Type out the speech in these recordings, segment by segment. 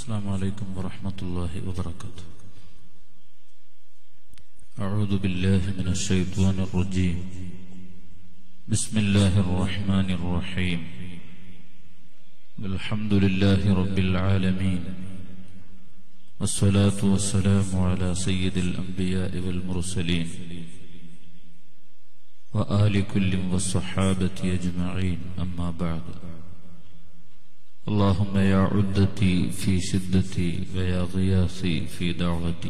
السلام عليكم ورحمة الله وبركاته أعوذ بالله من الشيطان الرجيم بسم الله الرحمن الرحيم الحمد لله رب العالمين والصلاة والسلام على سيد الأنبياء والمرسلين وآل كل والصحابة أجمعين أما بعد اللهم يا عدتي في شدتي ويا غياثي في دعوتي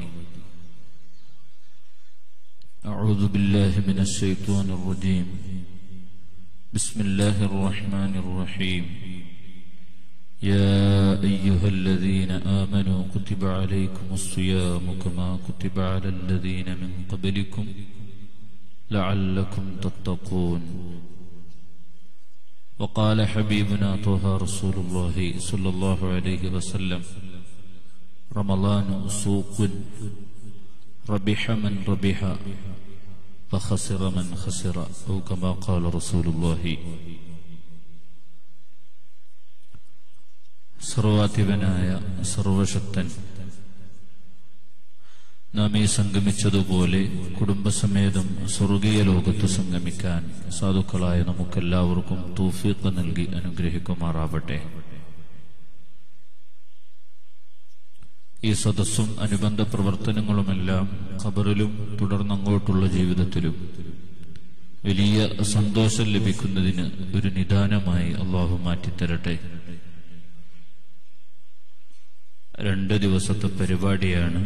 أعوذ بالله من الشيطان الرجيم بسم الله الرحمن الرحيم يا أيها الذين آمنوا كتب عليكم الصيام كما كتب على الذين من قبلكم لعلكم تتقون وقال حبيبنا طه رسول الله صلى الله عليه وسلم رمضان سوق ربح من ربح وخسر من خسر أو كما قال رسول الله സർവാധിപനായ സർവശക്തൻ നാം ഈ സംഗമിച്ചതുപോലെ കുടുംബസമേതം സ്വർഗീയ ലോകത്ത് സംഗമിക്കാൻ സാധുക്കളായ നമുക്കെല്ലാവർക്കും തൂഫീഖ് നൽകി അനുഗ്രഹിക്കുമാറാവട്ടെ ഈ സദസ്സും അനുബന്ധ പ്രവർത്തനങ്ങളുമെല്ലാം ഖബറിലും തുടർന്നങ്ങോട്ടുള്ള ജീവിതത്തിലും വലിയ സന്തോഷം ലഭിക്കുന്നതിന് ഒരു നിദാനമായി അള്ളാഹു മാറ്റിത്തരട്ടെ രണ്ട് ദിവസത്തെ പരിപാടിയാണ്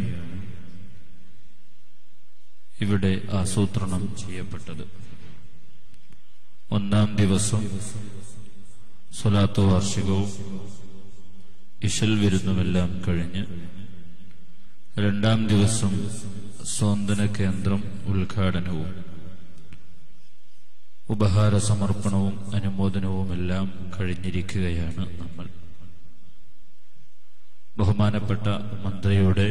ഇവിടെ ആസൂത്രണം ചെയ്യപ്പെട്ടത് ഒന്നാം ദിവസം സ്വലാത്ത് വാർഷികവും ഇശൽ വിരുന്നുമെല്ലാം കഴിഞ്ഞ് രണ്ടാം ദിവസം സ്വാന്തന കേന്ദ്രം ഉദ്ഘാടനവും ഉപഹാര സമർപ്പണവും അനുമോദനവുമെല്ലാം കഴിഞ്ഞിരിക്കുകയാണ് നമ്മൾ ബഹുമാനപ്പെട്ട മന്ത്രിയുടെ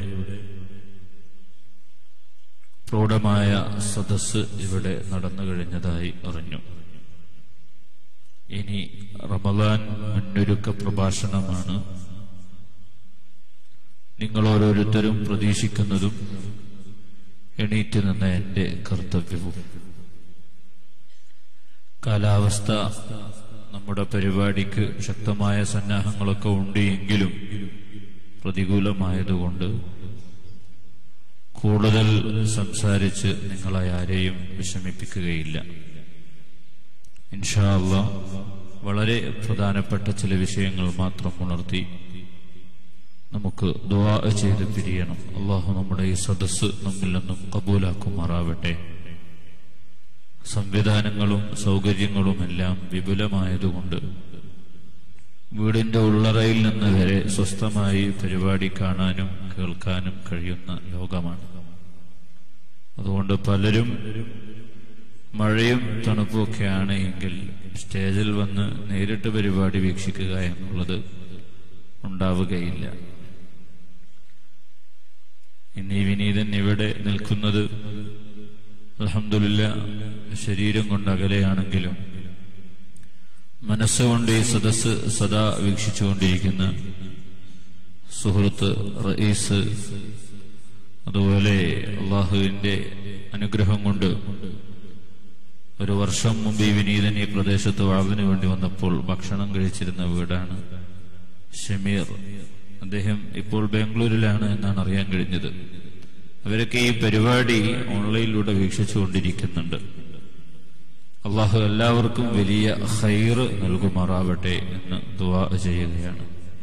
പ്രൗഢമായ സദസ് ഇവിടെ നടന്നു കഴിഞ്ഞതായി അറിഞ്ഞു ഇനി റമദാൻ മുന്നൊരുക്ക പ്രഭാഷണമാണ് നിങ്ങൾ ഓരോരുത്തരും പ്രതീക്ഷിക്കുന്നതും എണീറ്റ് നിന്ന എന്റെ കർത്തവ്യവും കാലാവസ്ഥ നമ്മുടെ പരിപാടിക്ക് ശക്തമായ സന്നാഹങ്ങളൊക്കെ ഉണ്ട് എങ്കിലും പ്രതികൂലമായതുകൊണ്ട് കൂടുതൽ സംസാരിച്ച് നിങ്ങളെ ആരെയും വിഷമിപ്പിക്കുകയില്ല ഇൻഷാല്ല വളരെ പ്രധാനപ്പെട്ട ചില വിഷയങ്ങൾ മാത്രം ഉണർത്തി നമുക്ക് ദുവാ ചെയ്ത് പിരിയണം അള്ളാഹു നമ്മുടെ ഈ സദസ്സ് നമ്മിൽ നിന്നും കബൂലാക്കുമാറാവട്ടെ സംവിധാനങ്ങളും സൗകര്യങ്ങളും എല്ലാം വിപുലമായതുകൊണ്ട് വീടിന്റെ ഉള്ളറയിൽ നിന്ന് വരെ സ്വസ്ഥമായി പരിപാടി കാണാനും കേൾക്കാനും കഴിയുന്ന ലോകമാണ് അതുകൊണ്ട് പലരും മഴയും തണുപ്പുമൊക്കെ ആണ് എങ്കിൽ സ്റ്റേജിൽ വന്ന് നേരിട്ട് പരിപാടി വീക്ഷിക്കുക എന്നുള്ളത് ഉണ്ടാവുകയില്ല ഇന്ന് ഈ വിനീതൻ ഇവിടെ നിൽക്കുന്നത് അലഹമില്ല ശരീരം കൊണ്ട് അകലെയാണെങ്കിലും മനസ്സുകൊണ്ട് ഈ സദസ് സദാ വീക്ഷിച്ചുകൊണ്ടിരിക്കുന്ന സുഹൃത്ത് റയീസ് അതുപോലെ അള്ളാഹുവിന്റെ അനുഗ്രഹം കൊണ്ട് ഒരു വർഷം മുമ്പ് ഈ വിനീതൻ ഈ പ്രദേശത്ത് വാളിന് വേണ്ടി വന്നപ്പോൾ ഭക്ഷണം കഴിച്ചിരുന്ന വീടാണ് ഷമീർ അദ്ദേഹം ഇപ്പോൾ ബാംഗ്ലൂരിലാണ് എന്നാണ് അറിയാൻ കഴിഞ്ഞത് അവരൊക്കെ ഈ പരിപാടി ഓൺലൈനിലൂടെ വീക്ഷിച്ചുകൊണ്ടിരിക്കുന്നുണ്ട് അള്ളാഹു എല്ലാവർക്കും വലിയ ഹൈറ് നൽകുമാറാവട്ടെ എന്ന് ദുവാ ചെയ്യുകയാണ്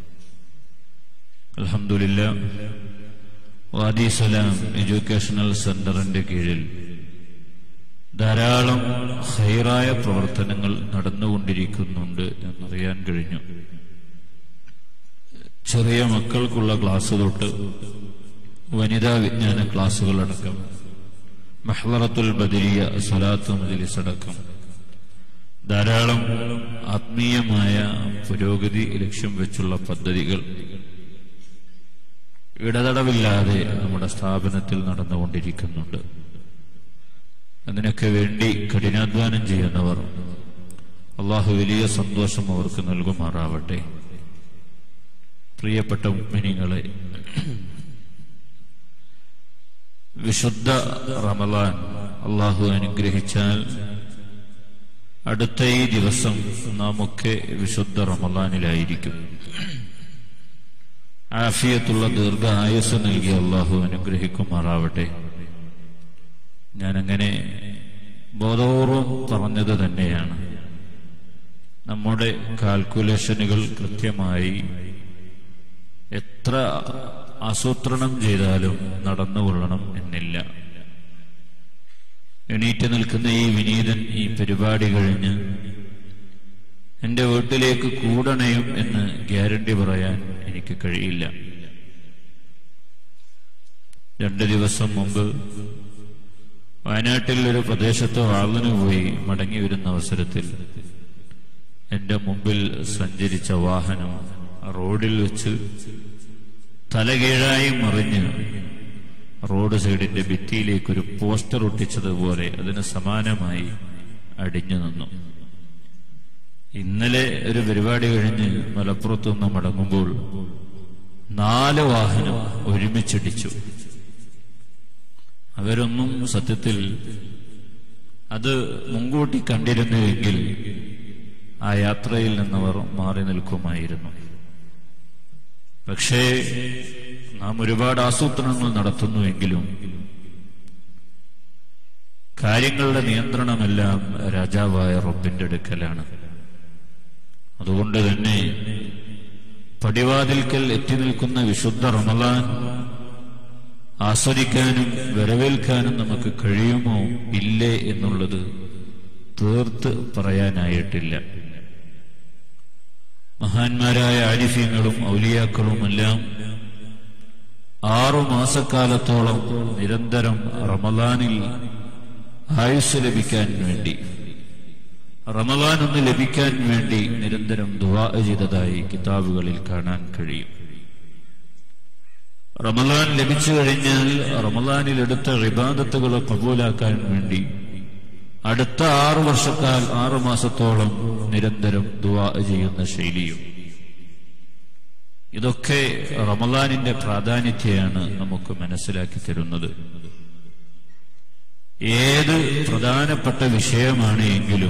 അലഹമില്ല വാദി സലാം എഡ്യൂക്കേഷണൽ സെന്ററിന്റെ കീഴിൽ ധാരാളം ഹൈറായ പ്രവർത്തനങ്ങൾ നടന്നുകൊണ്ടിരിക്കുന്നുണ്ട് എന്നറിയാൻ കഴിഞ്ഞു ചെറിയ മക്കൾക്കുള്ള ക്ലാസ് തൊട്ട് വനിതാ വിജ്ഞാന ക്ലാസുകളടക്കം മഹ്ലറത്തുൽ ബദരിയ സലാത്ത് മജ്ലിസ് അടക്കം ധാരാളം ആത്മീയമായ പുരോഗതി ലക്ഷ്യം വെച്ചുള്ള പദ്ധതികൾ ഇടതടവില്ലാതെ നമ്മുടെ സ്ഥാപനത്തിൽ നടന്നുകൊണ്ടിരിക്കുന്നുണ്ട് അതിനൊക്കെ വേണ്ടി കഠിനാധ്വാനം ചെയ്യുന്നവർ അള്ളാഹു വലിയ സന്തോഷം അവർക്ക് നൽകുമാറാവട്ടെ പ്രിയപ്പെട്ട മുഗ്മിനികളെ വിശുദ്ധ റമലാൻ അള്ളാഹു അനുഗ്രഹിച്ചാൽ അടുത്ത ഈ ദിവസം നാമൊക്കെ വിശുദ്ധ റമലാനിലായിരിക്കും ആഫിയത്തുള്ള ദീർഘ ആയുസ് നൽകി അള്ളാഹു അനുഗ്രഹിക്കുമാറാവട്ടെ ഞാനങ്ങനെ ബോധപൂർവം പറഞ്ഞത് തന്നെയാണ് നമ്മുടെ കാൽക്കുലേഷനുകൾ കൃത്യമായി എത്ര ആസൂത്രണം ചെയ്താലും നടന്നുകൊള്ളണം എന്നില്ല എണീറ്റ് നിൽക്കുന്ന ഈ വിനീതൻ ഈ പരിപാടി കഴിഞ്ഞ് എന്റെ വീട്ടിലേക്ക് കൂടണയും എന്ന് ഗ്യാരണ്ടി പറയാൻ എനിക്ക് കഴിയില്ല രണ്ട് ദിവസം മുമ്പ് വയനാട്ടിൽ ഒരു പ്രദേശത്ത് വാളിന് പോയി മടങ്ങി വരുന്ന അവസരത്തിൽ എന്റെ മുമ്പിൽ സഞ്ചരിച്ച വാഹനം റോഡിൽ വെച്ച് തലകീഴായി മറിഞ്ഞ് റോഡ് സൈഡിന്റെ ഭിത്തിയിലേക്ക് ഒരു പോസ്റ്റർ ഒട്ടിച്ചതുപോലെ അതിന് സമാനമായി അടിഞ്ഞു നിന്നു ഇന്നലെ ഒരു പരിപാടി കഴിഞ്ഞ് മലപ്പുറത്തു നിന്ന് മടങ്ങുമ്പോൾ നാല് വാഹനം ഒരുമിച്ചിടിച്ചു അവരൊന്നും സത്യത്തിൽ അത് മുൻകൂട്ടി കണ്ടിരുന്നുവെങ്കിൽ ആ യാത്രയിൽ നിന്നവർ മാറി നിൽക്കുമായിരുന്നു പക്ഷേ നാം ഒരുപാട് ആസൂത്രണങ്ങൾ നടത്തുന്നുവെങ്കിലും കാര്യങ്ങളുടെ നിയന്ത്രണമെല്ലാം രാജാവായ റബ്ബിന്റെ അടുക്കലാണ് അതുകൊണ്ട് തന്നെ പടിവാതിൽക്കൽ എത്തി നിൽക്കുന്ന വിശുദ്ധ റമലാൻ ആസ്വദിക്കാനും വരവേൽക്കാനും നമുക്ക് കഴിയുമോ ഇല്ലേ എന്നുള്ളത് തീർത്ത് പറയാനായിട്ടില്ല മഹാന്മാരായ ആരിഫ്യങ്ങളും ഔലിയാക്കളുമെല്ലാം ആറു മാസക്കാലത്തോളം നിരന്തരം റമലാനിൽ ആയുസ് ലഭിക്കാൻ വേണ്ടി റമലാൻ ഒന്ന് ലഭിക്കാൻ വേണ്ടി നിരന്തരം ദുവാ ചെയ്തതായി കിതാബുകളിൽ കാണാൻ കഴിയും റമലാൻ ലഭിച്ചു കഴിഞ്ഞാൽ റമലാനിൽ എടുത്ത റിബാദത്തുകളെ കബൂലാക്കാൻ വേണ്ടി അടുത്ത ആറു വർഷക്കാൽ ആറു മാസത്തോളം നിരന്തരം ദുവാ ചെയ്യുന്ന ശൈലിയും ഇതൊക്കെ റമലാനിന്റെ പ്രാധാന്യത്തെയാണ് നമുക്ക് മനസ്സിലാക്കി തരുന്നത് ഏത് പ്രധാനപ്പെട്ട വിഷയമാണ് എങ്കിലും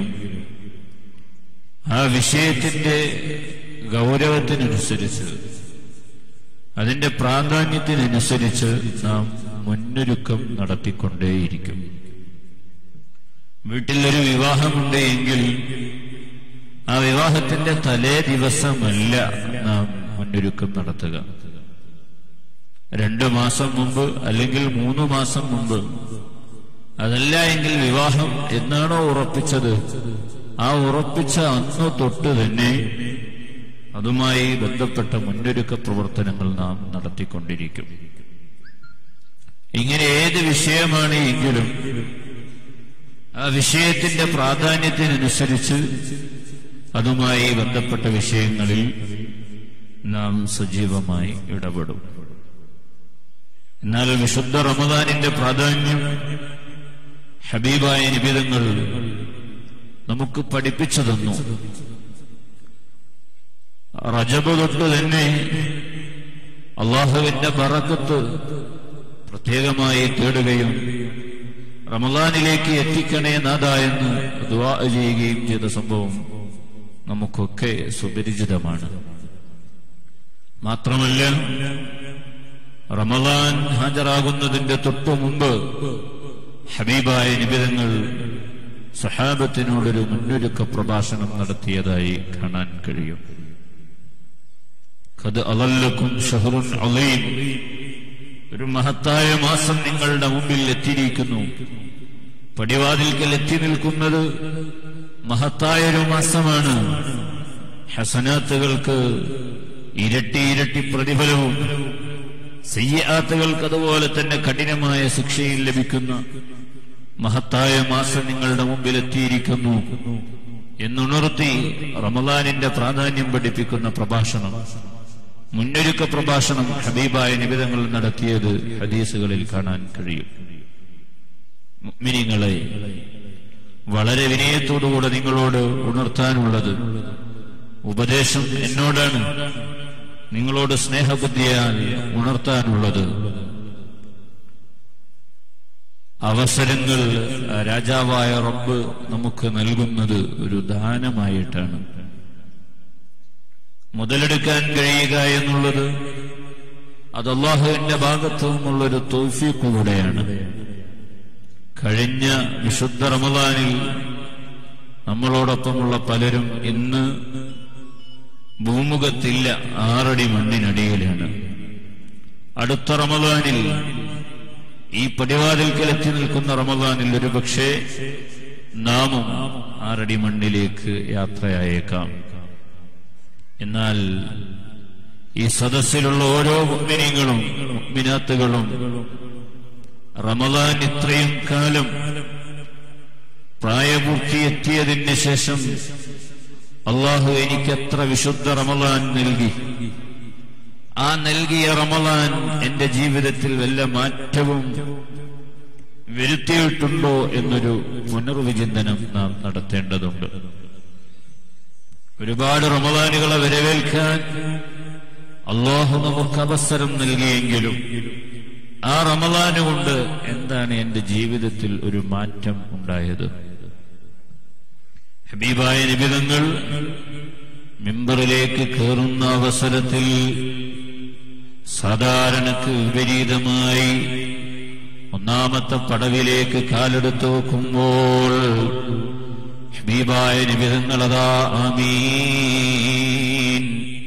ആ വിഷയത്തിന്റെ ഗൗരവത്തിനനുസരിച്ച് അതിന്റെ പ്രാധാന്യത്തിനനുസരിച്ച് നാം മുന്നൊരുക്കം നടത്തിക്കൊണ്ടേയിരിക്കും വീട്ടിലൊരു വിവാഹമുണ്ട് എങ്കിൽ ആ വിവാഹത്തിന്റെ തലേ ദിവസമല്ല നാം മുന്നൊരുക്കം നടത്തുക രണ്ടു മാസം മുമ്പ് അല്ലെങ്കിൽ മൂന്ന് മാസം മുമ്പ് അതല്ല എങ്കിൽ വിവാഹം എന്നാണോ ഉറപ്പിച്ചത് ആ ഉറപ്പിച്ച അന്ന് തൊട്ട് തന്നെ അതുമായി ബന്ധപ്പെട്ട മുന്നൊരുക്ക പ്രവർത്തനങ്ങൾ നാം നടത്തിക്കൊണ്ടിരിക്കും ഇങ്ങനെ ഏത് വിഷയമാണ് എങ്കിലും ആ വിഷയത്തിന്റെ പ്രാധാന്യത്തിനനുസരിച്ച് അതുമായി ബന്ധപ്പെട്ട വിഷയങ്ങളിൽ നാം സജീവമായി ഇടപെടും എന്നാൽ വിശുദ്ധ റമദാനിന്റെ പ്രാധാന്യം ഹബീബായ നിബിതങ്ങൾ നമുക്ക് പഠിപ്പിച്ചു തന്നു റജബ് തൊട്ട് തന്നെ അള്ളാഹുവിന്റെ ബറക്കത്ത് പ്രത്യേകമായി തേടുകയും റമദാനിലേക്ക് എത്തിക്കണേ നാഥ എന്ന് ദുവാ ചെയ്യുകയും ചെയ്ത സംഭവം നമുക്കൊക്കെ സുപരിചിതമാണ് മാത്രമല്ല റമദാൻ ഹാജരാകുന്നതിന്റെ തൊട്ടു മുമ്പ് ഹബീബായ നിബിതങ്ങൾ സഹാബത്തിനോടൊരു മുന്നൊരുക്ക പ്രഭാഷണം നടത്തിയതായി കാണാൻ കഴിയും കത് അലല്ലക്കും ഷഹറുൻ അലീം ഒരു മഹത്തായ മാസം നിങ്ങളുടെ മുമ്പിൽ എത്തിയിരിക്കുന്നു പടിവാതിൽക്കൽ എത്തി നിൽക്കുന്നത് മഹത്തായ ഒരു മാസമാണ് ഹസനാത്തുകൾക്ക് ഇരട്ടി ഇരട്ടി പ്രതിഫലവും സയ്യാത്തുകൾക്ക് അതുപോലെ തന്നെ കഠിനമായ ശിക്ഷയും ലഭിക്കുന്ന മഹത്തായ മാസം നിങ്ങളുടെ മുമ്പിൽ എത്തിയിരിക്കുന്നു എന്നുണർത്തി റമദാനിന്റെ പ്രാധാന്യം പഠിപ്പിക്കുന്ന പ്രഭാഷണം മുന്നൊരുക്ക പ്രഭാഷണം ഹബീബായ നിബിധങ്ങൾ നടത്തിയത് ഹദീസുകളിൽ കാണാൻ കഴിയും മിനിങ്ങളെ വളരെ വിനയത്തോടുകൂടെ നിങ്ങളോട് ഉണർത്താനുള്ളത് ഉപദേശം എന്നോടാണ് നിങ്ങളോട് സ്നേഹബുദ്ധിയാൽ ഉണർത്താനുള്ളത് അവസരങ്ങൾ രാജാവായ റബ്ബ് നമുക്ക് നൽകുന്നത് ഒരു ദാനമായിട്ടാണ് മുതലെടുക്കാൻ കഴിയുക എന്നുള്ളത് അത് അള്ളാഹുവിന്റെ ഭാഗത്തു നിന്നുള്ളൊരു തോഫീക്ക് കൂടെയാണ് കഴിഞ്ഞ വിശുദ്ധ റമദാനിൽ നമ്മളോടൊപ്പമുള്ള പലരും ഇന്ന് ഭൂമുഖത്തില്ല ആറടി മണ്ണിനടിയിലാണ് അടുത്ത റമദാനിൽ ഈ പടിവാതിൽക്കൽ എത്തി നിൽക്കുന്ന റമദാനിൽ ഒരു പക്ഷേ നാമും ആറടി മണ്ണിലേക്ക് യാത്രയായേക്കാം എന്നാൽ ഈ സദസ്സിലുള്ള ഓരോ മുഗ്മിനികളും മുഗ്മിനാത്തുകളും റമദാൻ ഇത്രയും കാലം പ്രായപൂർത്തിയെത്തിയതിന് ശേഷം അള്ളാഹു എനിക്ക് എത്ര വിശുദ്ധ റമദാൻ നൽകി ആ നൽകിയ റമദാൻ എന്റെ ജീവിതത്തിൽ വല്ല മാറ്റവും വരുത്തിയിട്ടുണ്ടോ എന്നൊരു പുനർവിചിന്തനം നാം നടത്തേണ്ടതുണ്ട് ഒരുപാട് റമദാനുകളെ വരവേൽക്കാൻ അള്ളാഹു നമുക്ക് അവസരം നൽകിയെങ്കിലും ആ റമദാന് കൊണ്ട് എന്താണ് എന്റെ ജീവിതത്തിൽ ഒരു മാറ്റം ഉണ്ടായത് ഹബീബായ നിബിതങ്ങൾ മിമ്പറിലേക്ക് കയറുന്ന അവസരത്തിൽ സാധാരണക്ക് വിപരീതമായി ഒന്നാമത്തെ പടവിലേക്ക് കാലെടുത്ത് വെക്കുമ്പോൾ ഹബീബായ നിബിതങ്ങളതാ ആമീൻ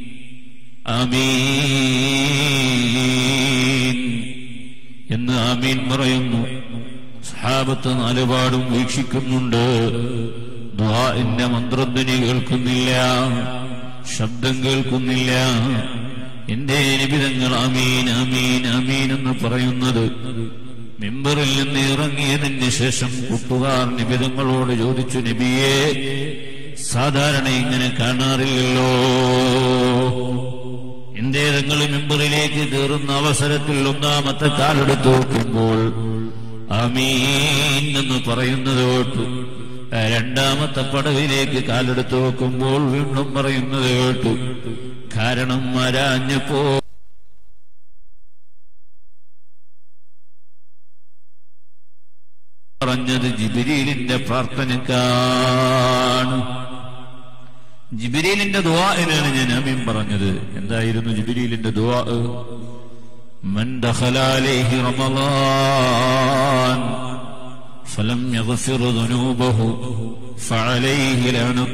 ആമീൻ എന്ന് ആമീൻ പറയുന്നു സഹാബത്ത് നാലുപാടും വീക്ഷിക്കുന്നുണ്ട് ദ്വാന്റെ മന്ത്രധ്വനി കേൾക്കുന്നില്ല ശബ്ദം കേൾക്കുന്നില്ല എന്റെ നിബിതങ്ങൾ അമീൻ അമീൻ അമീൻ എന്ന് പറയുന്നത് മെമ്പറിൽ നിന്ന് ഇറങ്ങിയതിന് ശേഷം കൂട്ടുകാർ നിബിതങ്ങളോട് ചോദിച്ചു നബിയെ സാധാരണ ഇങ്ങനെ കാണാറില്ലല്ലോ എന്തേ തങ്ങൾ മെമ്പറിലേക്ക് കയറുന്ന അവസരത്തിൽ ഒന്നാമത്തെ കാലെടുത്ത് നോക്കുമ്പോൾ അമീൻ എന്ന് പറയുന്നത് കേട്ടു രണ്ടാമത്തെ പടവിലേക്ക് കാലെടുത്ത് വെക്കുമ്പോൾ വീണ്ടും പറയുന്നത് കേട്ടു കാരണം മരാഞ്ഞപ്പോ പറഞ്ഞത് ജിബിരിലിന്റെ പ്രാർത്ഥനക്കാണ് ജിബിരിലിന്റെ ദുവാനാണ് ഞാൻ അമീൻ പറഞ്ഞത് എന്തായിരുന്നു ജിബിരിലിന്റെ ദുവാ من دخل عليه رمضان فلم يغفر ذنوبه فعليه لعنة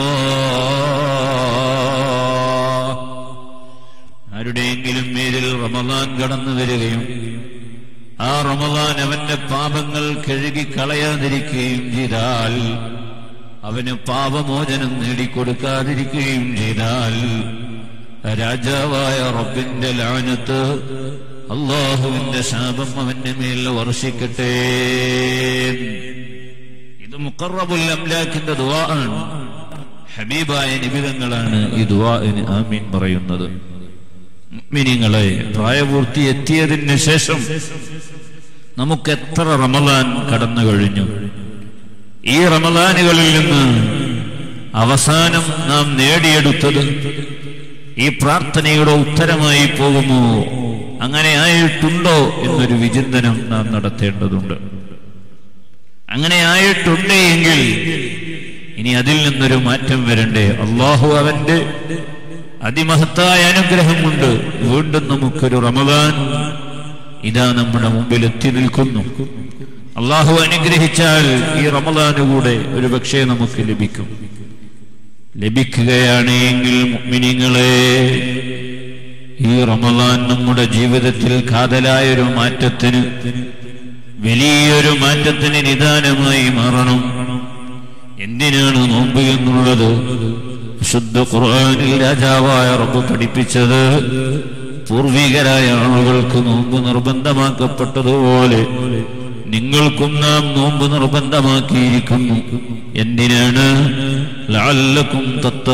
الله ആരുടെയെങ്കിലും മേലിൽ റമദാൻ കടന്നു വരികയും ആ റമദാൻ അവന്റെ പാപങ്ങൾ കഴുകി കളയാതിരിക്കുകയും ചെയ്താൽ അവന് പാപമോചനം നേടിക്കൊടുക്കാതിരിക്കുകയും ചെയ്താൽ രാജാവായ റബ്ബിന്റെ ലാനത്ത് അള്ളാഹുവിന്റെ ശാപം അവന്റെ മേൽ വർഷിക്കട്ടെ ഇത് മുക്കറബുൽ അംലാഖിന്റെ ദുവാ ആണ് ഹബീബായ നിബിതങ്ങളാണ് ഈ ദുവാന് ആമീൻ പറയുന്നത് മിനിങ്ങളെ പ്രായപൂർത്തി എത്തിയതിന് ശേഷം നമുക്ക് എത്ര റമദാൻ കടന്നു കഴിഞ്ഞു ഈ റമദാനുകളിൽ നിന്ന് അവസാനം നാം നേടിയെടുത്തത് ഈ പ്രാർത്ഥനയുടെ ഉത്തരമായി പോകുമോ അങ്ങനെ ആയിട്ടുണ്ടോ എന്നൊരു വിചിന്തനം നാം നടത്തേണ്ടതുണ്ട് അങ്ങനെ ആയിട്ടുണ്ട് എങ്കിൽ ഇനി അതിൽ നിന്നൊരു മാറ്റം വരണ്ടേ അള്ളാഹു അവന്റെ അതിമഹത്തായ അനുഗ്രഹം കൊണ്ട് വീണ്ടും നമുക്കൊരു റമദാൻ ഇതാ നമ്മുടെ മുമ്പിൽ എത്തി നിൽക്കുന്നു അള്ളാഹു അനുഗ്രഹിച്ചാൽ ഈ റമദാന് കൂടെ ഒരു പക്ഷേ നമുക്ക് ലഭിക്കും ലഭിക്കുകയാണ് എങ്കിൽ മുഅ്മിനീങ്ങളെ ഈ റമദാൻ നമ്മുടെ ജീവിതത്തിൽ കാതലായൊരു മാറ്റത്തിന് വലിയൊരു മാറ്റത്തിന് നിദാനമായി മാറണം എന്തിനാണ് നോമ്പ് എന്നുള്ളത് വിശുദ്ധ ഖുർആനിൽ രാജാവായ റബ്ബ് പഠിപ്പിച്ചത് പൂർവികരായ ആളുകൾക്ക് നോമ്പ് നിർബന്ധമാക്കപ്പെട്ടതുപോലെ നിങ്ങൾക്കും നാം നോമ്പ് നിർബന്ധമാക്കിയിരിക്കുന്നു എന്തിനാണ് ലഅല്ലക്കും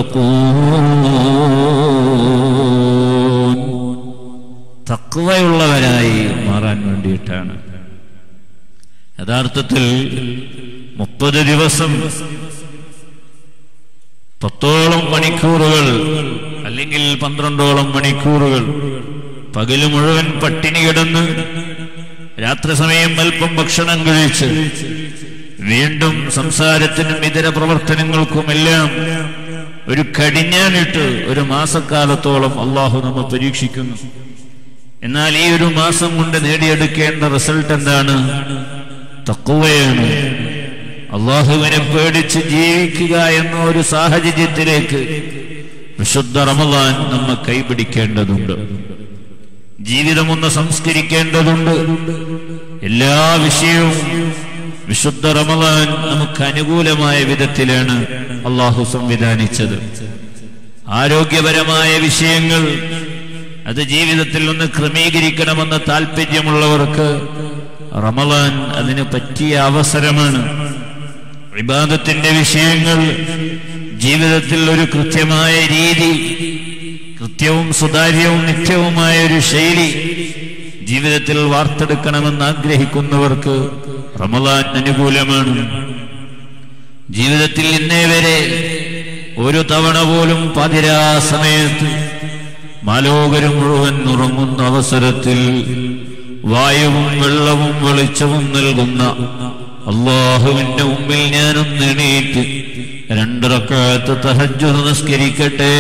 തത്തക്കൂൻ തക്വയുള്ളവരായി മാറാൻ വേണ്ടിയിട്ടാണ് യഥാർത്ഥത്തിൽ മുപ്പത് ദിവസം പത്തോളം മണിക്കൂറുകൾ അല്ലെങ്കിൽ പന്ത്രണ്ടോളം മണിക്കൂറുകൾ പകല് മുഴുവൻ പട്ടിണി കിടന്ന് രാത്രി സമയം അല്പം ഭക്ഷണം കഴിച്ച് വീണ്ടും സംസാരത്തിനും ഇതര പ്രവർത്തനങ്ങൾക്കുമെല്ലാം ഒരു കടിഞ്ഞാനിട്ട് ഒരു മാസക്കാലത്തോളം അള്ളാഹു നമ്മെ പരീക്ഷിക്കുന്നു എന്നാൽ ഈ ഒരു മാസം കൊണ്ട് നേടിയെടുക്കേണ്ട റിസൾട്ട് എന്താണ് തക്കുവയാണ് അള്ളാഹുവിനെ പേടിച്ച് ജീവിക്കുക എന്ന ഒരു സാഹചര്യത്തിലേക്ക് വിശുദ്ധ റമദാൻ നമ്മെ കൈപിടിക്കേണ്ടതുണ്ട് ജീവിതം ഒന്ന് സംസ്കരിക്കേണ്ടതുണ്ട് എല്ലാ വിഷയവും വിശുദ്ധ റമദാൻ നമുക്ക് അനുകൂലമായ വിധത്തിലാണ് അള്ളാഹു സംവിധാനിച്ചത് ആരോഗ്യപരമായ വിഷയങ്ങൾ അത് ജീവിതത്തിൽ ഒന്ന് ക്രമീകരിക്കണമെന്ന് താല്പര്യമുള്ളവർക്ക് റമദാൻ അതിന് പറ്റിയ അവസരമാണ് വിവാദത്തിന്റെ വിഷയങ്ങൾ ജീവിതത്തിൽ ഒരു കൃത്യമായ രീതി കൃത്യവും സുതാര്യവും നിത്യവുമായ ഒരു ശൈലി ജീവിതത്തിൽ വാർത്തെടുക്കണമെന്ന് ആഗ്രഹിക്കുന്നവർക്ക് റമദാൻ അനുകൂലമാണ് ജീവിതത്തിൽ ഇന്നേ വരെ ഒരു തവണ പോലും പതിരാ സമയത്ത് മാലോകരും മുഴുവൻ ഉറങ്ങുന്ന അവസരത്തിൽ വായുവും വെള്ളവും വെളിച്ചവും നൽകുന്ന അള്ളാഹുവിന്റെ മുമ്പിൽ ഞാനൊന്ന് എണീറ്റ് രണ്ടിറക്കാലത്ത് തഹജ്ജു നമസ്കരിക്കട്ടെ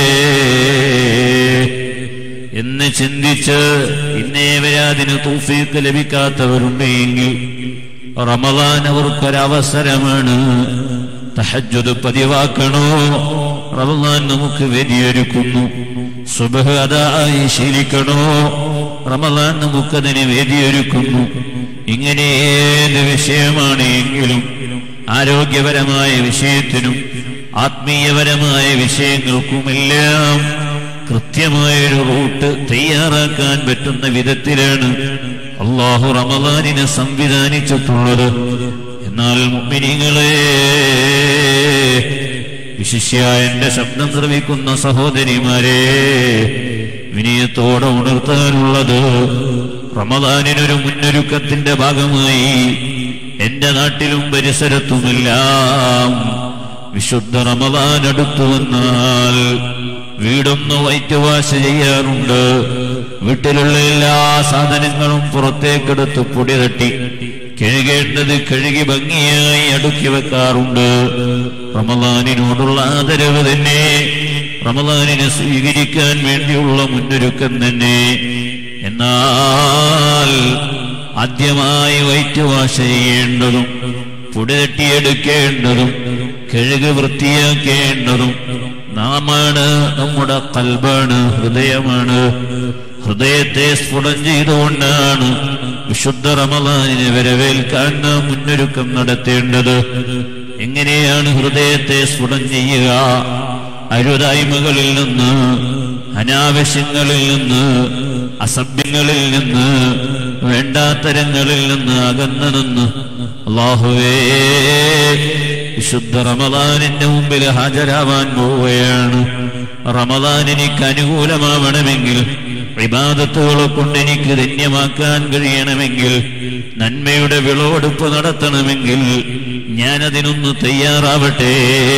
എന്ന് ചിന്തിച്ച് ഇന്നേ വരെ അതിന് തൂഫീക്ക് ലഭിക്കാത്തവരുണ്ടെങ്കിൽ റമദാൻ അവർക്കൊരവസരമാണ് തഹജ്ജുദ് പതിവാക്കണോ റമദാൻ നമുക്ക് വേദിയൊരുക്കുന്നു സുബഹ് അതായി ശീലിക്കണോ റമദാൻ നമുക്കതിന് വേദിയൊരുക്കുന്നു ഇങ്ങനെ ഏത് വിഷയമാണ് എങ്കിലും ആരോഗ്യപരമായ വിഷയത്തിനും ആത്മീയപരമായ വിഷയങ്ങൾക്കുമെല്ലാം കൃത്യമായൊരു റൂട്ട് തയ്യാറാക്കാൻ പറ്റുന്ന വിധത്തിലാണ് അള്ളാഹു റമദാനിനെ സംവിധാനിച്ചിട്ടുള്ളത് എന്നാൽ മുമ്പിനിങ്ങളെ വിശിഷ്യ എന്റെ ശബ്ദം ശ്രമിക്കുന്ന സഹോദരിമാരെ വിനയത്തോടെ ഉണർത്താനുള്ളത് റമദാനിനൊരു മുന്നൊരുക്കത്തിന്റെ ഭാഗമായി എന്റെ നാട്ടിലും പരിസരത്തുമെല്ലാം വിശുദ്ധ റമദാൻ അടുത്തു വന്നാൽ വീടൊന്ന് വൈറ്റ് വാഷ് ചെയ്യാറുണ്ട് വീട്ടിലുള്ള എല്ലാ സാധനങ്ങളും പുറത്തേക്കെടുത്ത് പൊടി തട്ടി കഴുകേണ്ടത് കഴുകി ഭംഗിയായി അടുക്കി വെക്കാറുണ്ട് റമദാനിനോടുള്ള ആദരവ് തന്നെ റമദാനിനെ സ്വീകരിക്കാൻ വേണ്ടിയുള്ള മുന്നൊരുക്കം തന്നെ എന്നാൽ ആദ്യമായി വൈറ്റ് വാഷ് ചെയ്യേണ്ടതും പൊടി തട്ടിയെടുക്കേണ്ടതും കഴുകി വൃത്തിയാക്കേണ്ടതും നാമാണ് നമ്മുടെ കൽബാണ് ഹൃദയമാണ് ഹൃദയത്തെ സ്ഫുടം ചെയ്തുകൊണ്ടാണ് വിശുദ്ധ റമദാനിനെ വരവേൽക്കാൻ നാം മുന്നൊരുക്കം നടത്തേണ്ടത് എങ്ങനെയാണ് ഹൃദയത്തെ സ്ഫുടം ചെയ്യുക അരുതായ്മകളിൽ നിന്ന് അനാവശ്യങ്ങളിൽ നിന്ന് അസഭ്യങ്ങളിൽ നിന്ന് വേണ്ടാത്തരങ്ങളിൽ നിന്ന് അകന്നു നിന്ന് അള്ളാഹുവേ വിശുദ്ധ റമദാനിന്റെ മുമ്പിൽ ഹാജരാവാൻ പോവുകയാണ് റമദാൻ എനിക്ക് അനുകൂലമാവണമെങ്കിൽ വിവാദത്തുകളെ കൊണ്ട് എനിക്ക് ധന്യമാക്കാൻ കഴിയണമെങ്കിൽ നന്മയുടെ വിളവെടുപ്പ് നടത്തണമെങ്കിൽ ഞാനതിനൊന്ന് തയ്യാറാവട്ടെ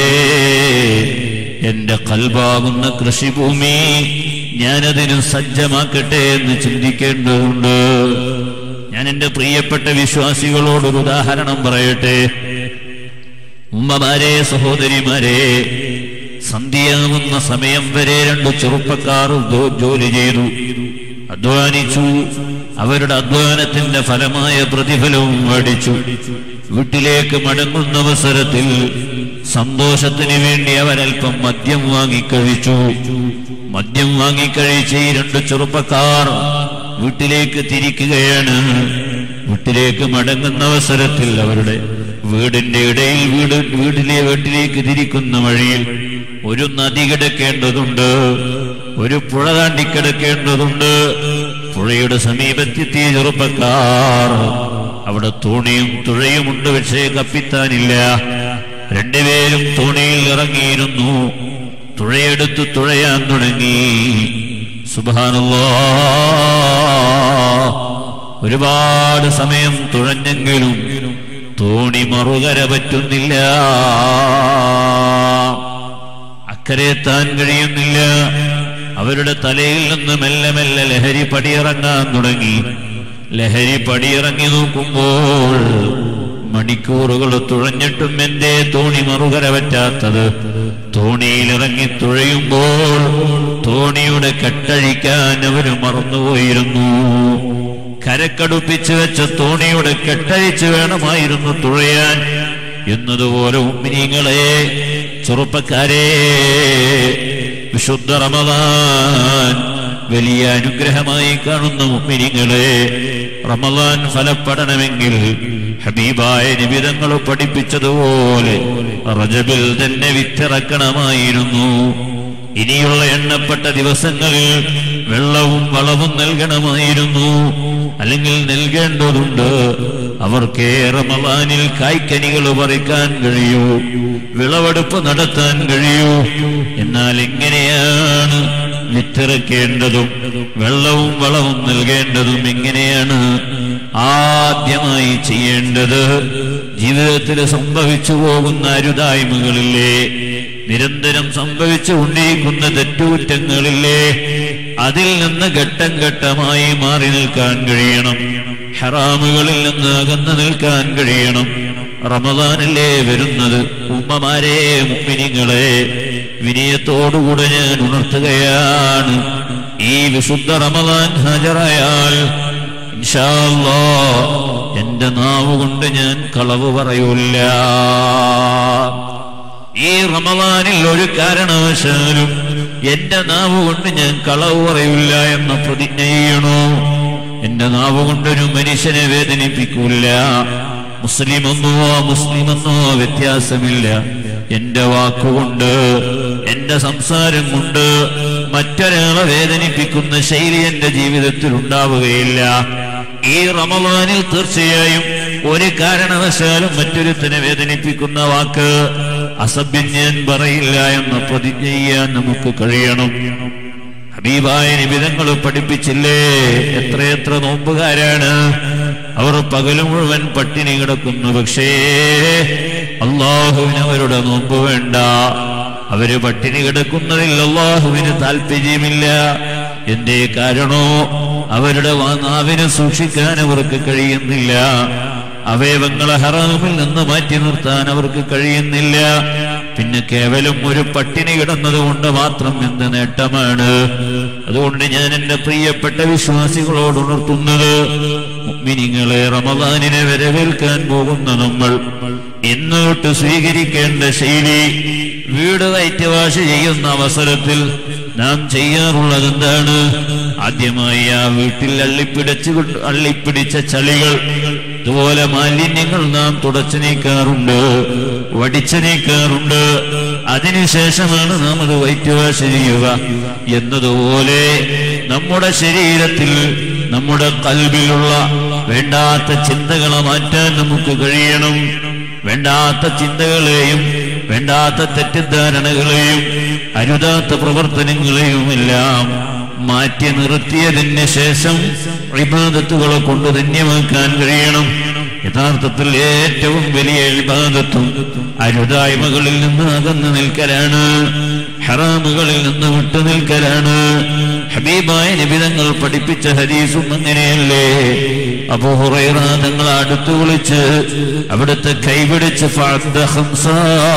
എന്റെ കൽബാകുന്ന കൃഷിഭൂമി ഞാനതിന് സജ്ജമാക്കട്ടെ എന്ന് ചിന്തിക്കേണ്ടതുണ്ട് ഞാൻ എന്റെ പ്രിയപ്പെട്ട വിശ്വാസികളോടൊരു ഉദാഹരണം പറയട്ടെ ഉമ്മമാരെ സഹോദരിമാരെ സന്ധ്യയാവുന്ന സമയം വരെ രണ്ട് ചെറുപ്പക്കാർ ജോ- ജോലി ചെയ്തു അധ്വാനിച്ചു അവരുടെ അധ്വാനത്തിന്റെ ഫലമായ പ്രതിഫലവും മേടിച്ചു വീട്ടിലേക്ക് മടങ്ങുന്ന അവസരത്തിൽ സന്തോഷത്തിന് വേണ്ടി അവരൽപ്പം മദ്യം വാങ്ങിക്കഴിച്ചു മദ്യം വാങ്ങിക്കഴിച്ച് ഈ രണ്ട് ചെറുപ്പക്കാർ വീട്ടിലേക്ക് തിരിക്കുകയാണ് വീട്ടിലേക്ക് മടങ്ങുന്ന അവസരത്തിൽ അവരുടെ വീടിന്റെ ഇടയിൽ വീട് വീടിലെ വീട്ടിലേക്ക് തിരിക്കുന്ന വഴിയിൽ ഒരു നദി കിടക്കേണ്ടതുണ്ട് ഒരു പുഴ താണ്ടിക്കിടക്കേണ്ടതുണ്ട് പുഴയുടെ സമീപത്തെത്തിയ ചെറുപ്പക്കാർ അവിടെ തോണിയും തുഴയുമുണ്ട് പക്ഷേ കപ്പിത്താനില്ല രണ്ടുപേരും തോണിയിൽ ഇറങ്ങിയിരുന്നു തുഴയെടുത്ത് തുഴയാൻ തുടങ്ങി സുബാനല്ലോ ഒരുപാട് സമയം തുഴഞ്ഞെങ്കിലും തോണി മറുകര പറ്റുന്നില്ല അക്കരെത്താൻ കഴിയുന്നില്ല അവരുടെ തലയിൽ നിന്ന് മെല്ലെ മെല്ലെ ലഹരി പടിയിറങ്ങാൻ തുടങ്ങി ലഹരി പടിയിറങ്ങി നോക്കുമ്പോൾ മണിക്കൂറുകൾ തുഴഞ്ഞിട്ടും എന്റെ തോണി മറുകര പറ്റാത്തത് തോണിയിലിറങ്ങി തുഴയുമ്പോൾ തോണിയുടെ കെട്ടഴിക്കാൻ അവര് മറന്നുപോയിരുന്നു കരക്കടുപ്പിച്ച് വെച്ച തോണിയുടെ കെട്ടഴിച്ച് വേണമായിരുന്നു തുഴയാൻ എന്നതുപോലെ ഉമ്മിനിങ്ങളെ ചെറുപ്പക്കാരെ വിശുദ്ധ റമദാൻ വലിയ അനുഗ്രഹമായി കാണുന്ന മുമ്മിനിങ്ങളെ റമദാൻ ഫലപ്പെടണമെങ്കിൽ ഹബീബായ നിബിതങ്ങൾ പഠിപ്പിച്ചതുപോലെ റജബിൽ തന്നെ വിത്തിറക്കണമായിരുന്നു ഇനിയുള്ള എണ്ണപ്പെട്ട ദിവസങ്ങളിൽ വെള്ളവും വളവും നൽകണമായിരുന്നു അല്ലെങ്കിൽ നൽകേണ്ടതുണ്ട് അവർക്ക് റമദാനിൽ കായ്ക്കനികൾ പറിക്കാൻ കഴിയൂ വിളവെടുപ്പ് നടത്താൻ കഴിയൂ എന്നാൽ എങ്ങനെയാണ് വിത്തിറക്കേണ്ടതും വെള്ളവും വളവും നൽകേണ്ടതും എങ്ങനെയാണ് ആദ്യമായി ചെയ്യേണ്ടത് ജീവിതത്തിൽ സംഭവിച്ചു പോകുന്ന അരുതായ്മകളില്ലേ നിരന്തരം സംഭവിച്ചു കൊണ്ടിരിക്കുന്ന തെറ്റുകുറ്റങ്ങളില്ലേ അതിൽ നിന്ന് ഘട്ടം ഘട്ടമായി മാറി നിൽക്കാൻ കഴിയണം ഹറാമുകളിൽ നിന്ന് അകന്നു നിൽക്കാൻ കഴിയണം റമദാനല്ലേ വരുന്നത് ഉമ്മമാരെ മുമ്പിനിങ്ങളെ വിനയത്തോടുകൂടെ ഞാൻ ഉണർത്തുകയാണ് ഈ വിശുദ്ധ റമദാൻ ഹാജരായാൽ ഇൻഷാ അല്ലാ എന്റെ നാവ് കൊണ്ട് ഞാൻ കളവ് പറയൂല ഈ റമദാനിൽ ഒരു കാരണവശാലും എന്റെ നാവ് കൊണ്ട് ഞാൻ കളവ് പറയില്ല എന്ന പ്രതിജ്ഞ ചെയ്യണോ എന്റെ നാവ് കൊണ്ടൊരു മനുഷ്യനെ വേദനിപ്പിക്കൂല മുസ്ലിം എന്നോ മുസ്ലിം എന്നോ വ്യത്യാസമില്ല എന്റെ വാക്കുകൊണ്ട് എന്റെ സംസാരം കൊണ്ട് മറ്റൊരാളെ വേദനിപ്പിക്കുന്ന ശൈലി എന്റെ ജീവിതത്തിൽ ഉണ്ടാവുകയില്ല ഈ റമദാനിൽ തീർച്ചയായും ഒരു കാരണവശാലും മറ്റൊരുത്തിനെ വേദനിപ്പിക്കുന്ന വാക്ക് അസഭ്യം ഞാൻ പറയില്ല എന്ന് പ്രതിജ്ഞ ചെയ്യാൻ നമുക്ക് കഴിയണം ഹബീബായ നിബിധങ്ങൾ പഠിപ്പിച്ചില്ലേ എത്രയെത്ര നോമ്പുകാരാണ് അവർ പകല് മുഴുവൻ പട്ടിണി കിടക്കുന്നു പക്ഷേ അള്ളാഹുവിന് അവരുടെ നോമ്പ് വേണ്ട അവര് പട്ടിണി കിടക്കുന്നതിൽ അള്ളാഹുവിന് താല്പര്യമില്ല എന്തേ കാരണോ അവരുടെ വാ- നാവിനെ സൂക്ഷിക്കാൻ അവർക്ക് കഴിയുന്നില്ല അവയവങ്ങളെ ഹറാമിൽ നിന്ന് മാറ്റി നിർത്താൻ അവർക്ക് കഴിയുന്നില്ല പിന്നെ കേവലം ഒരു പട്ടിണി കിടന്നത് കൊണ്ട് മാത്രം എന്ത് നേട്ടമാണ് അതുകൊണ്ട് ഞാൻ എന്റെ പ്രിയപ്പെട്ട വിശ്വാസികളോട് ഉണർത്തുന്നത് മുഅ്മിനീങ്ങളെ റമദാനിനെ വരവേൽക്കാൻ പോകുന്ന നമ്മൾ ഇന്നോട്ട് സ്വീകരിക്കേണ്ട ശൈലി വീട് കയറ്റുവാശ ചെയ്യുന്ന അവസരത്തിൽ നാം ചെയ്യാറുള്ളത് എന്താണ് ആദ്യമായി ആ വീട്ടിൽ അള്ളിപ്പിടിച്ചു കൊണ്ട് അള്ളിപ്പിടിച്ച ചളികൾ ഇതുപോലെ മാലിന്യങ്ങൾ നാം തുടച്ചു നീക്കാറുണ്ട് വടിച്ചു നീക്കാറുണ്ട് അതിനുശേഷമാണ് നാം അത് വൈറ്റ് വാഷ് ചെയ്യുക എന്നതുപോലെ നമ്മുടെ ശരീരത്തിൽ നമ്മുടെ കൽവിലുള്ള വേണ്ടാത്ത ചിന്തകളെ മാറ്റാൻ നമുക്ക് കഴിയണം വേണ്ടാത്ത ചിന്തകളെയും വേണ്ടാത്ത തെറ്റിദ്ധാരണകളെയും അരുതാത്ത പ്രവർത്തനങ്ങളെയും എല്ലാം മാറ്റി നിർത്തിയതിന് ശേഷം ഇബാദത്തുകളെ കൊണ്ട് ധന്യമാക്കാൻ കഴിയണം യഥാർത്ഥത്തിൽ ഏറ്റവും വലിയ ഇബാദത്തും അരുതായ്മകളിൽ നിന്ന് അകന്നു നിൽക്കലാണ് ഹറാമുകളിൽ നിന്ന് വിട്ടു നിൽക്കലാണ് ഹബീബായ നിബിതങ്ങൾ പഠിപ്പിച്ച ഹദീസും അങ്ങനെയല്ലേ അബൂഹുറൈറ തങ്ങൾ അടുത്ത് വിളിച്ച് അവിടുത്തെ കൈപിടിച്ച് ഫഅദ്ദ ഖംസാ.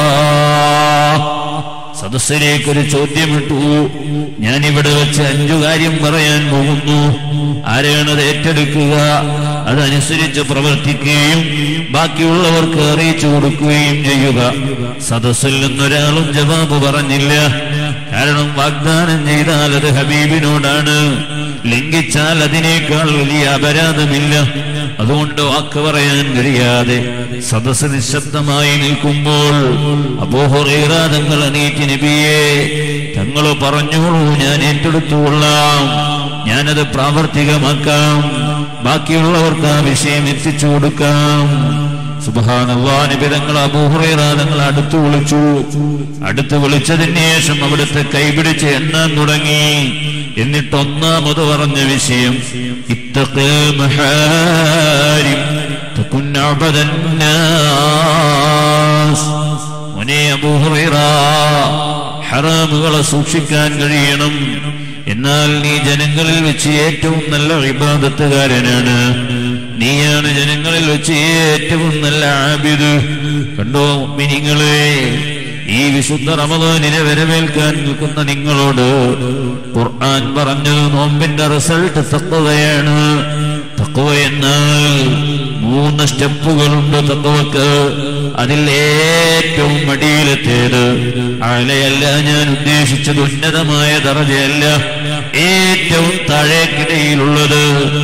സദസ്സിലേക്ക് ഒരു ചോദ്യമിട്ടു ഞാൻ ഇവിടെ വെച്ച് അഞ്ചു കാര്യം പറയാൻ പോകുന്നു ആരെയാണത് ഏറ്റെടുക്കുക അതനുസരിച്ച് പ്രവർത്തിക്കുകയും ബാക്കിയുള്ളവർക്ക് അറിയിച്ചു കൊടുക്കുകയും ചെയ്യുക സദസ്സിൽ നിന്നൊരാളും ജവാബ് പറഞ്ഞില്ല കാരണം വാഗ്ദാനം ചെയ്താൽ അത് ഹബീബിനോടാണ് ലംഘിച്ചാൽ അതിനേക്കാൾ വലിയ അപരാധമില്ല അതുകൊണ്ട് വാക്ക് പറയാൻ കഴിയാതെ സദസ് നിശബ്ദമായി നിൽക്കുമ്പോൾ അബോഹറീറ തങ്ങൾ അനീറ്റ് നബിയെ തങ്ങൾ പറഞ്ഞോളൂ ഞാൻ ഏറ്റെടുത്തുകൊള്ളാം ഞാനത് പ്രാവർത്തികമാക്കാം ബാക്കിയുള്ളവർക്ക് ആ വിഷയം എത്തിച്ചു കൊടുക്കാം സുബഹാനല്ലാ നബി തങ്ങൾ അബൂഹുറൈറ തങ്ങൾ അടുത്ത് വിളിച്ചു അടുത്ത് വിളിച്ചതിന് ശേഷം അവിടുത്തെ കൈപിടിച്ച് എണ്ണാൻ തുടങ്ങി എന്നിട്ട് ഒന്നാമത് പറഞ്ഞ വിഷയം ഇത്തഖിൽ മഹാരിം തകുൻ അബദൻ നാസ് മോനെ അബൂഹുറൈറ ഹറാമുകളെ സൂക്ഷിക്കാൻ കഴിയണം എന്നാൽ നീ ജനങ്ങളിൽ വെച്ച് ഏറ്റവും നല്ല വിവാദത്തുകാരനാണ് നീയാണ് ജനങ്ങളിൽ വെച്ച് ഏറ്റവും നല്ല ആബിദ് കണ്ടോ മിനിങ്ങളെ ഈ വിശുദ്ധ റമദാനിനെ വരവേൽക്കാൻ നിൽക്കുന്ന നിങ്ങളോട് ഖുർആൻ പറഞ്ഞത് നോമ്പിന്റെ റിസൾട്ട് തക്കുകയാണ് തക്കുവ എന്നാൽ മൂന്ന് സ്റ്റെപ്പുകളുണ്ട് തക്കുവക്ക് അതിൽ ഏറ്റവും അടിയിലെത്തേത് അലയല്ല ഞാൻ ഉദ്ദേശിച്ചത് ഉന്നതമായ ദറജയല്ല ഏറ്റവും താഴേക്കിടയിലുള്ളത്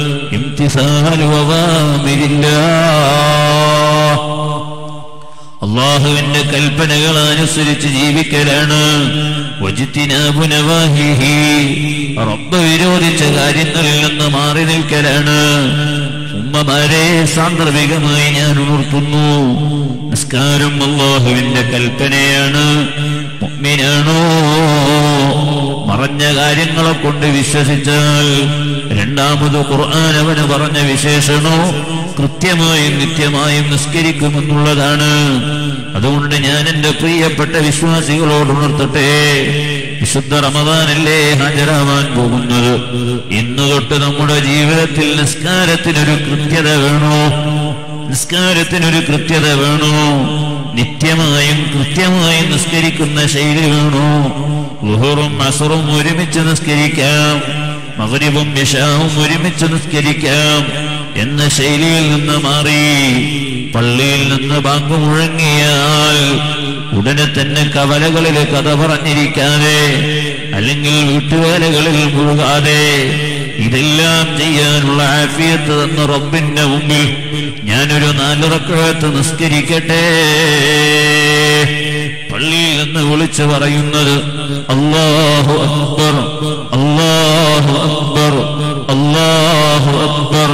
ഇംതിസാലുവാമിരില്ല അള്ളാഹുവിന്റെ കൽപ്പനകൾ അനുസരിച്ച് ജീവിക്കലാണ് വജിത്തിനാബു നവാഹിഹി. റബ്ബ് വിരോധിച്ച കാര്യങ്ങളിൽ നിന്ന് മാറി നിൽക്കലാണ് ഉമ്മമാരെ സാന്ദർഭികമായി ഞാൻ ഉണർത്തുന്നു നിസ്കാരം അള്ളാഹുവിന്റെ കൽപ്പനയാണ് മുഅ്മിനാണോ മറഞ്ഞ കാര്യങ്ങളെ കൊണ്ട് വിശ്വസിച്ചാൽ രണ്ടാമത് ഖുർആൻ അവന് പറഞ്ഞ വിശേഷണോ കൃത്യമായും നിത്യമായും നിസ്കരിക്കുമെന്നുള്ളതാണ് അതുകൊണ്ട് ഞാൻ എന്റെ പ്രിയപ്പെട്ട വിശ്വാസികളോട് ഉണർത്തട്ടെ വിശുദ്ധ റമദാനല്ലേ ഹാജരാവാൻ പോകുന്നത് ഇന്ന് തൊട്ട് നമ്മുടെ ജീവിതത്തിൽ നിസ്കാരത്തിനൊരു കൃത്യത വേണോ നിസ്കാരത്തിനൊരു കൃത്യത വേണോ നിത്യമായും കൃത്യമായും നിസ്കരിക്കുന്ന ശൈലി വേണോ ലുഹറും അസറും ഒരുമിച്ച് നിസ്കരിക്കാം മകരിവും വിഷാവും ഒരുമിച്ച് നിസ്കരിക്കാം എന്ന ശൈലിയിൽ നിന്ന് മാറി പള്ളിയിൽ നിന്ന് ബാങ്ക് മുഴങ്ങിയാൽ ഉടനെ തന്നെ കവലകളിൽ കഥ പറഞ്ഞിരിക്കാതെ അല്ലെങ്കിൽ വീട്ടുവേലകളിൽ മുഴുകാതെ ഇതെല്ലാം ചെയ്യാനുള്ള ആഫിയത്ത് തന്ന റബ്ബിന്റെ മുമ്പിൽ ഞാനൊരു നാലിറക്കഴത്ത് നിസ്കരിക്കട്ടെ പള്ളിയിൽ നിന്ന് വിളിച്ചു പറയുന്നത് അള്ളാഹു അക്ബർ അള്ളാഹു അക്ബർ അള്ളാഹു അക്ബർ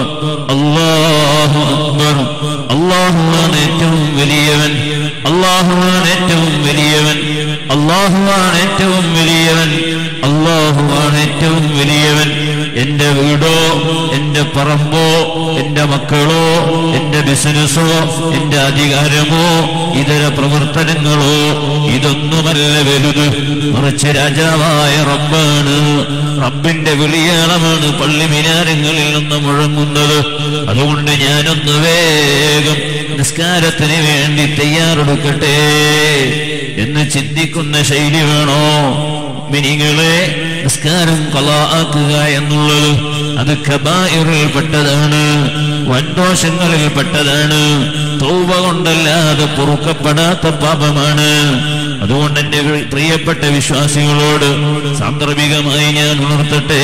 അള്ളാഹു അക്ബർ അള്ളാഹുവാണ് ഏറ്റവും വലിയവൻ അള്ളാഹുവാണ് ഏറ്റവും വലിയവൻ അള്ളാഹുവാണ് ഏറ്റവും വലിയവൻ അള്ളാഹുവാണ് ഏറ്റവും വലിയവൻ എന്റെ വീടോ എന്റെ പറമ്പോ എന്റെ മക്കളോ എന്റെ ബിസിനസ്സോ എന്റെ അധികാരമോ ഇതര പ്രവർത്തനങ്ങളോ ഇതൊന്നുമല്ല വലുത് മറിച്ച് രാജാവായ റബ്ബാണ് റബ്ബിന്റെ വിളിയാളമാണ് പള്ളി മിനാരങ്ങളിൽ നിന്ന് മുഴങ്ങുന്നത് അതുകൊണ്ട് ഞാനൊന്ന് വേഗം നിസ്കാരത്തിന് വേണ്ടി തയ്യാറെടുക്കട്ടെ എന്ന് ചിന്തിക്കുന്ന ശൈലി വേണോ മിനിങ്ങളെ നിസ്കാരം കലാക്കുക എന്നുള്ളത് അത് കബായിറിൽ പെട്ടതാണ് വൻദോഷങ്ങളിൽ പെട്ടതാണ് തൗബ കൊണ്ടല്ലാതെ പൊറുക്കപ്പെടാത്ത പാപമാണ് അതുകൊണ്ട് എന്റെ പ്രിയപ്പെട്ട വിശ്വാസികളോട് സാന്ദർഭികമായി ഞാൻ ഉണർത്തട്ടെ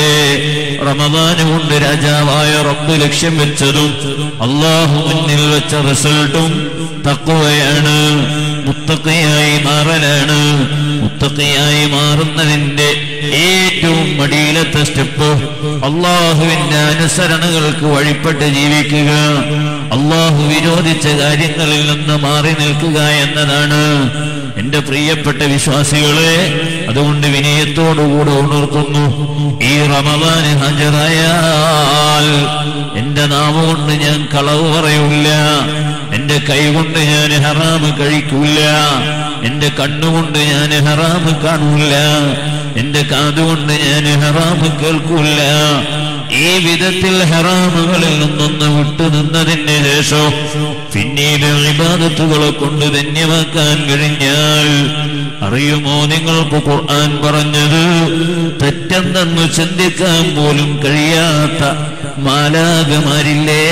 റമദാന് കൊണ്ട് രാജാവായ റബ്ബ് ലക്ഷ്യം വെച്ചതും അള്ളാഹു മുന്നിൽ വെച്ച റിസൾട്ടും തക്കുവയാണ് മുത്തക്കയായി മാറലാണ് മുത്തക്കയായി മാറുന്നതിന്റെ ഏറ്റവും മടിയിലത്തെ സ്റ്റെപ്പ് അള്ളാഹുവിന്റെ അനുസരണകൾക്ക് വഴിപ്പെട്ട് ജീവിക്കുക അള്ളാഹു വിരോധിച്ച കാര്യങ്ങളിൽ നിന്ന് മാറി നിൽക്കുക എന്നതാണ് എന്റെ പ്രിയപ്പെട്ട വിശ്വാസികളെ അതുകൊണ്ട് വിനയത്തോടുകൂടെ ഉണർത്തുന്നു ഈ റമദാന് ഹാജരായാൽ എന്റെ നാമം കൊണ്ട് ഞാൻ കളവ് പറയൂല എന്റെ കൈ കൊണ്ട് ഞാൻ ഹറാമ് കഴിക്കൂല എന്റെ കണ്ണുകൊണ്ട് ഞാൻ ഹറാമ് കാണൂല എന്റെ കാതുകൊണ്ട് ഞാൻ ഹറാമ് കേൾക്കൂല ഈ വിധത്തിൽ ഹറാമുകളിൽ നിന്നൊന്ന് വിട്ടു നിന്നതിന് ശേഷം പിന്നീട് വിവാദത്തുകളെ കൊണ്ട് ധന്യമാക്കാൻ കഴിഞ്ഞാൽ അറിയുമോ നിങ്ങൾക്ക് ഖുർആൻ പറഞ്ഞത് തെറ്റെന്തെന്ന് ചിന്തിക്കാൻ പോലും കഴിയാത്ത മാലാകമാരില്ലേ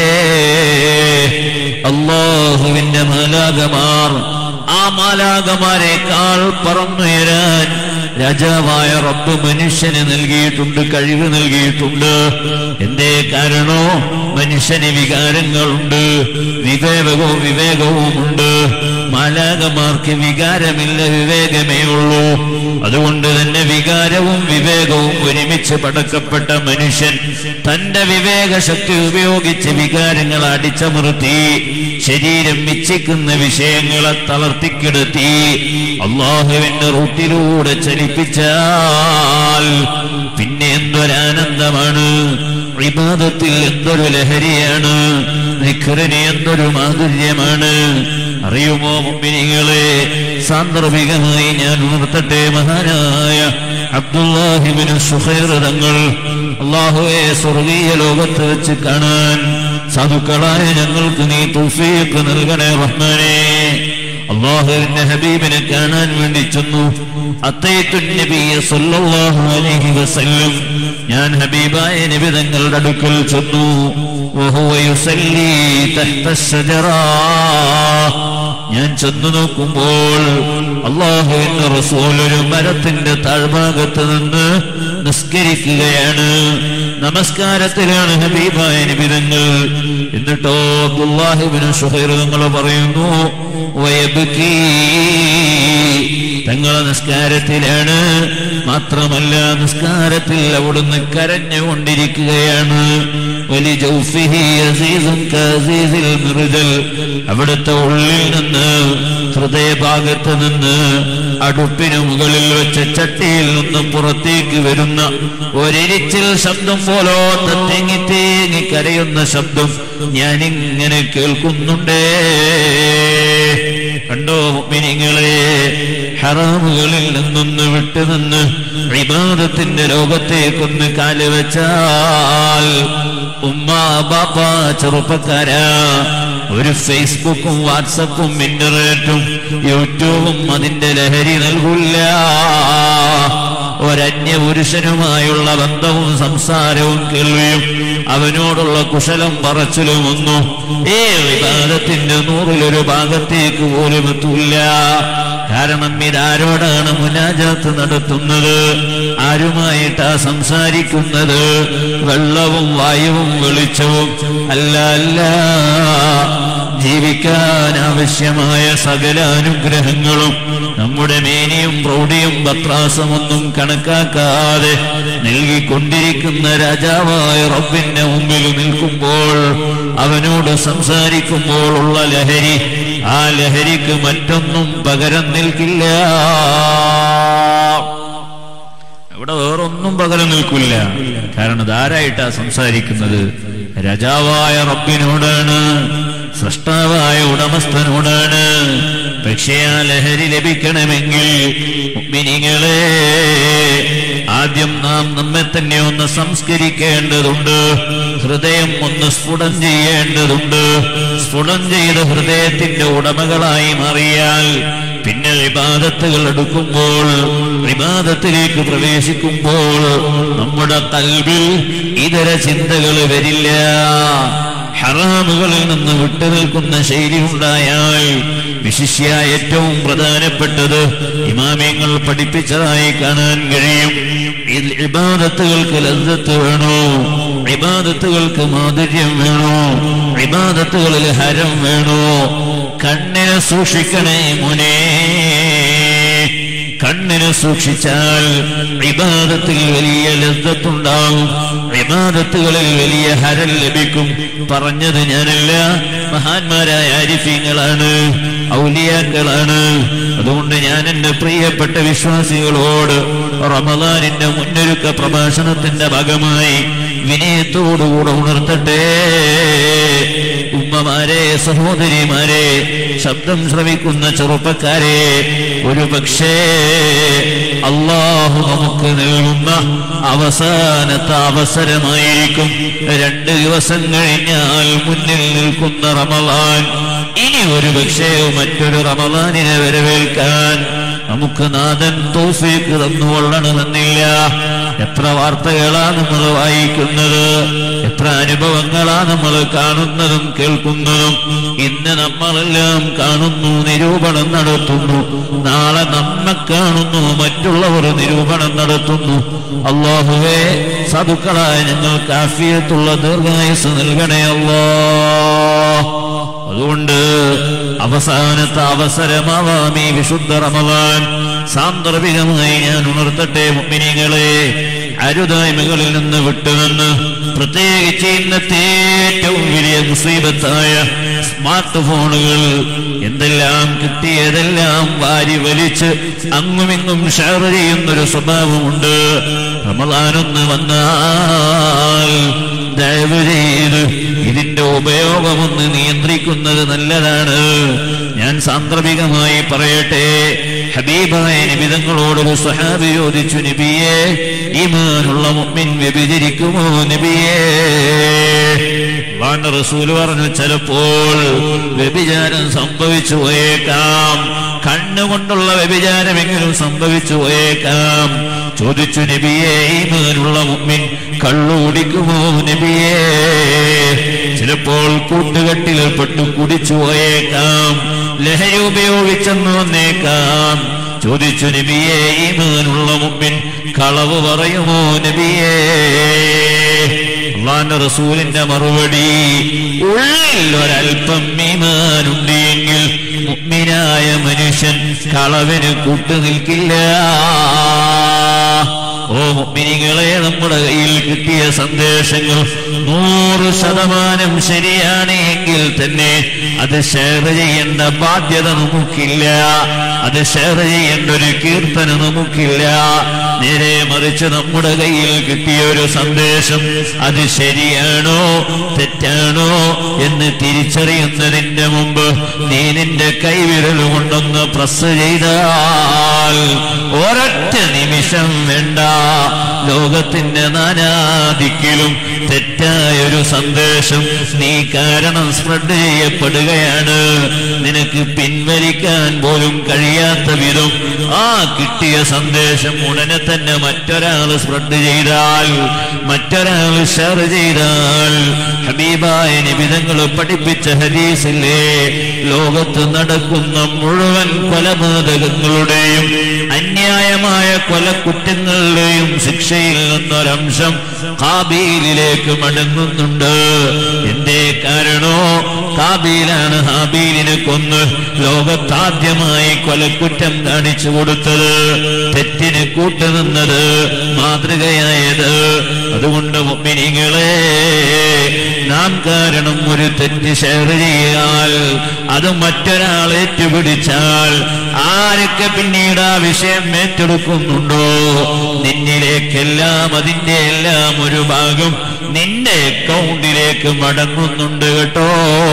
അള്ളാഹുവിന്റെ മാലാകമാർ ആ മാലാകമാരെക്കാൾ പറന്നുയരാൻ രാജാവായ റബ്ബ് മനുഷ്യന് നൽകിയിട്ടുണ്ട് കഴിവ് നൽകിയിട്ടുണ്ട് എന്തേ കാരണോ മനുഷ്യന് വികാരങ്ങളുണ്ട് വിവേകവും വിവേകവും ഉണ്ട് മാലാകമാർക്ക് വികാരമില്ല വിവേകമേ ഉള്ളൂ അതുകൊണ്ട് തന്നെ വികാരവും വിവേകവും ഒരുമിച്ച് പടക്കപ്പെട്ട മനുഷ്യൻ തന്റെ വിവേക ശക്തി ഉപയോഗിച്ച് വികാരങ്ങൾ അടിച്ചമർത്തി ശരീരം ഇച്ഛിക്കുന്ന വിഷയങ്ങളെ തളർത്തിക്കിടത്തി അള്ളാഹുവിന്റെ റൂട്ടിലൂടെ ചലിപ്പിച്ചാൽ പിന്നെ എന്തൊരാനന്ദമാണ് വിവാദത്തിൽ എന്തൊരു ലഹരിയാണ് നിഖറിന് എന്തൊരു മാധുര്യമാണ് അറിയുമോ മുമ്പിനികളെ സാന്ദർഭികമായി ഞാൻ ഉണർത്തട്ടെ മഹാനായ അബ്ദുല്ലാഹിബിന് സുഹൈർ തങ്ങൾ അള്ളാഹുവെ സ്വർഗീയ ലോകത്ത് വെച്ച് കാണാൻ സാധുക്കളായ ഞങ്ങൾക്ക് നീ തൗഫീഖ് നൽകണേ റഹ്മാനെ അള്ളാഹുവിന്റെ ഹബീബിനെ കാണാൻ വേണ്ടി ചെന്നു അത്തയ്ത്തു നബിയെ സല്ലല്ലാഹു അലൈഹി വസല്ലം ഞാൻ ഹബീബായ നബി തങ്ങളുടെ അടുക്കൽ ചെന്നു വഹുവ യുസല്ലി തഹ്ത الشجറ ഞാൻ ചെന്നു നോക്കുമ്പോൾ അള്ളാഹുവിന്റെ റസൂൽ ഒരു മരത്തിന്റെ താഴ്ഭാഗത്ത് നിന്ന് നിസ്കരിക്കുകയാണ് നമസ്കാരത്തിലാണ് ഹബീബായ നിബിതങ്ങൾ എന്നിട്ടോ അബ്ദുല്ലാഹിബിന് ഷുഹൈർ നിങ്ങൾ പറയുന്നു വയബുക്കീ തങ്ങളെ നിസ്കാരത്തിലാണ് മാത്രമല്ല നിസ്കാരത്തിൽ അവിടുന്ന് കരഞ്ഞുകൊണ്ടിരിക്കുകയാണ് വലി ജൗഫിഹി അസീസും കഅസീസിൽ മിർജൽ അവിടുത്തെ ഉള്ളിൽ നിന്ന് ഹൃദയഭാഗത്ത് നിന്ന് അടുപ്പിന് മുകളിൽ വെച്ച ചട്ടിയിൽ നിന്ന് പുറത്തേക്ക് വരുന്ന ഒരിച്ചിൽ ശബ്ദം പോലോത്ത തേങ്ങി തേങ്ങി കരയുന്ന ശബ്ദം ഞാനിങ്ങനെ കേൾക്കുന്നുണ്ടേ കണ്ടോ മിനിങ്ങളെ ഹറാമുകളിൽ നിന്നൊന്ന് വിട്ടുനിന്ന് വിവാദത്തിന്റെ ലോകത്തേക്കൊന്ന് കാല് വെച്ചാൽ ഉമ്മ ബാപ്പ ചെറുപ്പക്കാരാ ഒരു ഫേസ്ബുക്കും വാട്സപ്പും ഇന്റർനെറ്റും യൂട്യൂബും അതിന്റെ ലഹരി നൽകില്ല ഒരന്യ പുരുഷനുമായുള്ള ബന്ധവും സംസാരവും കേൾവിയും അവനോടുള്ള കുശലം പറച്ചിലും ഒന്നും ഏ വിവാദത്തിന്റെ നൂറിലൊരു ഭാഗത്തേക്ക് പോലും എത്തൂല്ല കാരണം ഇതാരോടാണ് മുനാജാത്ത് നടത്തുന്നത് ആരുമായിട്ടാ സംസാരിക്കുന്നത് വെള്ളവും വായുവും വെളിച്ചവും അല്ല അല്ല ജീവിക്കാൻ ആവശ്യമായ സകല അനുഗ്രഹങ്ങളും നമ്മുടെ മേനിയും പ്രൗഢിയും പത്രാസമൊന്നും കണക്കാക്കാതെ നൽകിക്കൊണ്ടിരിക്കുന്ന രാജാവായ റബ്ബിന്റെ മുമ്പിൽ നിൽക്കുമ്പോൾ അവനോട് സംസാരിക്കുമ്പോൾ ഉള്ള ലഹരി ആ ലഹരിക്ക് മറ്റൊന്നും പകരം നിൽക്കില്ല ഇവിടെ വേറൊന്നും പകരം നിൽക്കില്ല കാരണം ധാരായിട്ടാ സംസാരിക്കുന്നത് രാജാവായ റബ്ബിനോടാണ് സൃഷ്ടാവായ ഉടമസ്ഥനോടാണ് പക്ഷേ ആ ലഹരി ലഭിക്കണമെങ്കിൽ മുഅ്മിനീങ്ങളെ ആദ്യം നാം നമ്മെ തന്നെ ഒന്ന് സംസ്കരിക്കേണ്ടതുണ്ട് ഹൃദയം ഒന്ന് സ്ഫുടം ചെയ്യേണ്ടതുണ്ട് സ്ഫുടം ചെയ്ത് ഹൃദയത്തിന്റെ ഉടമകളായി മാറിയാൽ പിന്നെ വിവാദത്തുകൾ എടുക്കുമ്പോൾ വിവാദത്തിലേക്ക് പ്രവേശിക്കുമ്പോൾ നമ്മുടെ കൽവിൽ ഇതര ചിന്തകൾ വരില്ല ഹറാമുകളിൽ നിന്ന് വിട്ടുനിൽക്കുന്ന ശൈലി ഉണ്ടായാൽ വിശിഷ്യ ഏറ്റവും പ്രധാനപ്പെട്ടത് ഇമാമിയങ്ങൾ പഠിപ്പിച്ചതായി കാണാൻ കഴിയും ഇതിൽ ഇബാദത്തുകൾക്ക് ലജ്ജത്ത് വേണോ ഇബാദത്തുകൾക്ക് മാധുര്യം വേണോ ഇബാദത്തുകളിൽ ഹരം വേണോ കണ്ണിനെ സൂക്ഷിക്കണേ മുനേ കണ്ണിനെ സൂക്ഷിച്ചാൽ വിവാദത്തിൽ വലിയ ലബ്ധത്തുണ്ടാവും വിവാദത്തുകളിൽ വലിയ ഹരം ലഭിക്കും പറഞ്ഞത് ഞാനല്ല മഹാന്മാരായ ആരിഫ്യങ്ങളാണ് ഔലിയാക്കളാണ് അതുകൊണ്ട് ഞാൻ എന്റെ പ്രിയപ്പെട്ട വിശ്വാസികളോട് റമദാനിന്റെ മുന്നൊരുക്ക പ്രഭാഷണത്തിന്റെ ഭാഗമായി വിനയത്തോടുകൂടെ ഉണർത്തട്ടെ ഉമ്മമാരെ സഹോദരിമാരെ ശബ്ദം ശ്രവിക്കുന്ന ചെറുപ്പക്കാരെ ഒരു പക്ഷേ അള്ളാഹു നമുക്ക് നൽകുന്ന അവസാനത്തെ അവസരമായിരിക്കും രണ്ട് ദിവസം കഴിഞ്ഞാൽ മുന്നിൽ നിൽക്കുന്ന റമദാൻ ഇനി ഒരു പക്ഷേ മറ്റൊരു റമദാനിനെ വരവേൽക്കാൻ നമുക്ക് നാഥൻ തോഫീക്ക് തന്നുകൊള്ളണമെന്നില്ല എത്ര വാർത്തകളാണ് നമ്മൾ വായിക്കുന്നത് എത്ര അനുഭവങ്ങളാണ് നമ്മൾ കാണുന്നതും കേൾക്കുന്നതും ഇന്ന് നമ്മളെല്ലാം കാണുന്നു നിരൂപണം നടത്തുന്നു നാളെ നമ്മെ കാണുന്നു മറ്റുള്ളവർ നിരൂപണം നടത്തുന്നു അള്ളാഹുവേ സതുക്കളായ ഞങ്ങൾക്ക് ആഫിയത്തുള്ള ദീർഘായുസ് നൽകണേ അല്ലാ അതുകൊണ്ട് അവസാനത്തെ അവസരമാവാം ഈ വിശുദ്ധ റമദാൻ സാന്ദർഭികമായി ഞാൻ ഉണർത്തട്ടെ മുമ്പിനികളെ അരുതായ്മകളിൽ നിന്ന് വിട്ടുനിന്ന് പ്രത്യേകിച്ച് ഇന്നത്തെ ഏറ്റവും വലിയ മുസീബത്തായ സ്മാർട്ട് ഫോണുകൾ എന്തെല്ലാം കിട്ടിയതെല്ലാം വാരി വലിച്ച് അങ്ങുമിങ്ങും ഷെയർ ചെയ്യുന്നൊരു സ്വഭാവമുണ്ട് റമദാനൊന്ന് വന്നാൽ ദയവ് ചെയ്ത് ഇതിന്റെ ഉപയോഗമൊന്ന് നിയന്ത്രിക്കുന്നത് നല്ലതാണ് ഞാൻ സാന്ദർഭികമായി പറയട്ടെ ഹബീബായ നിബിതങ്ങളോടൊരു സ്വഹാബി ചോദിച്ചു നബിയെ ഈമാനുള്ള മുമ്മിൻ വ്യഭിചരിക്കുമോ നബിയേ അള്ളാന്റെ റസൂല് പറഞ്ഞു ചിലപ്പോൾ വ്യഭിചാരം സംഭവിച്ചു പോയേക്കാം കണ്ണുകൊണ്ടുള്ള വ്യഭിചാരമെങ്കിലും സംഭവിച്ചു പോയേക്കാം ചോദിച്ചു നബിയെ ഈമാനുള്ള മുമ്മിൻ കള്ളു കുടിക്കുമോ നബിയേ ചിലപ്പോൾ കൂട്ടുകെട്ടിലേർപ്പെട്ടു കുടിച്ചു പോയേക്കാം ലഹരി ഉപയോഗിച്ചെന്ന് വന്നേക്കാം ചോദിച്ചു നബിയെ ഈമാനുള്ള മുമ്പിൻ കളവ് പറയുമോ നബിയേ അള്ളാന്റെ റസൂലിന്റെ മറുപടി ഉള്ളിൽ ഒരൽപ്പം ഈമാനുണ്ട് എങ്കിൽ മുഗ്മിനായ മനുഷ്യൻ കളവിന് കൂട്ടുനിൽക്കില്ല ഓ മുഗ്മിനികളെ നമ്മുടെ കയ്യിൽ കിട്ടിയ സന്ദേശങ്ങൾ നൂറ് ശതമാനം ശരിയാണ് എങ്കിൽ തന്നെ അത് ഷെയർ ചെയ്യേണ്ട ബാധ്യത നമുക്കില്ല അത് ഷെയർ ചെയ്യേണ്ട ഒരു കീർത്തന നമുക്കില്ല നേരെ മറിച്ച് നമ്മുടെ കയ്യിൽ കിട്ടിയ ഒരു സന്ദേശം അത് ശരിയാണോ തെറ്റാണോ എന്ന് തിരിച്ചറിയുന്നതിന്റെ മുമ്പ് നീ നിന്റെ കൈവിരൽ കൊണ്ടൊന്ന് പ്രസ് ചെയ്താൽ ഒരൊറ്റ നിമിഷം വേണ്ട ലോകത്തിന്റെ നാനാദിക്കിലും തെറ്റായൊരു സന്ദേശം നീ കാരണം സ്പ്രെഡ് ചെയ്യപ്പെടുകയാണ് നിനക്ക് പിൻവലിക്കാൻ പോലും കഴിയാത്ത വിധം ആ കിട്ടിയ സന്ദേശം ഉടനെ തന്നെ മറ്റൊരാൾ സ്പ്രെഡ് ചെയ്താൽ മറ്റൊരാൾ ഷെയർ ചെയ്താൽ ഹബീബായ നിബിധങ്ങൾ പഠിപ്പിച്ച ഹദീസില്ലേ ലോകത്ത് നടക്കുന്ന മുഴുവൻ കൊലപാതകങ്ങളുടെയും അന്യായമായ കൊലക്കുറ്റങ്ങളുടെയും ശിക്ഷയിൽ നിന്നൊരംശം കാബീലിലേക്ക് മടങ്ങുന്നുണ്ട് എന്തേ കാരണോ കാബീലാണ് ഹാബീലിനെ കൊന്ന് ലോകത്താദ്യമായി കൊലക്കുറ്റം കാണിച്ചു കൊടുത്തത് തെറ്റിന് കൂട്ടുനിന്നത് മാതൃകയായത് അതുകൊണ്ട് മുമ്പിനികളെ നാം കാരണം ഒരു തെറ്റ് ഷെയർ ചെയ്യാൽ അത് മറ്റൊരാൾ ഏറ്റുപിടിച്ചാൽ ആരൊക്കെ പിന്നീട് ആ വിഷയം ഏറ്റെടുക്കുന്നുണ്ടോ നിന്നിലേക്കെല്ലാം അതിന്റെ എല്ലാം ഒരു ഭാഗം നിന്റെ അക്കൗണ്ടിലേക്ക് മടങ്ങുന്നുണ്ട് കേട്ടോ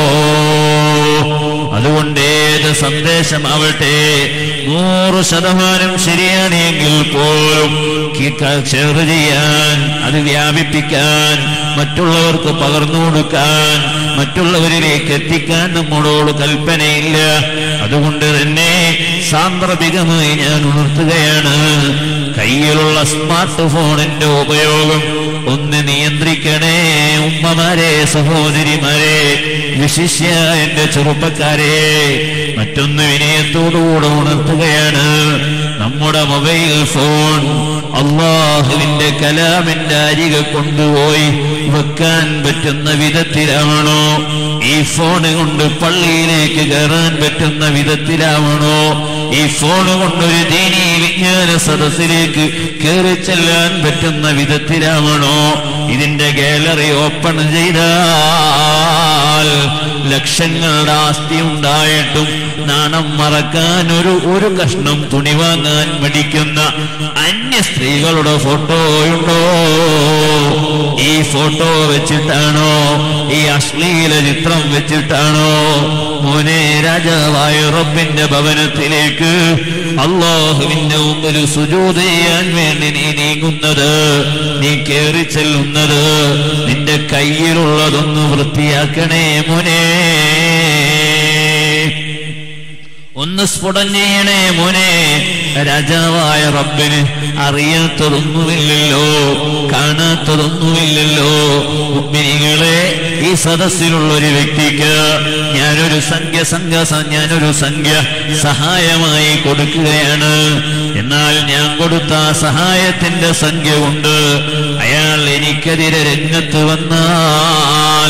അതുകൊണ്ട് ഏത് സന്ദേശമാവട്ടെ നൂറ് ശതമാനം ശരിയാണെങ്കിൽ പോലും ഷെയർ ചെയ്യാൻ അത് വ്യാപിപ്പിക്കാൻ മറ്റുള്ളവർക്ക് പകർന്നു കൊടുക്കാൻ മറ്റുള്ളവരിലേക്ക് എത്തിക്കാൻ നമ്മളോട് കൽപ്പനയില്ല അതുകൊണ്ട് തന്നെ സാന്ദർഭികമായി ഞാൻ ഉണർത്തുകയാണ് കയ്യിലുള്ള സ്മാർട്ട് ഫോണിന്റെ ഉപയോഗം ഒന്ന് നിയന്ത്രിക്കണേ ഉമ്മമാരെ സഹോദരിമാരെ വിശിഷ്യ എന്റെ ചെറുപ്പക്കാരെ മറ്റൊന്ന് വിനയത്തോടുകൂടെ ഉണർത്തുകയാണ് നമ്മുടെ മൊബൈൽ ഫോൺ അള്ളാഹുവിന്റെ കലാമിന്റെ അരികെ കൊണ്ടുപോയി വെക്കാൻ പറ്റുന്ന വിധത്തിലാവണോ ഈ ഫോണ് കൊണ്ട് പള്ളിയിലേക്ക് കയറാൻ പറ്റുന്ന വിധത്തിലാവണോ ഈ ഫോണ് കൊണ്ടൊരു ദീനീ വിജ്ഞാന സദസ്സിലേക്ക് കയറി ചെല്ലാൻ പറ്റുന്ന വിധത്തിലാവണോ ഇതിന്റെ ഗാലറി ഓപ്പൺ ചെയ്താൽ ലക്ഷങ്ങളുടെ ആസ്തി ഉണ്ടായിട്ടും നാണം മറക്കാൻ ഒരു ഒരു കഷ്ണം തുണി വാങ്ങാൻ മടിക്കുന്ന അന്യ സ്ത്രീകളുടെ ഫോട്ടോയുണ്ടോ ഈ ഫോട്ടോ വെച്ചിട്ടാണോ ഈ അശ്ലീല ചിത്രം വെച്ചിട്ടാണോ മോനെ രാജാവായ റബ്ബിന്റെ ഭവനത്തിലേക്ക് അള്ളാഹുവിന്റെ മുമ്പിൽ സുജൂത് ചെയ്യാൻ വേണ്ടി നീ നീങ്ങുന്നത് നീ കേറി ചെല്ലുന്നത് നിന്റെ കയ്യിലുള്ളതൊന്ന് വൃത്തിയാക്കണേ മോനെ ഒന്ന് സ്ഫുടം ചെയ്യണേ മോനെ രാജാവായ റബ്ബിന് അറിയാത്തതൊന്നുമില്ലല്ലോ കാണാത്തതൊന്നുമില്ലല്ലോ മുഗ്മിനികളെ ഈ സദസ്സിലുള്ള ഒരു വ്യക്തിക്ക് ഞാനൊരു സംഖ്യ സംഘ ഞാനൊരു സംഖ്യ സഹായമായി കൊടുക്കുകയാണ് എന്നാൽ ഞാൻ കൊടുത്ത ആ സഹായത്തിന്റെ സംഖ്യ കൊണ്ട് അയാൾ എനിക്കെതിരെ രംഗത്ത് വന്നാൽ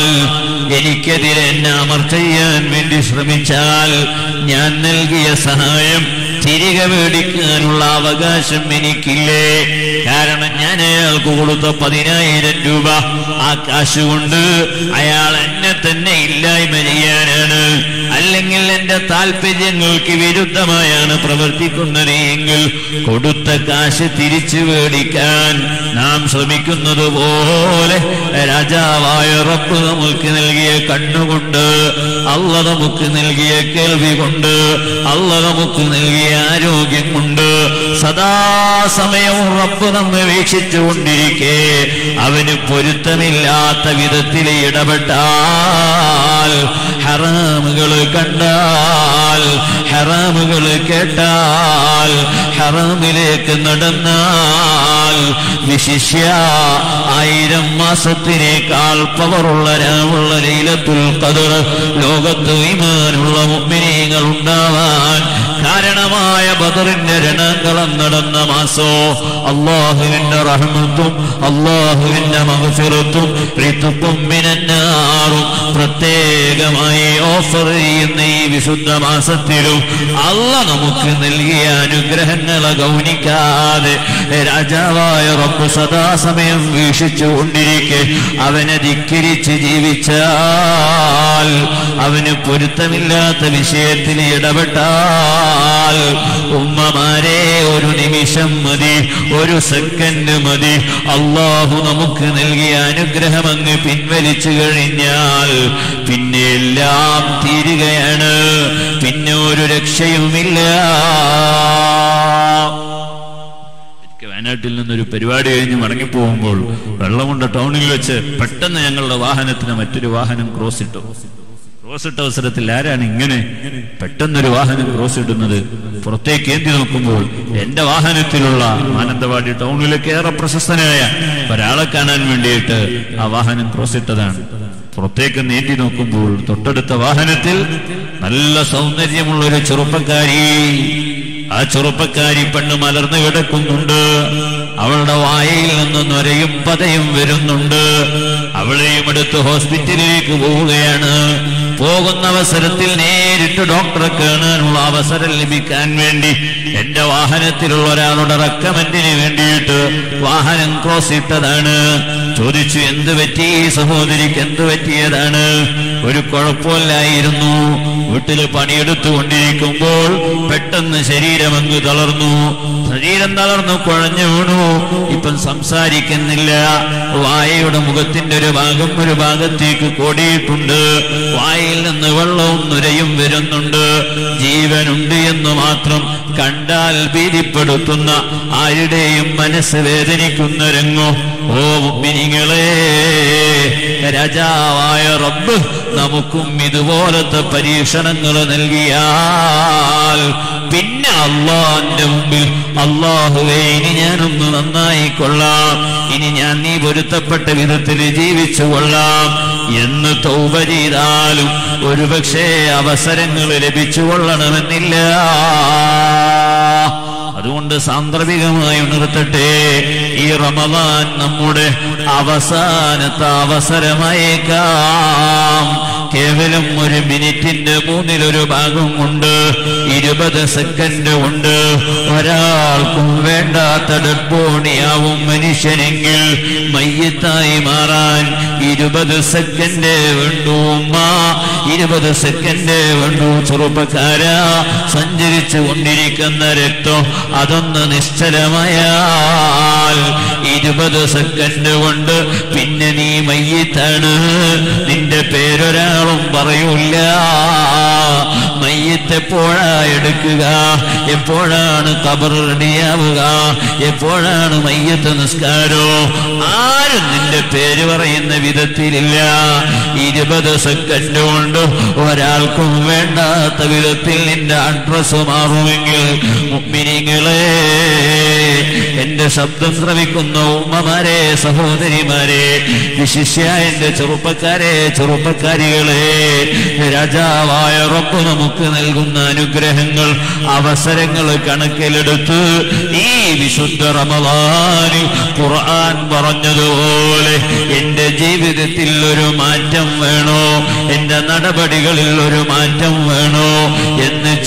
എനിക്കെതിരെ എന്നെ അമർ ചെയ്യാൻ വേണ്ടി ശ്രമിച്ചാൽ ഞാൻ നൽകിയ സഹായം തിരികെ മേടിക്കാനുള്ള അവകാശം എനിക്കില്ലേ കാരണം ഞാൻ അയാൾക്ക് കൊടുത്ത പതിനായിരം രൂപ ആ കാശ് കൊണ്ട് അയാൾ എന്നെ തന്നെ ഇല്ലായ്മ ചെയ്യാനാണ് അല്ലെങ്കിൽ എന്റെ താല്പര്യങ്ങൾക്ക് വിരുദ്ധമായാണ് പ്രവർത്തിക്കുന്നത് എങ്കിൽ കൊടുത്ത കാശ് തിരിച്ചു മേടിക്കാൻ നാം ശ്രമിക്കുന്നത് പോലെ രാജാവായ റബ്ബ് നമുക്ക് നൽകിയ കണ്ണുകൊണ്ട് അല്ല നമുക്ക് നൽകിയ കേൾവി കൊണ്ട് അല്ല നമുക്ക് നൽകിയ ആരോഗ്യം കൊണ്ട് സദാസമയവും റബ്ബ് നമ്മെ വീക്ഷിച്ചുകൊണ്ടിരിക്കെ അവന് പൊരുത്തമില്ലാത്ത വിധത്തിൽ ഇടപെട്ടാൽ ഹറാമുകൾ കണ്ടാൽ ഹറാമുകൾ കേട്ടാൽ ഹറാമിലേക്ക് നടന്നാൽ വിശിഷ്യ ആയിരം മാസത്തിനേക്കാൾ പവറുള്ള രാവുള്ള ലൈലത്തുൽ ഖദർ ലോകത്ത് വിമാനുള്ള മുമ്പിനീങ്ങൾ ഉണ്ടാവാൻ കാരണമായ ബദറിന്റെ രണകളം നടന്ന മാസോ അള്ളാഹുവിന്റെ റഹ്മത്തും അള്ളാഹുവിന്റെ മഹഫിറത്തും ഋതുക്കും മിനന്നാറും പ്രത്യേകമായി ഓഫർ ചെയ്യുന്ന ഈ വിശുദ്ധ മാസത്തിലും അല്ല നമുക്ക് നൽകിയ അനുഗ്രഹങ്ങളെ ഗൗനിക്കാതെ രാജാവായ റബ്ബ് സദാസമയം വീക്ഷിച്ചു കൊണ്ടിരിക്കെ അവനെ ധിക്കരിച്ച് ജീവിച്ചാൽ അവന് പൊരുത്തമില്ലാത്ത വിഷയത്തിൽ ഇടപെട്ടാൽ ഉമ്മമാരെ ഒരു നിമിഷം മതി ഒരു സെക്കൻഡ് മതി അള്ളാഹു നമുക്ക് നൽകിയ അനുഗ്രഹം അങ്ങ് പിൻവലിച്ചു കഴിഞ്ഞാൽ പിന്നെ എല്ലാം തീരുകയാണ് പിന്നെ ഒരു രക്ഷയുമില്ല എനിക്ക് വയനാട്ടിൽ നിന്നൊരു പരിപാടി കഴിഞ്ഞ് മടങ്ങിപ്പോകുമ്പോൾ വെള്ളമുണ്ട ടൗണിൽ വെച്ച് പെട്ടെന്ന് ഞങ്ങളുടെ വാഹനത്തിന് മറ്റൊരു വാഹനം ക്രോസ് ഇട്ടു ക്രോസ് ഇട്ട അവസരത്തിൽ ആരാണ് ഇങ്ങനെ പെട്ടെന്നൊരു വാഹനം ക്രോസ് ഇടുന്നത് പുറത്തേക്ക് ഏന്തി നോക്കുമ്പോൾ എന്റെ വാഹനത്തിലുള്ള മാനന്തവാടി ടൗണിലേക്ക് ഏറെ പ്രശസ്തനായ ഒരാളെ കാണാൻ വേണ്ടിയിട്ട് ആ വാഹനം ക്രോസ് ഇട്ടതാണ് പുറത്തേക്ക് നീട്ടി നോക്കുമ്പോൾ തൊട്ടടുത്ത വാഹനത്തിൽ നല്ല സൗന്ദര്യമുള്ള ഒരു ചെറുപ്പക്കാരി ആ ചെറുപ്പക്കാരി പെണ്ണ് മലർന്നു കിടക്കുന്നുണ്ട് അവളുടെ വായയിൽ നിന്ന് നൊരയും പതയും വരുന്നുണ്ട് അവളെയും എടുത്ത് ഹോസ്പിറ്റലിലേക്ക് പോവുകയാണ് പോകുന്ന അവസരത്തിൽ നേരിട്ട് ഡോക്ടറെ കാണാനുള്ള അവസരം ലഭിക്കാൻ വേണ്ടി എന്റെ വാഹനത്തിലുള്ള ഒരാളുടെ റെക്കമെന്റിന് വേണ്ടിയിട്ട് വാഹനം ക്രോസ് ഇട്ടതാണ് ചോദിച്ചു എന്ത് പറ്റി ഈ സഹോദരിക്ക് എന്ത് പറ്റിയതാണ് ഒരു കുഴപ്പമില്ലായിരുന്നു വീട്ടിൽ പണിയെടുത്തുകൊണ്ടിരിക്കുമ്പോൾ പെട്ടെന്ന് ശരീരം അങ്ങ് തളർന്നു ശരീരം തളർന്നു കുഴഞ്ഞു വീണു ഇപ്പം സംസാരിക്കുന്നില്ല വായയുടെ മുഖത്തിന്റെ ഒരു ഭാഗം ഒരു ഭാഗത്തേക്ക് കോടിയിട്ടുണ്ട് വായിൽ നിന്ന് വെള്ളവും നുരയും വരുന്നുണ്ട് ജീവനുണ്ട് എന്ന് മാത്രം കണ്ടാൽ ഭീതിപ്പെടുത്തുന്ന ആരുടെയും മനസ്സ് വേദനിക്കുന്ന രംഗോ ഓ മുമ്പിനിങ്ങളെ രാജാവായ റബ്ബ് നമുക്കും ഇതുപോലത്തെ പരീക്ഷണങ്ങൾ നൽകിയാൽ പിന്നെ അള്ളാന്റെ മുമ്പിൽ അള്ളാഹുവേ ഇനി ഞാനൊന്ന് നന്നായി കൊള്ളാം ഇനി ഞാൻ നീ പൊരുത്തപ്പെട്ട വിധത്തിൽ ജീവിച്ചു കൊള്ളാം എന്ന് തൗബ ചെയ്താലും ഒരുപക്ഷെ അവസരങ്ങൾ ലഭിച്ചു കൊള്ളണമെന്നില്ല അതുകൊണ്ട് സാന്ദർഭികമായി ഉണർത്തട്ടെ ഈ റമദാൻ നമ്മുടെ അവസാനത്തെ അവസരമായേക്കാം കേവലം ഒരു മിനിറ്റിന്റെ മൂന്നിലൊരു ഭാഗം കൊണ്ട് ഇരുപത് സെക്കൻഡ് കൊണ്ട് ഒരാൾക്കും വേണ്ടാത്ത ഡെഡ്ബോണിയാവും മനുഷ്യനെങ്കിൽ മയ്യത്തായി മാറാൻ ഇരുപത് സെക്കൻഡ് വേണ്ടു ഉമ്മ ഇരുപത് സെക്കൻഡ് വേണ്ടു ചെറുപ്പക്കാര സഞ്ചരിച്ചു കൊണ്ടിരിക്കുന്ന രക്തം അതൊന്ന് നിശ്ചലമായാൽ ഇരുപത് സെക്കൻഡ് കൊണ്ട് പിന്നെ നീ മയ്യത്താണ് നിന്റെ പേരൊരാളും പറയൂല മയ്യത്ത് എപ്പോഴാ എടുക്കുക എപ്പോഴാണ് കബർ റെഡിയാവുക എപ്പോഴാണ് മയ്യത്ത് നിസ്കാരോ ആരും നിന്റെ പേര് പറയുന്ന വിധത്തിലില്ല ഇരുപത് സെക്കൻഡ് കൊണ്ട് ഒരാൾക്കും വേണ്ടാത്ത വിധത്തിൽ നിന്റെ അഡ്രസ് മാറുമെങ്കിൽ മുമ്പിനിങ്ങളെ എന്റെ ശബ്ദം ശ്രവിക്കുന്ന ഉമ്മമാരെ സഹോദരിമാരെ വിശിഷ്യ എന്റെ ചെറുപ്പക്കാരെ ചെറുപ്പക്കാരികളെ രാജാവായ റബ്ബ് നമുക്ക് നൽകുന്ന അനുഗ്രഹങ്ങൾ അവസരങ്ങൾ കണക്കിലെടുത്ത് ഈ വിശുദ്ധ റമദാനിൽ ഖുർആൻ പറഞ്ഞതുപോലെ എന്റെ ജീവിതത്തിൽ ഒരു മാറ്റം വേണോ എന്റെ നടപടികളിൽ ഒരു മാറ്റം വേണോ എന്ന്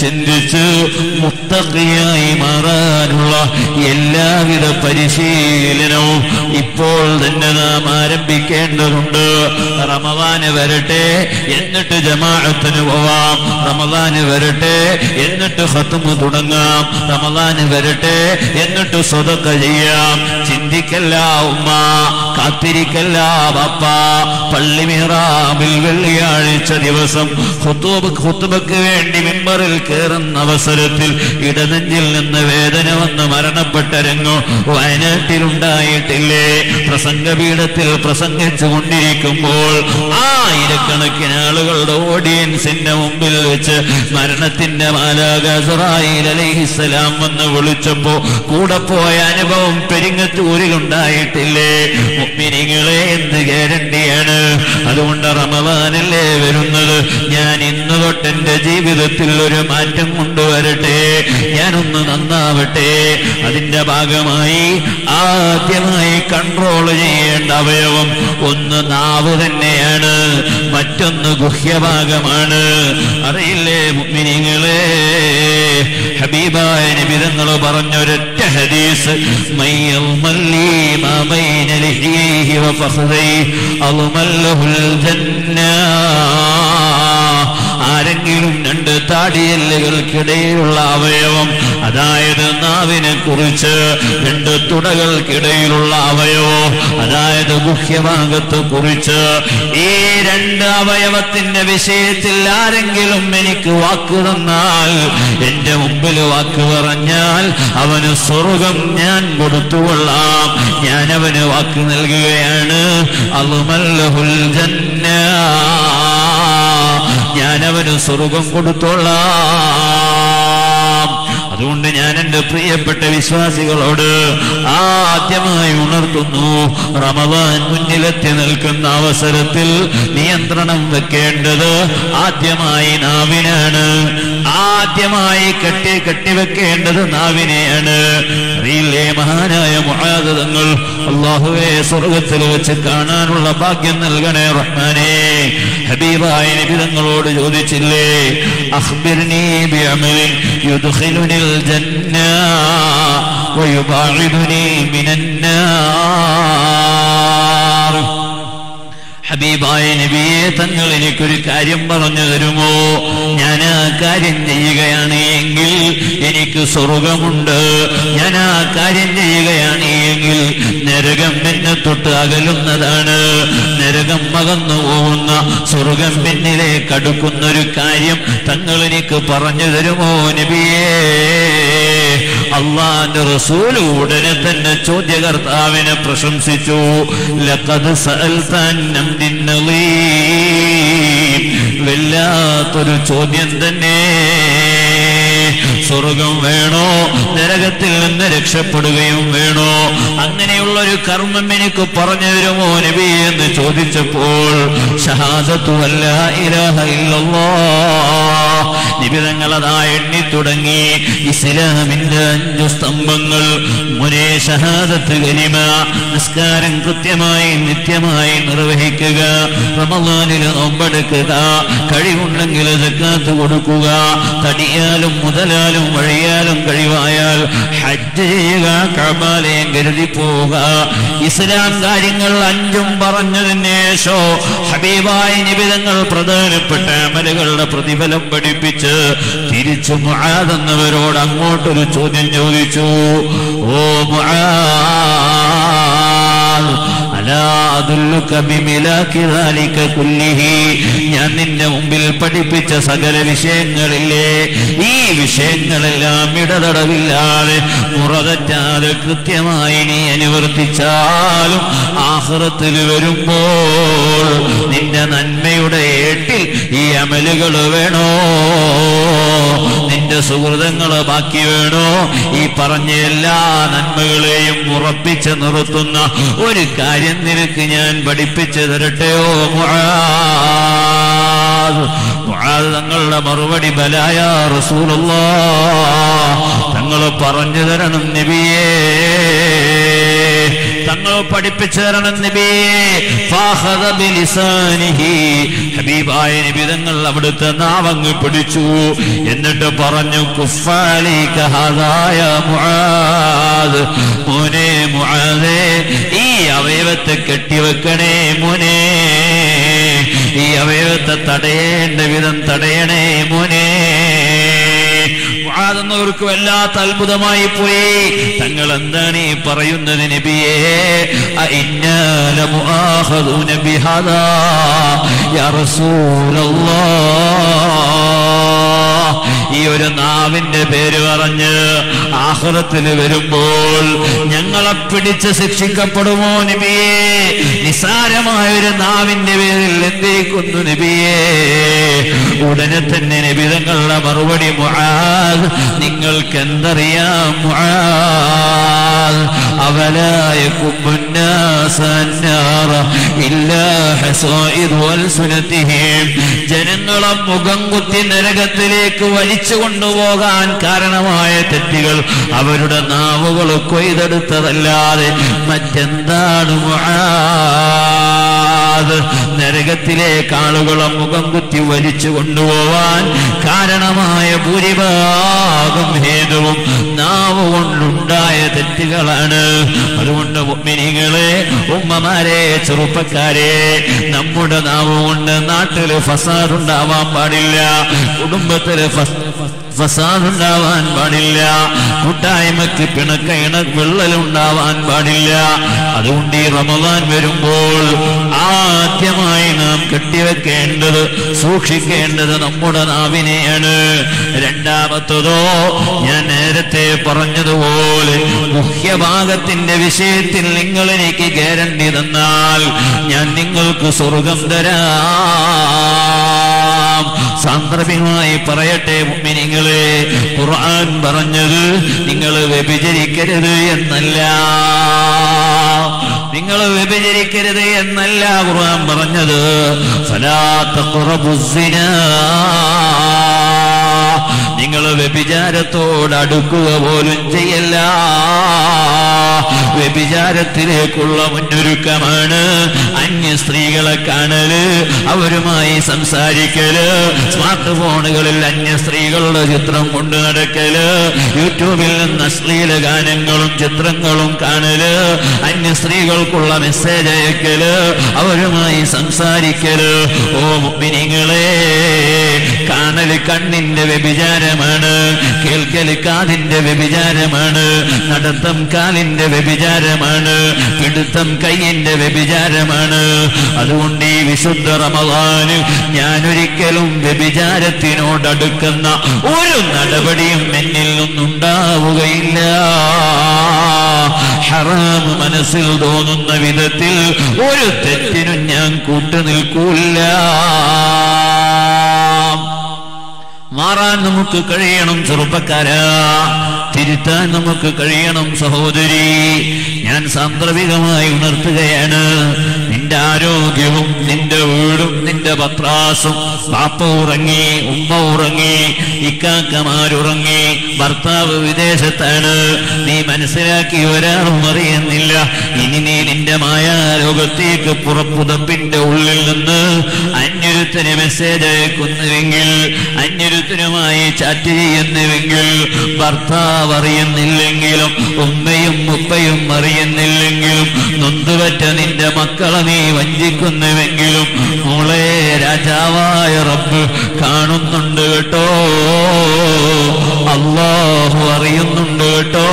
ചിന്തിച്ച് മുത്തക്കിയായി മാറാനുള്ള എല്ലാവിധ പരിശീലനവും ഇപ്പോൾ തന്നെ നാം ആരംഭിക്കേണ്ടതുണ്ട് റമദാന് വരട്ടെ എന്നിട്ട് ജമാഅത്തിന് പോവാം റമദാന് വരട്ടെ എന്നിട്ട് ഹത്തുമ് തുടങ്ങാം റമദാന് വരട്ടെ എന്നിട്ട് സ്വതക്ക ചെയ്യാം ചിന്തിക്കല്ല ഉമ്മ കാത്തിരിക്കല്ല പപ്പ പള്ളി മിഹ്റാബിൽ വെള്ളിയാഴ്ച ദിവസം ഖുത്തൂബ് ഖുത്തുബക്ക് വേണ്ടി മിമ്പറിൽ കയറുന്ന അവസരത്തിൽ ഇടനെഞ്ചിൽ നിന്ന് വേദന വന്ന് മരണപ്പെട്ട രംഗം വയനാട്ടിലുണ്ടായിട്ടില്ലേ പ്രസംഗപീഠത്തിൽ പ്രസംഗിച്ചു കൊണ്ടിരിക്കുമ്പോൾ ആയിരക്കണക്കിന് ആളുകളുടെ ഓഡിയൻസിന്റെ മുമ്പിൽ വെച്ച് മരണത്തിന്റെ മാലാഗസറായിൽ അലൈഹിസ്സലാം വന്ന് വിളിച്ചപ്പോ കൂടെ പോയ അനുഭവം പെരിങ്ങത്തൂരിലുണ്ടായിട്ടില്ലേ മുഗ്മിനികളെ എന്ത് ഗ്യാരണ്ടിയാണ് അതുകൊണ്ട് റമദാനല്ലേ വരുന്നത് ഞാൻ ഇന്ന് തൊട്ട് എന്റെ ജീവിതത്തിൽ ഒരു മാറ്റം കൊണ്ടുവരട്ടെ ഞാനൊന്ന് നന്നാവട്ടെ അതിന്റെ ഭാഗമായി ആദ്യമായി കൺട്രോൾ ചെയ്യേണ്ട അവയവം ഒന്ന് നാവ് തന്നെയാണ് മറ്റൊന്ന് ഗുഹ്യഭാഗമാണ് അറിയില്ലേ മുഗ്മിനികളെ ഹബീബായ നിബിതങ്ങൾ പറഞ്ഞൊരൊറ്റ ഹദീസ് മയ്യൽ മല്ലി മാ ബൈന ലഹിയൈഹി വഫഖദൈഹി അളുമല്ലഹുൽ ജന്ന ആരെങ്കിലും രണ്ട് താടിയല്ലുകൾക്കിടയിലുള്ള അവയവം അതായത് നാവിനെ കുറിച്ച് രണ്ട് തുടകൾക്കിടയിലുള്ള അവയവം അതായത് ഗുഹ്യഭാഗത്തെ കുറിച്ച് ഈ രണ്ട് അവയവത്തിന്റെ വിഷയത്തിൽ ആരെങ്കിലും എനിക്ക് വാക്ക് തന്നാൽ എന്റെ മുമ്പിൽ വാക്ക് പറഞ്ഞാൽ അവന് സ്വർഗം ഞാൻ കൊടുത്തുകൊള്ളാം ഞാൻ അവന് വാക്ക് നൽകുകയാണ് അളുമല്ലഹുൽ ജന്ന ഞാൻ അവന് സ്വർഗം കൊടുത്തോളാം അതുകൊണ്ട് ഞാൻ എന്റെ പ്രിയപ്പെട്ട വിശ്വാസികളോട് ആദ്യമായി ഉണർത്തുന്നു റമദാൻ മുന്നിലെത്തി നിൽക്കുന്ന അവസരത്തിൽ നിയന്ത്രണം വെക്കേണ്ടത് ആദ്യമായി നാവിനാണ് ആദ്യമായി കെട്ടി കെട്ടിവെക്കേണ്ടത് നാവിനെയാണ് അറിയില്ലേ മഹാനായ മുഹാദതങ്ങൾ അള്ളാഹുവെ സ്വർഗത്തിൽ വെച്ച് കാണാനുള്ള ഭാഗ്യം നൽകണേ റഹ്മാനെ ഹബീബായ നിബിതങ്ങളോട് ചോദിച്ചില്ലേ അഖ്ബിർനി ബിഅമലിൻ യുദ്ഖിലുനിൽ ജന്ന വയുബാഇദുനി മിനന്നാർ ഹബീബായ നബിയെ തങ്ങൾ എനിക്കൊരു കാര്യം പറഞ്ഞു തരുമോ ഞാൻ ആ കാര്യം ചെയ്യുകയാണ് എങ്കിൽ എനിക്ക് സ്വർഗമുണ്ട് ഞാൻ ആ കാര്യം ചെയ്യുകയാണ് എങ്കിൽ നരകം എന്നെ തൊട്ട് അകലുന്നതാണ് നരകം അകന്നു പോകുന്ന സ്വർഗം പിന്നിലേക്ക് അടുക്കുന്ന ഒരു കാര്യം തങ്ങൾ എനിക്ക് പറഞ്ഞു തരുമോ നബിയേ അള്ളാന്റെ റസൂൽ ഉടനെ തന്നെ ചോദ്യകർത്താവിനെ പ്രശംസിച്ചു ലഖദ് സഅൽതൻ നംദിൻ നളീം. വല്ലാത്തൊരു ചോദ്യം തന്നെ സ്വർഗം വേണോ നരകത്തിൽ നിന്ന് രക്ഷപ്പെടുകയും വേണോ അങ്ങനെയുള്ള ഒരു കർമ്മം എനിക്ക് പറഞ്ഞു തരുമോ നബി എന്ന് ചോദിച്ചപ്പോൾ ഷഹാദത്തു അല്ല ഇലാഹ ഇല്ലല്ലാഹ് നിബിതങ്ങളതാ എണ്ണി തുടങ്ങി ഇസ്ലാമിന്റെ അഞ്ചു സ്തംഭങ്ങൾ മുനേ ഷഹാദത്ത് കലിമ നിസ്കാരം കൃത്യമായി നിത്യമായി നിർവഹിക്കുക റമദാനിൽ നോമ്പെടുക്കുക കഴിവുണ്ടെങ്കിൽ സക്കാത്ത് കൊടുക്കുക തടിയാലും മുതലാലും വഴിയാലും കഴിവായാൽ ഹജ്ജ് ചെയ്യുക കബാലയം കരുതി പോവുക ഇസ്ലാം കാര്യങ്ങൾ അഞ്ചും പറഞ്ഞതിന് ശേഷം ഹബീബായ നിബിതങ്ങൾ പ്രധാനപ്പെട്ട അമലുകളുടെ പ്രതിഫലം പഠിപ്പിച്ച് തിരിച്ചു മുആദെന്നവരോട് അങ്ങോട്ടൊരു ചോദ്യം ചോദിച്ചു ഓ മുആദ് അലാ അദുല്ലുക ബിമിലാക്കി ذلك കുല്ലിഹി ഞാൻ നിന്റെ മുമ്പിൽ പഠിപ്പിച്ച സകല വിഷയങ്ങളില്ലേ ഈ വിഷയങ്ങളെല്ലാം ഇടതടവില്ലാതെ മുറതറ്റാതെ കൃത്യമായി നീ അനുവർത്തിച്ചാലും ആഹ്റത്തിൽ വരുമ്പോൾ നിന്റെ നന്മയുടെ ഏട്ടിൽ ഈ അമലുകൾ വേണോ നിന്റെ സുഹൃതങ്ങൾ ബാക്കി വേണോ ഈ പറഞ്ഞ എല്ലാ നന്മകളെയും ഉറപ്പിച്ച് നിർത്തുന്ന ഒരു കാര്യം നിനക്ക് ഞാൻ പഠിപ്പിച്ചു തരട്ടെയോ മുആദ് മുആദ് തങ്ങളുടെ മറുപടി ബലായ റസൂലുള്ളാഹ് തങ്ങൾ പറഞ്ഞു തരണം നബിയേ തങ്ങൾ പഠിപ്പിച്ചു തരണം നബിയെ ഫാഖദ ബിലിസാനിഹി. ഹബീബായ നബി തങ്ങൾ അവിടുത്തെ നാവങ്ങ് പിടിച്ചു എന്നിട്ട് പറഞ്ഞു കുഫാലിക ഹദായ മുആദ് മോനെ മുആദേ ഈ അവയവത്തെ കെട്ടിവെക്കണേ മോനെ ഈ അവയവത്തെ തടയേണ്ട വിധം തടയണേ മോനെ എന്നവർക്ക് വല്ലാത്ത അത്ഭുതമായി പോയി തങ്ങൾ എന്താണ് ഈ പറയുന്നത് നബിയെ അഇന്നാല മുആഖദൂന ബിഹദാ യാ റസൂലല്ലാഹ് ഈ ഒരു നാവിന്റെ പേര് പറഞ്ഞ് ആഹ്റത്തിൽ വരുമ്പോൾ ഞങ്ങളെ പിടിച്ച് ശിക്ഷിക്കപ്പെടുമോ നബിയെ നിസാരമായ ഒരു നാവിന്റെ പേരിൽ എന്തേക്കുന്നു നബിയെ ഉടനെ തന്നെ നബിതങ്ങളുടെ മറുപടി മുആദ് നിങ്ങൾക്ക് എന്തറിയാം മുആദ് അവലായ ജനങ്ങളെ മുഖം കുത്തി നരകത്തിലേക്ക് വലിച്ചു കൊണ്ടുപോകാൻ കാരണമായ തെറ്റുകൾ അവരുടെ നാവുകൾ കൊയ്തെടുത്തതല്ലാതെ മറ്റെന്താണ് മുആദ് നരകത്തിലേക്ക് ആളുകളെ മുഖം കുത്തി വലിച്ചു കൊണ്ടുപോവാൻ കാരണമായ ഭൂരിഭാഗം ഹേതുവും നാവ് കൊണ്ടുണ്ടായ തെറ്റുകളാണ് അതുകൊണ്ട് മുഅ്മിനീങ്ങളെ ഉമ്മമാരെ ചെറുപ്പക്കാരെ നമ്മുടെ നാവ് കൊണ്ട് നാട്ടില് ഫസാദ് ഉണ്ടാവാൻ പാടില്ല കുടുംബത്തില് ഫസാദ് ഉണ്ടാവാൻ പാടില്ല കൂട്ടായ്മക്ക് പിണക്ക ഇണ വിള്ളലുണ്ടാവാൻ പാടില്ല അതുകൊണ്ട് ഈ റമദാൻ വരുമ്പോൾ ആദ്യമായി നാം കെട്ടിവെക്കേണ്ടത് സൂക്ഷിക്കേണ്ടത് നമ്മുടെ നാവിനെയാണ് രണ്ടാമത്തതോ ഞാൻ നേരത്തെ പറഞ്ഞതുപോലെ മുഖ്യഭാഗത്തിന്റെ വിഷയത്തിൽ നിങ്ങൾ എനിക്ക് ഗ്യാരണ്ടി തന്നാൽ ഞാൻ നിങ്ങൾക്ക് സ്വർഗം തരാം സാന്ദർഭികമായി പറയട്ടെ മുമ്മിനിങ്ങളെ ഖുർആൻ പറഞ്ഞത് നിങ്ങൾ വ്യഭിചരിക്കരുത് എന്നല്ല നിങ്ങൾ വ്യഭിചരിക്കരുത് എന്നല്ല ഖുർആൻ പറഞ്ഞത് ഫലാത്ത നിങ്ങൾ വ്യഭിചാരത്തോട് അടുക്കുക പോലും ചെയ്യല്ല വ്യഭിചാരത്തിലേക്കുള്ള മുന്നൊരുക്കമാണ് അന്യ സ്ത്രീകളെ കാണല് അവരുമായി സംസാരിക്കല് സ്മാർട്ട് ഫോണുകളിൽ അന്യ സ്ത്രീകളുടെ ചിത്രം കൊണ്ടു നടക്കല് യൂട്യൂബിൽ നിന്ന് അശ്ലീല ഗാനങ്ങളും ചിത്രങ്ങളും കാണല് അന്യ സ്ത്രീകൾക്കുള്ള മെസ്സേജ് അയക്കല് അവരുമായി സംസാരിക്കല് ഓ മുഗ്മിനിങ്ങളെ കാണല് കണ്ണിന്റെ വ്യഭിചാരമാണ് കേൾക്കല് കാതിന്റെ വ്യഭിചാരമാണ് നടത്തം കാലിന്റെ വ്യഭിചാരമാണ് പിടുത്തം കൈയിന്റെ വ്യഭിചാരമാണ് അതുകൊണ്ട് ഈ വിശുദ്ധ റമദാന് ഞാനൊരിക്കലും വ്യഭിചാരത്തിനോടടുക്കുന്ന ഒരു നടപടിയും എന്നിൽ നിന്നുണ്ടാവുകയില്ല ഹറാം മനസ്സിൽ തോന്നുന്ന വിധത്തിൽ ഒരു തെറ്റിനും ഞാൻ കൂട്ടുനിൽക്കൂല്ല മാറാൻ നമുക്ക് കഴിയണം ചെറുപ്പക്കാരാ തിരുത്താൻ നമുക്ക് കഴിയണം സഹോദരി ഞാൻ സാന്ദർഭികമായി ഉണർത്തുകയാണ് നിന്റെ ആരോഗ്യവും നിന്റെ വീടും നിന്റെ പത്രാസും പാപ്പ ഉറങ്ങി ഉമ്മ ഉറങ്ങി ഇക്കാക്കമാരുറങ്ങി ഭർത്താവ് വിദേശത്താണ് നീ മനസ്സിലാക്കി ഒരാളും അറിയുന്നില്ല ഇനി നീ നിന്റെ മായാലോകത്തേക്ക് പുറപ്പുതപ്പിന്റെ ഉള്ളിൽ നിന്ന് അന്യൊരുത്തന് മെസ്സേജ് അയക്കുന്നുവെങ്കിൽ അന്യൊരുത്തനുമായി ചാറ്റ് ചെയ്യുന്നുവെങ്കിൽ ഭർത്താവ് അറിയുന്നില്ലെങ്കിലും ഉമ്മയും ഉപ്പയും അറിയുന്നില്ലെങ്കിലും നൊന്തുപറ്റ നിന്റെ മക്കളെ നീ വഞ്ചിക്കുന്നുവെങ്കിലും മോളെ രാജാവായ റബ്ബ് കാണുന്നുണ്ട് കേട്ടോ അള്ളാഹു അറിയുന്നുണ്ട് കേട്ടോ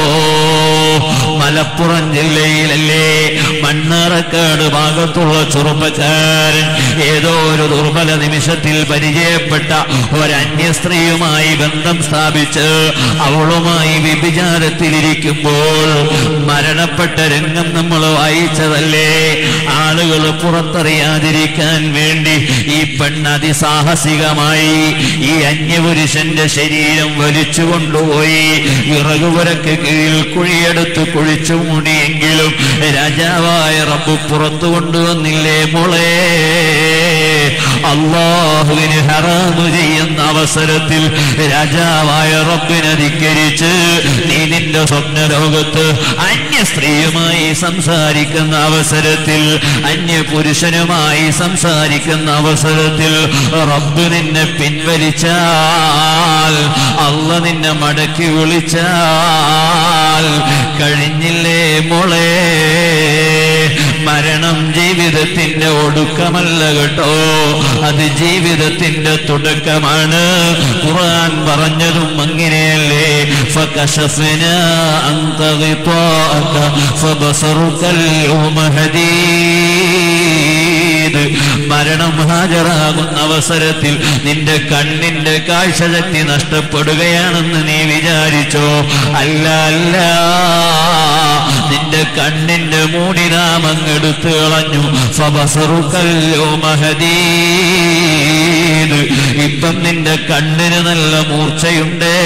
മലപ്പുറം ജില്ലയിലല്ലേ മണ്ണാറക്കാട് ഭാഗത്തുള്ള ചെറുപ്പക്കാരൻ ഏതോ ഒരു ദുർബല നിമിഷത്തിൽ പരിചയപ്പെട്ട ഒരന്യ സ്ത്രീയുമായി ബന്ധം സ്ഥാപിച്ച് അവളുമായി വ്യഭിചാരത്തിലിരിക്കുമ്പോൾ മരണപ്പെട്ട രംഗം നമ്മൾ വായിച്ചതല്ലേ ആളുകൾ പുറത്തറിയാതിരിക്കാൻ വേണ്ടി ഈ പെണ്ണ് അതിസാഹസികമായി ഈ അന്യപുരുഷന്റെ ശരീരം വലിച്ചു കൊണ്ടുപോയി വിറകുപുരക്ക് കീഴിൽ കുഴിയെടുത്ത് കുഴിച്ചു മൂടിയെങ്കിലും രാജാവായ റബ്ബ് പുറത്തു കൊണ്ടുവന്നില്ലേ മോളെ അള്ളാഹുവിന് ഹറാമു ചെയ്യുന്ന അവസരത്തിൽ രാജാവായ റബ്ബിനെ ധിക്കരിച്ച് നീ നിന്റെ സ്വപ്ന ലോകത്ത് അന്യ സ്ത്രീയുമായി സംസാരിക്കുന്ന അവസരത്തിൽ അന്യ പുരുഷനുമായി സംസാരിക്കുന്ന അവസരത്തിൽ റബ്ബ് നിന്നെ പിൻവലിച്ചാൽ അല്ല നിന്നെ മടക്കി വിളിച്ചാൽ കഴിഞ്ഞില്ലേ മോളെ മരണം ജീവിതത്തിന്റെ ഒടുക്കമല്ല കേട്ടോ അത് ജീവിതത്തിന്റെ തുടക്കമാണ് ഖുർആൻ പറഞ്ഞതും അങ്ങനെയല്ലേ فكشفنا عنك غطاءك فبصرك اليوم حديد മരണം ഹാജരാകുന്ന അവസരത്തിൽ നിന്റെ കണ്ണിന്റെ കാഴ്ചശക്തി നഷ്ടപ്പെടുകയാണെന്ന് നീ വിചാരിച്ചോ അല്ല അല്ല നിന്റെ കണ്ണിന്റെ മൂടി നാം അങ്ങെടുത്ത് കളഞ്ഞു ഫബസറുക്കല്ലോ മഹദീദ് ഇപ്പം നിന്റെ കണ്ണിന് നല്ല മൂർച്ചയുണ്ടേ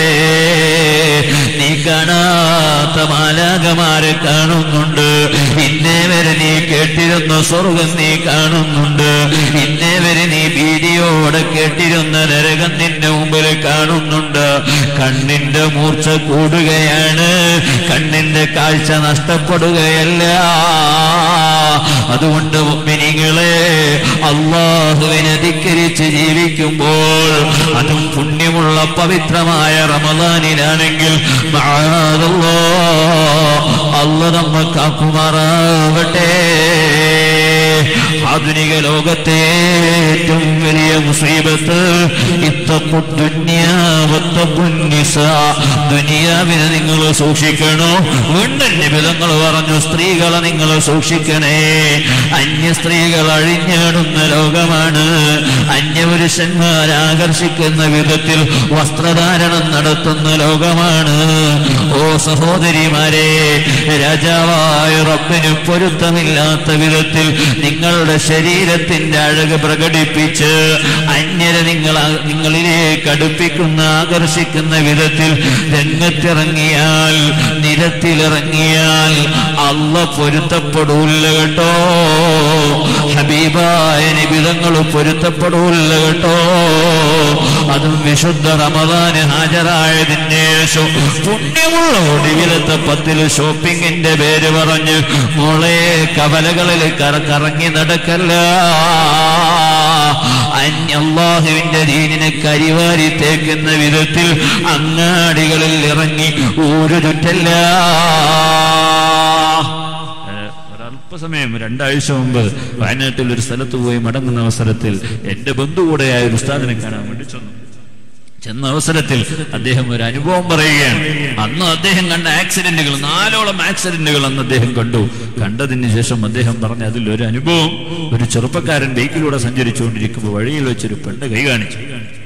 നീ കാണാത്ത മാലാകമാരെ കാണുന്നുണ്ട് ഇന്നേ വരെ നീ കേട്ടിരുന്ന സ്വർഗം നീ കാണുന്നുണ്ട് ഇന്നേ വരെ നീ ഭീതിയോടെ കേട്ടിരുന്ന നരകം നിന്റെ മുമ്പിൽ കാണുന്നുണ്ട് കണ്ണിന്റെ മൂർച്ച കൂടുകയാണ് കണ്ണിന്റെ കാഴ്ച നഷ്ടപ്പെടുകയല്ല അതുകൊണ്ട് മുമ്പിനിങ്ങളെ അള്ളാഹുവിനെ ധിക്കരിച്ച് ജീവിക്കുമ്പോൾ അതും പുണ്യമുള്ള പവിത്രമായ റമദാനിലാണെങ്കിൽ മഅാദല്ലാ, അല്ല നമ്മ കാക്കുമാറാവട്ടെ ആധുനിക ലോകത്തെ ഏറ്റവും വലിയ മുസീബത്ത് ഇത്തപ്പു ദുന്യാവത്തപ്പുന്നിസ ദുനിയാവിനെ നിങ്ങൾ സൂക്ഷിക്കണോ വീണ്ടും നിബിധങ്ങൾ പറഞ്ഞു സ്ത്രീകളെ നിങ്ങൾ സൂക്ഷിക്കണേ അന്യ സ്ത്രീകൾ അഴിഞ്ഞാടുന്ന ലോകമാണ് അന്യപുരുഷന്മാർ ആകർഷിക്കുന്ന വിധത്തിൽ വസ്ത്രധാരണം നടത്തുന്ന ലോകമാണ് ഓ സഹോദരിമാരെ രാജാവായ റബ്ബിന് പൊരുത്തമില്ലാത്ത വിധത്തിൽ നിങ്ങളുടെ ശരീരത്തിന്റെ അഴക് പ്രകടിപ്പിച്ച് അന്യരെ നിങ്ങൾ നിങ്ങളിലേക്ക് അടുപ്പിക്കുന്ന ആകർഷിക്കുന്ന വിധത്തിൽ രംഗത്തിറങ്ങിയാൽ നിരത്തിലിറങ്ങിയാൽ അല്ല പൊരുത്തപ്പെടൂല്ല കേട്ടോ ഹബീബായ നിബിധങ്ങൾ പൊരുത്തപ്പെടൂല്ല കേട്ടോ അതും വിശുദ്ധ റമദാന് ഹാജരായതിന് ശേഷം പുണ്യമുള്ള ഒടുവിലത്തെ പത്തിൽ ഷോപ്പിങ്ങിന്റെ പേര് പറഞ്ഞ് മോളെ കവലകളിൽ കറ- കറങ്ങി നടക്കല്ല അന്യല്ലാഹുവിന്റെ ദീനിനെ കരിവാരി തേക്കുന്ന വിധത്തിൽ അങ്ങാടികളിൽ ഇറങ്ങി ഊരു ചുറ്റല്ല ഒരല്പസമയം രണ്ടാഴ്ച മുമ്പ് വയനാട്ടിൽ ഒരു സ്ഥലത്ത് പോയി മടങ്ങുന്ന അവസരത്തിൽ എന്റെ ബന്ധു കൂടെയായ ഒരു ഉസ്താദിനെ കാണാൻ വേണ്ടി ചെന്നു ചെന്ന അവസരത്തിൽ അദ്ദേഹം ഒരു അനുഭവം പറയുകയാണ് അന്ന് അദ്ദേഹം കണ്ട ആക്സിഡന്റുകൾ നാലോളം ആക്സിഡന്റുകൾ അന്ന് അദ്ദേഹം കണ്ടു കണ്ടതിന് ശേഷം അദ്ദേഹം പറഞ്ഞ അതിൽ ഒരു അനുഭവം ഒരു ചെറുപ്പക്കാരൻ ബൈക്കിലൂടെ സഞ്ചരിച്ചുകൊണ്ടിരിക്കുമ്പോൾ വഴിയിൽ വെച്ചൊരു പെണ്ണ് കൈ കാണിച്ചു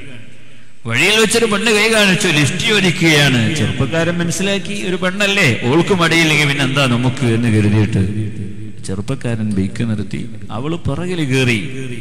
വഴിയിൽ വെച്ചൊരു പെണ്ണ് കൈ കാണിച്ചു ലിഫ്റ്റ് ചോദിക്കുകയാണ് ചെറുപ്പക്കാരൻ മനസ്സിലാക്കി ഒരു പെണ്ണല്ലേ ഓൾക്ക് മടിയില്ലെങ്കിൽ പിന്നെ എന്താ നമുക്ക് എന്ന് കരുതിയിട്ട് ചെറുപ്പക്കാരൻ ബൈക്ക് നിർത്തി അവള് പിറകിൽ കയറി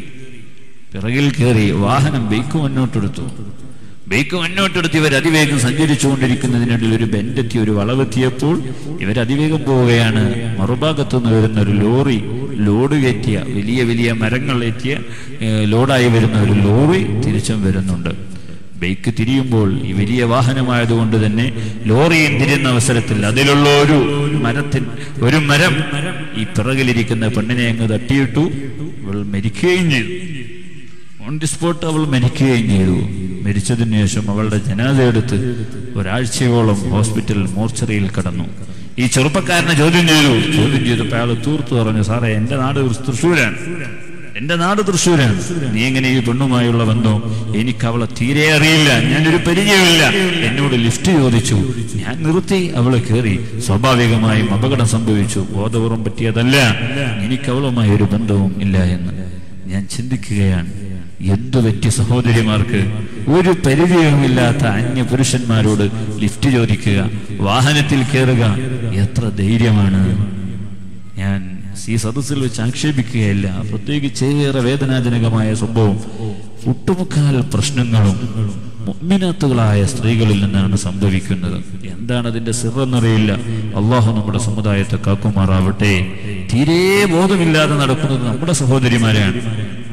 പിറകിൽ കയറി വാഹനം ബൈക്ക് മുന്നോട്ടെടുത്തു ബൈക്ക് മുന്നോട്ടെടുത്ത് ഇവർ അതിവേഗം സഞ്ചരിച്ചുകൊണ്ടിരിക്കുന്നതിനിടയിൽ ഒരു ബെൻഡെത്തി ഒരു വളവെത്തിയപ്പോൾ ഇവർ അതിവേഗം പോവുകയാണ് മറുഭാഗത്തു നിന്ന് വരുന്ന ഒരു ലോറി ലോഡ് കയറ്റിയ വലിയ വലിയ മരങ്ങൾ ഏറ്റിയ ഏഹ്, ലോഡായി വരുന്ന ഒരു ലോറി തിരിച്ചും വരുന്നുണ്ട് ബൈക്ക് തിരിയുമ്പോൾ ഈ വലിയ വാഹനമായതുകൊണ്ട് തന്നെ ലോറിയും തിരിയുന്ന അവസരത്തിൽ അതിലുള്ള ഒരു മരത്തിൻ ഒരു മരം ഈ പിറകിലിരിക്കുന്ന പെണ്ണിനെ അങ്ങ് തട്ടിയിട്ടു ഇവൾ മരിക്കുകയും ചെയ്തു ഓൺ ദി സ്പോട്ട് അവൾ മരിക്കുകയും ചെയ്തു മരിച്ചതിന് ശേഷം അവളുടെ ജനാദ എടുത്ത് ഒരാഴ്ചയോളം ഹോസ്പിറ്റൽ മോർച്ചറിയിൽ കടന്നു ഈ ചെറുപ്പക്കാരനെ ചോദ്യം ചെയ്തു ചോദ്യം ചെയ്തപ്പോൾ അയാൾ തൂർത്തു പറഞ്ഞു സാറേ എന്റെ നാട് തൃശ്ശൂരാണ് എന്റെ നാട് തൃശ്ശൂരാണ് നീ എങ്ങനെ ഈ പെണ്ണുമായുള്ള ബന്ധം എനിക്ക് അവളെ തീരെ അറിയില്ല ഞാനൊരു പരിചയമില്ല എന്നോട് ലിഫ്റ്റ് ചോദിച്ചു ഞാൻ നിർത്തി അവളെ കയറി സ്വാഭാവികമായും അപകടം സംഭവിച്ചു ബോധപൂർവം പറ്റിയതല്ല എനിക്ക് അവളുമായി ഒരു ബന്ധവും ഇല്ല എന്ന് ഞാൻ ചിന്തിക്കുകയാണ് എന്തു പറ്റി സഹോദരിമാർക്ക് ഒരു പരിചയവുമില്ലാത്ത അന്യ പുരുഷന്മാരോട് ലിഫ്റ്റ് ചോദിക്കുക വാഹനത്തിൽ കയറുക എത്ര ധൈര്യമാണ് ഞാൻ ഈ സദസ്സിൽ വെച്ച് ആക്ഷേപിക്കുകയല്ല പ്രത്യേകിച്ച് ഏറെ വേദനാജനകമായ സംഭവം ഒട്ടുമുക്കാൽ പ്രശ്നങ്ങളും മുഗ്മിനത്തുകളായ സ്ത്രീകളിൽ നിന്നാണ് സംഭവിക്കുന്നത് എന്താണ് അതിന്റെ സിറെന്നറിയില്ല അള്ളാഹു നമ്മുടെ സമുദായത്തെ കാക്കുമാറാവട്ടെ തീരെ ബോധമില്ലാതെ നടക്കുന്നത് നമ്മുടെ സഹോദരിമാരെയാണ്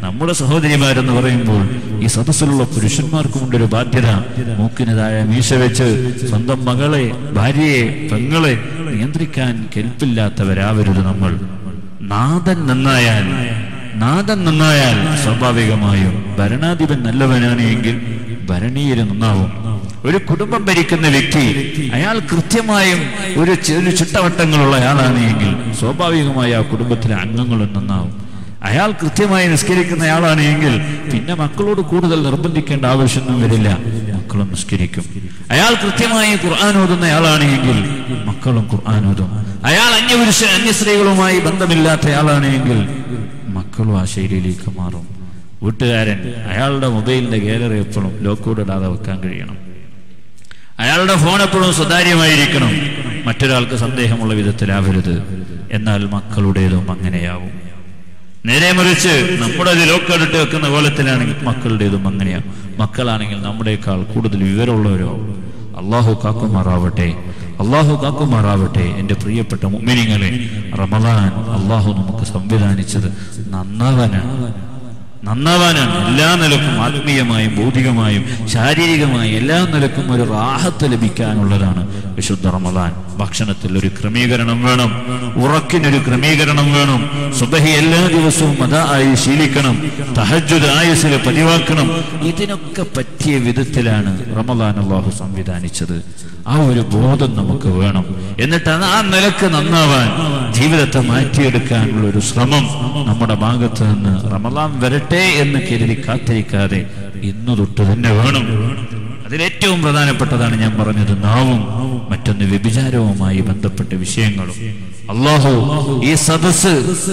നമ്മുടെ സഹോദരിമാരെന്ന് പറയുമ്പോൾ ഈ സദസ്സിലുള്ള പുരുഷന്മാർക്കും ഒരു ബാധ്യത മൂക്കിനതായ മീശ വെച്ച് സ്വന്തം മകളെ ഭാര്യയെ പെങ്ങളെ നിയന്ത്രിക്കാൻ കെൽപ്പില്ലാത്തവരാവരുത് നമ്മൾ നാദൻ നന്നായാൽ നാദൻ നന്നായാൽ സ്വാഭാവികമായും ഭരണാധിപൻ നല്ലവനാണ് എങ്കിൽ ഭരണീയര് നന്നാവും ഒരു കുടുംബം ഭരിക്കുന്ന വ്യക്തി അയാൾ കൃത്യമായും ഒരു ചി- ഒരു ചിട്ടവട്ടങ്ങളുള്ള ആളാണ് എങ്കിൽ സ്വാഭാവികമായി ആ കുടുംബത്തിലെ അംഗങ്ങളും നന്നാവും അയാൾ കൃത്യമായി നിസ്കരിക്കുന്ന ആളാണ് എങ്കിൽ പിന്നെ മക്കളോട് കൂടുതൽ നിർബന്ധിക്കേണ്ട ആവശ്യമൊന്നും വരില്ല മക്കളും നിസ്കരിക്കും അയാൾ കൃത്യമായി ഖുർആൻ ഓതുന്ന ആളാണ് എങ്കിൽ മക്കളും ഖുർആൻ ഓതും അയാൾ അന്യപുരുഷ അന്യ സ്ത്രീകളുമായി ബന്ധമില്ലാത്ത ആളാണ് എങ്കിൽ മക്കളും ആ ശൈലിയിലേക്ക് മാറും വീട്ടുകാരൻ അയാളുടെ മൊബൈലിന്റെ ഗാലറി എപ്പോഴും ലോക്കോഡ് ഇടാതെ വെക്കാൻ കഴിയണം അയാളുടെ ഫോൺ എപ്പോഴും സുതാര്യമായിരിക്കണം മറ്റൊരാൾക്ക് സന്ദേഹമുള്ള വിധത്തിലാവരുത് എന്നാൽ മക്കളുടേതും അങ്ങനെയാവും നേരെ മറിച്ച് നമ്മുടെ അത് ലോക്കടിട്ട് വെക്കുന്ന കോലത്തിലാണെങ്കിൽ മക്കളുടേതും അങ്ങനെയാവും മക്കളാണെങ്കിൽ നമ്മുടേക്കാൾ കൂടുതൽ വിവരമുള്ളവരോ അള്ളാഹു കാക്കുമാറാവട്ടെ അള്ളാഹു കാക്കുമാറാവട്ടെ എൻ്റെ പ്രിയപ്പെട്ട മുമ്മിനിങ്ങളെ റമദാൻ അള്ളാഹു നമുക്ക് സംവിധാനിച്ചത് നന്നാവാനാണ് നന്നാവാനാണ് എല്ലാ നിലക്കും ആത്മീയമായും ഭൗതികമായും ശാരീരികമായും എല്ലാ നിലക്കും ഒരു റാഹത്ത് ലഭിക്കാനുള്ളതാണ് വിശുദ്ധ റമദാൻ ഭക്ഷണത്തിൽ ഒരു ക്രമീകരണം വേണം ഉറക്കിനൊരു ക്രമീകരണം വേണം സുബഹി എല്ലാ ദിവസവും അതാ ആയി ശീലിക്കണം തഹജുദ് ആയുസിൽ പതിവാക്കണം ഇതിനൊക്കെ പറ്റിയ വിധത്തിലാണ് റമദാൻ അള്ളാഹു സംവിധാനിച്ചത് ആ ഒരു ബോധം നമുക്ക് വേണം എന്നിട്ട് അത് ആ നിലക്ക് നന്നാവാൻ ജീവിതത്തെ മാറ്റിയെടുക്കാനുള്ള ഒരു ശ്രമം നമ്മുടെ ഭാഗത്ത് നിന്ന് റമദാൻ വരട്ടെ എന്ന് കരുതി കാത്തിരിക്കാതെ ഇന്നു തൊട്ട് തന്നെ വേണം അതിലേറ്റവും പ്രധാനപ്പെട്ടതാണ് ഞാൻ പറഞ്ഞത് നാവും മറ്റൊന്ന് വ്യഭിചാരവുമായി ബന്ധപ്പെട്ട വിഷയങ്ങളും അള്ളാഹു ഈ സദസ്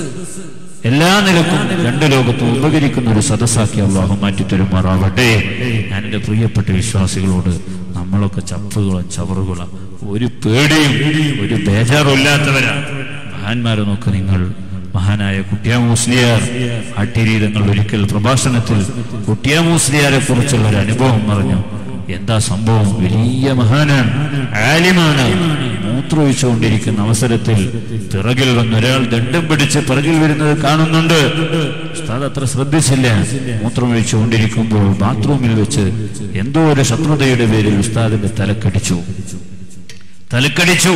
എല്ലാ നിലക്കും രണ്ട് ലോകത്തും ഉപകരിക്കുന്ന ഒരു സദസ്സാക്കി അള്ളാഹു മാറ്റി തരുമാറാവട്ടെ ഞാൻ എൻ്റെ പ്രിയപ്പെട്ട വിശ്വാസികളോട് നമ്മളൊക്കെ ചപ്പുകളും ചവറുകളും ഒരു പേടിയും ഒരു ബേജാറും ഇല്ലാത്തവരാ മഹാന്മാരെ നോക്ക് നിങ്ങൾ മഹാനായ കുട്ടിയാമൂസ്ലിയാർ അട്ടിരീതങ്ങൾ ഒരിക്കൽ പ്രഭാഷണത്തിൽ കുട്ടിയാമൂസ്ലിയാരെ കുറിച്ചുള്ള ഒരു അനുഭവം പറഞ്ഞു എന്താ സംഭവം വലിയ മഹാനാണ് ആലിമാണ് മൂത്രമൊഴിച്ചുകൊണ്ടിരിക്കുന്ന അവസരത്തിൽ പിറകിൽ വന്ന് ഒരാൾ ദണ്ഡം പിടിച്ച് പിറകിൽ വരുന്നത് കാണുന്നുണ്ട് ഉസ്താദ് അത്ര ശ്രദ്ധിച്ചില്ല മൂത്രമൊഴിച്ചുകൊണ്ടിരിക്കുമ്പോൾ ബാത്റൂമിൽ വെച്ച് എന്തോ ഒരു ശത്രുതയുടെ പേരിൽ ഉസ്താദിന്റെ തലക്കടിച്ചു തലക്കടിച്ചു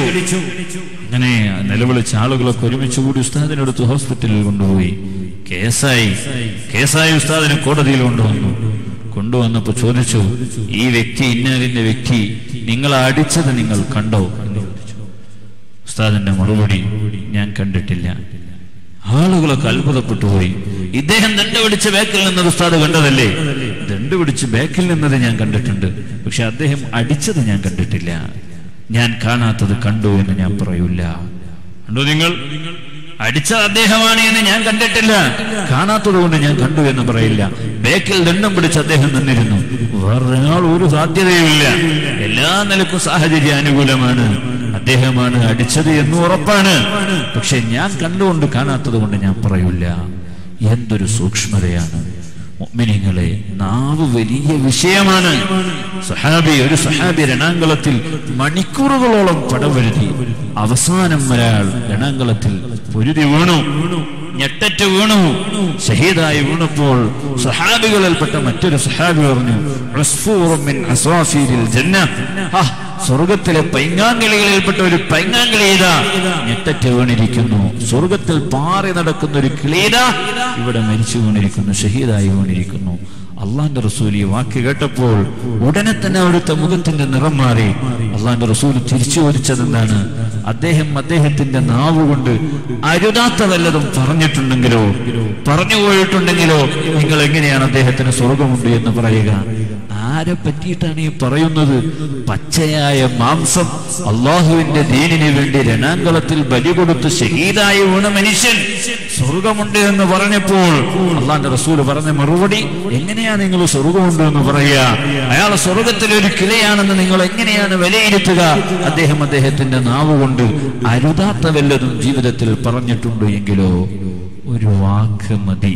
അങ്ങനെ നിലവിളിച്ച ആളുകളൊക്കെ ഒരുമിച്ച് കൂടി ഉസ്താദിനടുത്ത് ഹോസ്പിറ്റലിൽ കൊണ്ടുപോയി കേസായി കേസായി ഉസ്താദിനെ കോടതിയിൽ കൊണ്ടുവന്നു കൊണ്ടുവന്നപ്പോ ചോദിച്ചു ഈ വ്യക്തി ഇന്നാലിന്റെ വ്യക്തി നിങ്ങൾ അടിച്ചത് നിങ്ങൾ കണ്ടോ എന്ന് ചോദിച്ചു ഉസ്താദിന്റെ മറുപടി ഞാൻ കണ്ടിട്ടില്ല ആളുകളൊക്കെ അത്ഭുതപ്പെട്ടു പോയി ഇദ്ദേഹം ദണ്ട് പിടിച്ച് ബാക്കിൽ നിന്നത് ഉസ്താദ് കണ്ടതല്ലേ ദണ്ട് പിടിച്ച് ബാക്കിൽ നിന്നത് ഞാൻ കണ്ടിട്ടുണ്ട് പക്ഷെ അദ്ദേഹം അടിച്ചത് ഞാൻ കണ്ടിട്ടില്ല ഞാൻ കാണാത്തത് കണ്ടു എന്ന് ഞാൻ പറയൂല കണ്ടോ നിങ്ങൾ അടിച്ചത് അദ്ദേഹമാണ് എന്ന് ഞാൻ കണ്ടിട്ടില്ല കാണാത്തത് കൊണ്ട് ഞാൻ കണ്ടു എന്ന് പറയില്ല ബേക്കിൽ ദണ്ഡം പിടിച്ച് അദ്ദേഹം നിന്നിരുന്നു വേറൊരാൾ ഒരു സാധ്യതയുമില്ല എല്ലാ നിലക്കും സാഹചര്യ അനുകൂലമാണ് അദ്ദേഹമാണ് അടിച്ചത് എന്ന് ഉറപ്പാണ് പക്ഷെ ഞാൻ കണ്ടുകൊണ്ട് കാണാത്തത് കൊണ്ട് ഞാൻ പറയൂല എന്തൊരു സൂക്ഷ്മതയാണ് മുഅ്മിനീങ്ങളെ നാവ് വലിയ വിഷയമാണ് സഹാബി ഒരു സഹാബി രണാങ്കളത്തിൽ മണിക്കൂറുകളോളം പടവരുതി അവസാനം ഒരാൾ രണാങ്കളത്തിൽ പൊരുതി വീണു ഞെട്ടറ്റ് വീണു ഷഹീദായി വീണപ്പോൾ സഹാബികളിൽപ്പെട്ട മറ്റൊരു സഹാബി പറഞ്ഞു "ഉസ്ഫൂറും മിൻ അസ്വാഫീരിൽ ജന്ന." ആ, സ്വർഗത്തിലെ പൈങ്ങാങ്കിളികളിൽപ്പെട്ട ഒരു പൈങ്ങാങ്കിളി ഇതാ ഞെട്ടറ്റ് വീണിരിക്കുന്നു സ്വർഗത്തിൽ പാറി നടക്കുന്ന ഒരു കിളീത ഇവിടെ മരിച്ചു വീണിരിക്കുന്നു ഷഹീദായി വീണിരിക്കുന്നു അള്ളാന്റെ റസൂൽ ഈ വാക്ക് കേട്ടപ്പോൾ ഉടനെ തന്നെ അവിടുത്തെ മുഖത്തിന്റെ നിറം മാറി അള്ളാന്റെ റസൂൽ തിരിച്ചു ചോദിച്ചത് എന്താണ് അദ്ദേഹം അദ്ദേഹത്തിന്റെ നാവ് കൊണ്ട് അരുതാത്ത വല്ലതും പറഞ്ഞിട്ടുണ്ടെങ്കിലോ പറഞ്ഞു പോയിട്ടുണ്ടെങ്കിലോ നിങ്ങൾ എങ്ങനെയാണ് അദ്ദേഹത്തിന് സ്വർഗമുണ്ട് എന്ന് പറയുക ആരെ പറ്റിയിട്ടാണ് ഈ പറയുന്നത് പച്ചയായ മാംസം അള്ളാഹുവിന്റെ ദീനിന് വേണ്ടി രണാങ്കളത്തിൽ ബലി കൊടുത്ത് ഷഹീദായി വീണ മനുഷ്യൻ സ്വർഗമുണ്ട് എന്ന് പറഞ്ഞപ്പോൾ അള്ളാന്റെ റസൂല് പറഞ്ഞ മറുപടി എങ്ങനെയാ നിങ്ങൾ സ്വർഗമുണ്ട് എന്ന് പറയുക അയാൾ സ്വർഗത്തിലെ ഒരു കിളയാണെന്ന് നിങ്ങൾ എങ്ങനെയാണ് വിലയിരുത്തുക അദ്ദേഹം അദ്ദേഹത്തിന്റെ നാവ് കൊണ്ട് അരുതാത്ത വല്ലതും ജീവിതത്തിൽ പറഞ്ഞിട്ടുണ്ട് എങ്കിലോ ഒരു വാക്ക് മതി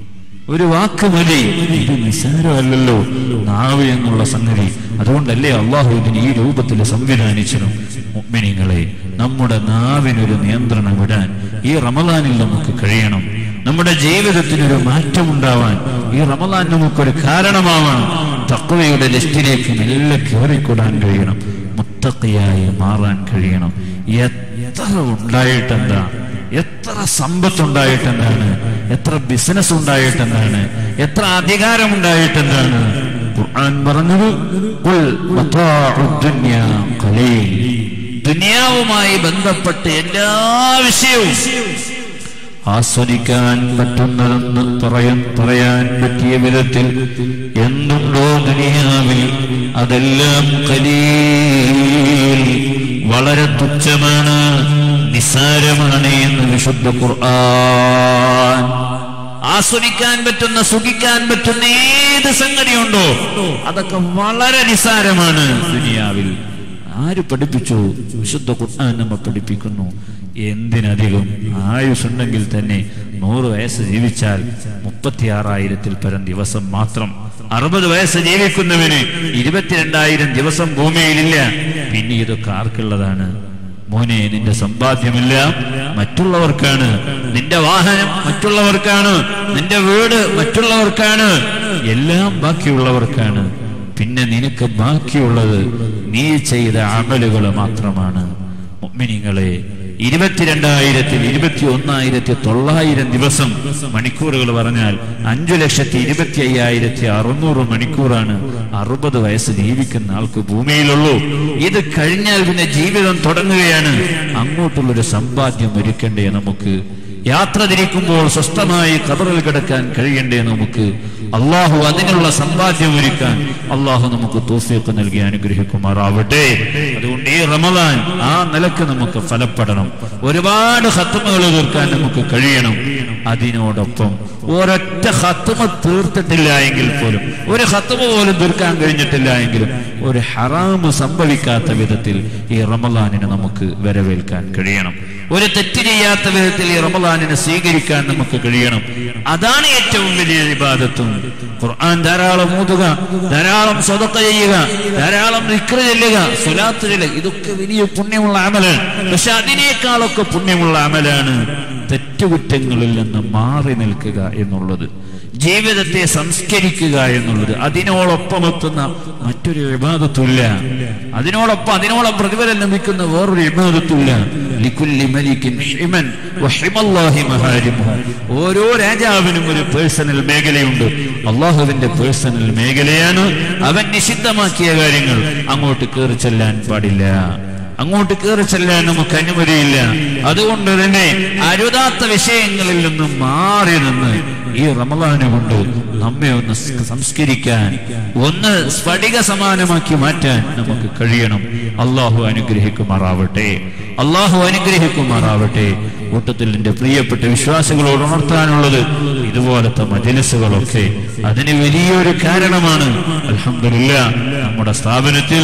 ഒരു വാക്ക് മതി ഇത് നിസാരമല്ലല്ലോ നാവ് എന്നുള്ള സംഗതി അതുകൊണ്ടല്ലേ അള്ളാഹു ഇതിന് ഈ രൂപത്തിൽ സംവിധാനിച്ചത് മുഅ്മിനീങ്ങളെ നമ്മുടെ നാവിനൊരു നിയന്ത്രണം വിടാൻ ഈ റമദാനിൽ നമുക്ക് കഴിയണം നമ്മുടെ ജീവിതത്തിന് ഒരു മാറ്റം ഉണ്ടാവാൻ ഈ റമദാൻ നമുക്കൊരു കാരണമാവണം തക്വയുടെ ലിസ്റ്റിലേക്ക് മെല്ലെ കയറിക്കൂടാൻ കഴിയണം മുത്തക്കയായി മാറാൻ കഴിയണം എത്ര ഉണ്ടായിട്ടെന്താ എത്ര സമ്പത്ത് ഉണ്ടായിട്ടെന്താണ് എത്ര ബിസിനസ് ഉണ്ടായിട്ടെന്താണ് എത്ര അധികാരം ഉണ്ടായിട്ടെന്താണ് ഖുർആൻ പറഞ്ഞത് "ഖുൽ മതാഉ ദുനിയാ ഖലീൽ." ദുനിയാവുമായി ബന്ധപ്പെട്ട് എല്ലാ വിഷയവും ആസ്വദിക്കാൻ പറ്റുന്നതെന്ന് പറയാൻ പറയാൻ പറ്റിയ വിധത്തിൽ എന്തുണ്ടോ ദുനിയാവിൽ അതെല്ലാം കലീൽ വളരെ തുച്ഛമാണ് നിസ്സാരമാണ് എന്ന് വിശുദ്ധ ഖുർആൻ ആസ്വദിക്കാൻ പറ്റുന്ന സുഖിക്കാൻ പറ്റുന്ന ഏത് സംഗതിയുണ്ടോ അതൊക്കെ വളരെ നിസ്സാരമാണ് ദുനിയാവിൽ ആര് പഠിപ്പിച്ചു വിശുദ്ധ ഖുർആൻ നമ്മെ പഠിപ്പിക്കുന്നു എന്തിനധികം ആയുസുണ്ടെങ്കിൽ തന്നെ നൂറ് വയസ്സ് ജീവിച്ചാൽ മുപ്പത്തിയാറായിരത്തിൽ പരം ദിവസം മാത്രം അറുപത് വയസ്സ് ജീവിക്കുന്നവന് ഇരുപത്തിരണ്ടായിരം ദിവസം ഭൂമിയിലില്ല പിന്നെ ഇതൊക്കെ ആർക്കുള്ളതാണ് മോനെ നിന്റെ സമ്പാദ്യമില്ല മറ്റുള്ളവർക്കാണ് നിന്റെ വാഹനം മറ്റുള്ളവർക്കാണ് നിന്റെ വീട് മറ്റുള്ളവർക്കാണ് എല്ലാം ബാക്കിയുള്ളവർക്കാണ് പിന്നെ നിനക്ക് ബാക്കിയുള്ളത് നീ ചെയ്ത അമലുകൾ മാത്രമാണ് മുഅ്മിനീങ്ങളെ ഇരുപത്തിരണ്ടായിരത്തിൽ ഇരുപത്തി ഒന്നായിരത്തി തൊള്ളായിരം ദിവസം മണിക്കൂറുകൾ പറഞ്ഞാൽ അഞ്ചു ലക്ഷത്തി ഇരുപത്തി അയ്യായിരത്തി അറുന്നൂറ് മണിക്കൂറാണ് അറുപത് വയസ്സ് ജീവിക്കുന്ന ആൾക്ക് ഭൂമിയിലുള്ളൂ ഇത് കഴിഞ്ഞാൽ പിന്നെ ജീവിതം തുടങ്ങുകയാണ് അങ്ങോട്ടുള്ളൊരു സമ്പാദ്യം ഒരുക്കണ്ടേ നമുക്ക് യാത്ര തിരിക്കുമ്പോൾ സ്വസ്ഥമായി കബറിൽ കിടക്കാൻ കഴിയണ്ടേ നമുക്ക് അള്ളാഹു അതിനുള്ള സമ്പാദ്യം ഒരുക്കാൻ അള്ളാഹു നമുക്ക് തോഫിയൊക്കെ നൽകി അനുഗ്രഹിക്കുമാറാവട്ടെ അതുകൊണ്ട് ഈ റമദാൻ ആ നിലക്ക് നമുക്ക് ഫലപ്പെടണം ഒരുപാട് ഹത്തുമകൾ തീർക്കാൻ നമുക്ക് കഴിയണം അതിനോടൊപ്പം ഒരൊറ്റ ഹത്തുമ തീർത്തിട്ടില്ല എങ്കിൽ പോലും ഒരു ഹത്തുമ പോലും തീർക്കാൻ കഴിഞ്ഞിട്ടില്ല എങ്കിലും ഒരു ഹറാമ് സംഭവിക്കാത്ത വിധത്തിൽ ഈ റമദാനിനെ നമുക്ക് വരവേൽക്കാൻ കഴിയണം ഒരു തെറ്റ് ചെയ്യാത്ത വിധത്തിൽ ഈ റമദാനിനെ സ്വീകരിക്കാൻ നമുക്ക് കഴിയണം അതാണ് ഏറ്റവും വലിയ വിവാദത്തും ഖുർആൻ ധാരാളം ഊതുക ധാരാളം സ്വതക്ക ചെയ്യുക ധാരാളം വിക്ര ചെല്ലുക സ്വലാത്ത് ചെല്ലുക ഇതൊക്കെ വലിയ പുണ്യമുള്ള അമലാണ് പക്ഷെ അതിനേക്കാളൊക്കെ പുണ്യമുള്ള അമലാണ് തെറ്റുകുറ്റങ്ങളിൽ നിന്ന് മാറി നിൽക്കുക എന്നുള്ളത് ജീവിതത്തെ സംസ്കരിക്കുക എന്നുള്ളത് അതിനോടൊപ്പം എത്തുന്ന മറ്റൊരു വിവാദത്തില്ല അതിനോടൊപ്പം അതിനോളം പ്രതിഫലം ലഭിക്കുന്ന വേറൊരു വിവാദത്തില്ല ലിക്കുല്ലി മലിക്കിൻ ഹിമൻ വഹിമല്ലാഹി മഹാരിമുഹു. ഓരോ രാജാവിനും ഒരു പേഴ്സണൽ മേഖലയുണ്ട് അള്ളാഹുവിന്റെ പേഴ്സണൽ മേഖലയാണ് അവൻ നിഷിദ്ധമാക്കിയ കാര്യങ്ങൾ അങ്ങോട്ട് കയറി ചെല്ലാൻ പാടില്ല അങ്ങോട്ട് കയറി ചെല്ലാൻ നമുക്ക് അനുമതിയില്ല അതുകൊണ്ട് തന്നെ അരുതാത്ത വിഷയങ്ങളിൽ നിന്നും മാറി നിന്ന് ഈ റമദാന് കൊണ്ട് നമ്മെ ഒന്ന് സ് സംസ്കരിക്കാൻ ഒന്ന് സ്ഫടിക സമാനമാക്കി മാറ്റാൻ നമുക്ക് കഴിയണം അള്ളാഹു അനുഗ്രഹിക്കുമാറാവട്ടെ അള്ളാഹു അനുഗ്രഹിക്കുമാറാവട്ടെ കൂട്ടത്തിൽ എന്റെ പ്രിയപ്പെട്ട വിശ്വാസികളോട് ഉണർത്താനുള്ളത് ഇതുപോലത്തെ മജലിസുകളൊക്കെ അതിന് വലിയൊരു കാരണമാണ് അൽഹംദുലില്ല നമ്മുടെ സ്ഥാപനത്തിൽ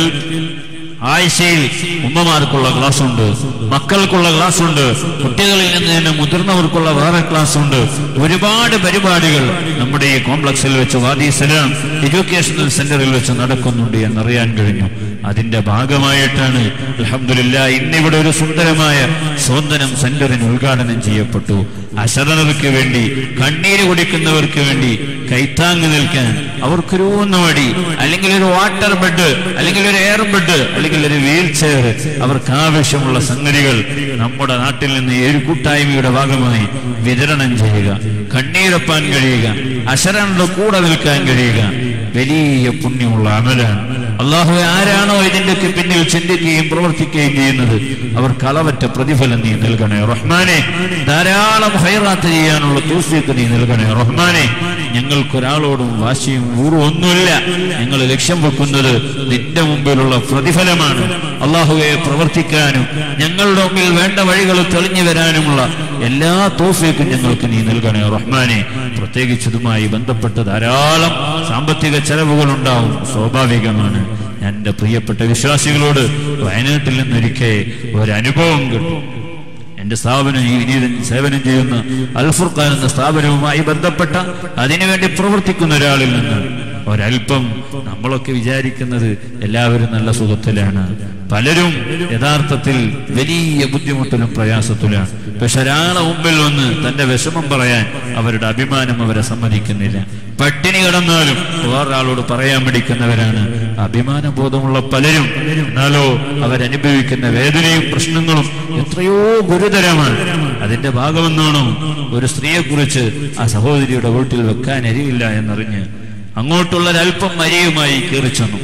ആഴ്ചയിൽ ഉമ്മമാർക്കുള്ള ക്ലാസ് ഉണ്ട് മക്കൾക്കുള്ള ക്ലാസ് ഉണ്ട് കുട്ടികളിൽ നിന്ന് തന്നെ മുതിർന്നവർക്കുള്ള വേറെ ക്ലാസ് ഉണ്ട് ഒരുപാട് പരിപാടികൾ നമ്മുടെ ഈ കോംപ്ലക്സിൽ വെച്ച് വാദി സലാം എഡ്യൂക്കേഷണൽ സെന്ററിൽ വെച്ച് നടക്കുന്നുണ്ട് എന്നറിയാൻ കഴിഞ്ഞു അതിന്റെ ഭാഗമായിട്ടാണ് അലഹമില്ല ഇന്നിവിടെ ഒരു സുന്ദരമായ സ്വാന്തനം സെന്ററിന് ഉദ്ഘാടനം ചെയ്യപ്പെട്ടു അശരണർക്ക് വേണ്ടി കണ്ണീര് കുടിക്കുന്നവർക്ക് വേണ്ടി കൈത്താങ്ങ് നിൽക്കാൻ അവർക്കൊരു ഊന്നുവടി അല്ലെങ്കിൽ ഒരു വാട്ടർ ബെഡ് അല്ലെങ്കിൽ ഒരു എയർ ബെഡ് അല്ലെങ്കിൽ ഒരു വീൽ ചെയർ അവർക്ക് ആവശ്യമുള്ള സംഗതികൾ നമ്മുടെ നാട്ടിൽ നിന്ന് ഈ ഒരു കൂട്ടായ്മയുടെ ഭാഗമായി വിതരണം ചെയ്യുക കണ്ണീരൊപ്പാൻ കഴിയുക അശരണരുടെ കൂടെ നിൽക്കാൻ കഴിയുക വലിയ പുണ്യമുള്ള അമലാണ് അള്ളാഹു ആരാണോ ഇതിന്റെയൊക്കെ പിന്നിൽ ചിന്തിക്കുകയും പ്രവർത്തിക്കുകയും ചെയ്യുന്നത് അവർക്ക് അളവറ്റ പ്രതിഫലം നീ നൽകണേ റഹ്മാനെ ധാരാളം ഹൈറാത്ത് ചെയ്യാനുള്ള തൂഫിക്ക് നീ നൽകണേ റഹ്മാനെ ഞങ്ങൾക്കൊരാളോടും വാശിയും ഊറും ഒന്നുമില്ല ഞങ്ങൾ ലക്ഷ്യം വെക്കുന്നത് നിന്റെ മുമ്പിലുള്ള പ്രതിഫലമാണ് അള്ളാഹുവെ പ്രവർത്തിക്കാനും ഞങ്ങളുടെ മുമ്പിൽ വേണ്ട വഴികൾ തെളിഞ്ഞു വരാനുമുള്ള എല്ലാ തോഫിക്കും ഞങ്ങൾക്ക് നീ നൽകണേ റഹ്മാനെ പ്രത്യേകിച്ചതുമായി ബന്ധപ്പെട്ട് ധാരാളം സാമ്പത്തിക ചെലവുകൾ ഉണ്ടാവും സ്വാഭാവികമാണ് ഞാൻ എൻ്റെ പ്രിയപ്പെട്ട വിശ്വാസികളോട് വയനാട്ടിൽ നിന്നൊരിക്കൽ ഒരനുഭവം കിട്ടും എന്റെ സ്ഥാപനം ഈ വിനീത സേവനം ചെയ്യുന്ന അൽഫുർഖാൻ എന്ന സ്ഥാപനവുമായി ബന്ധപ്പെട്ട അതിനുവേണ്ടി പ്രവർത്തിക്കുന്ന ഒരാളിൽ നിന്ന് ഒരല്പം നമ്മളൊക്കെ വിചാരിക്കുന്നത് എല്ലാവരും നല്ല സുഖത്തിലാണ് പലരും യഥാർത്ഥത്തിൽ വലിയ ബുദ്ധിമുട്ടിലും പ്രയാസത്തിലാണ് പക്ഷെ ഒരാളെ മുമ്പിൽ വന്ന് തന്റെ വിഷമം പറയാൻ അവരുടെ അഭിമാനം അവരെ സമ്മതിക്കുന്നില്ല പട്ടിണി കിടന്നാലും വേറൊരാളോട് പറയാൻ മടിക്കുന്നവരാണ് അഭിമാനബോധമുള്ള പലരും എന്നാലോ അവരനുഭവിക്കുന്ന വേദനയും പ്രശ്നങ്ങളും എത്രയോ ഗുരുതരമാണ് അതിന്റെ ഭാഗമെന്നാണോ ഒരു സ്ത്രീയെ കുറിച്ച് ആ സഹോദരിയുടെ വീട്ടിൽ വെക്കാൻ അരിയില്ല എന്നറിഞ്ഞ് അങ്ങോട്ടുള്ള ഒരല്പം അരിയുമായി കയറി ചെന്നു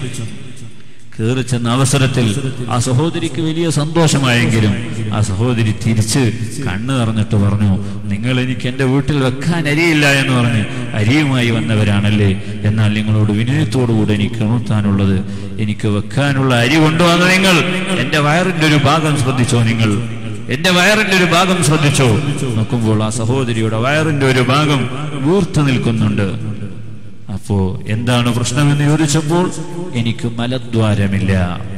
കയറി ചെന്ന അവസരത്തിൽ ആ സഹോദരിക്ക് വലിയ സന്തോഷമായെങ്കിലും ആ സഹോദരി തിരിച്ച് കണ്ണു നിറഞ്ഞിട്ട് പറഞ്ഞു നിങ്ങൾ എനിക്ക് എന്റെ വീട്ടിൽ വെക്കാൻ അരിയില്ല എന്ന് പറഞ്ഞ് അരിയുമായി വന്നവരാണല്ലേ എന്നാൽ നിങ്ങളോട് വിനയത്തോടുകൂടെ എനിക്ക് ഉണർത്താനുള്ളത് എനിക്ക് വെക്കാനുള്ള അരി കൊണ്ടുവന്ന നിങ്ങൾ എന്റെ വയറിന്റെ ഒരു ഭാഗം ശ്രദ്ധിച്ചോ നിങ്ങൾ എന്റെ വയറിന്റെ ഒരു ഭാഗം ശ്രദ്ധിച്ചോ നോക്കുമ്പോൾ ആ സഹോദരിയുടെ വയറിന്റെ ഒരു ഭാഗം വീർത്തു നിൽക്കുന്നുണ്ട് അപ്പോ എന്താണ് പ്രശ്നമെന്ന് ചോദിച്ചപ്പോൾ എനിക്ക് മലദ്വാരമില്ല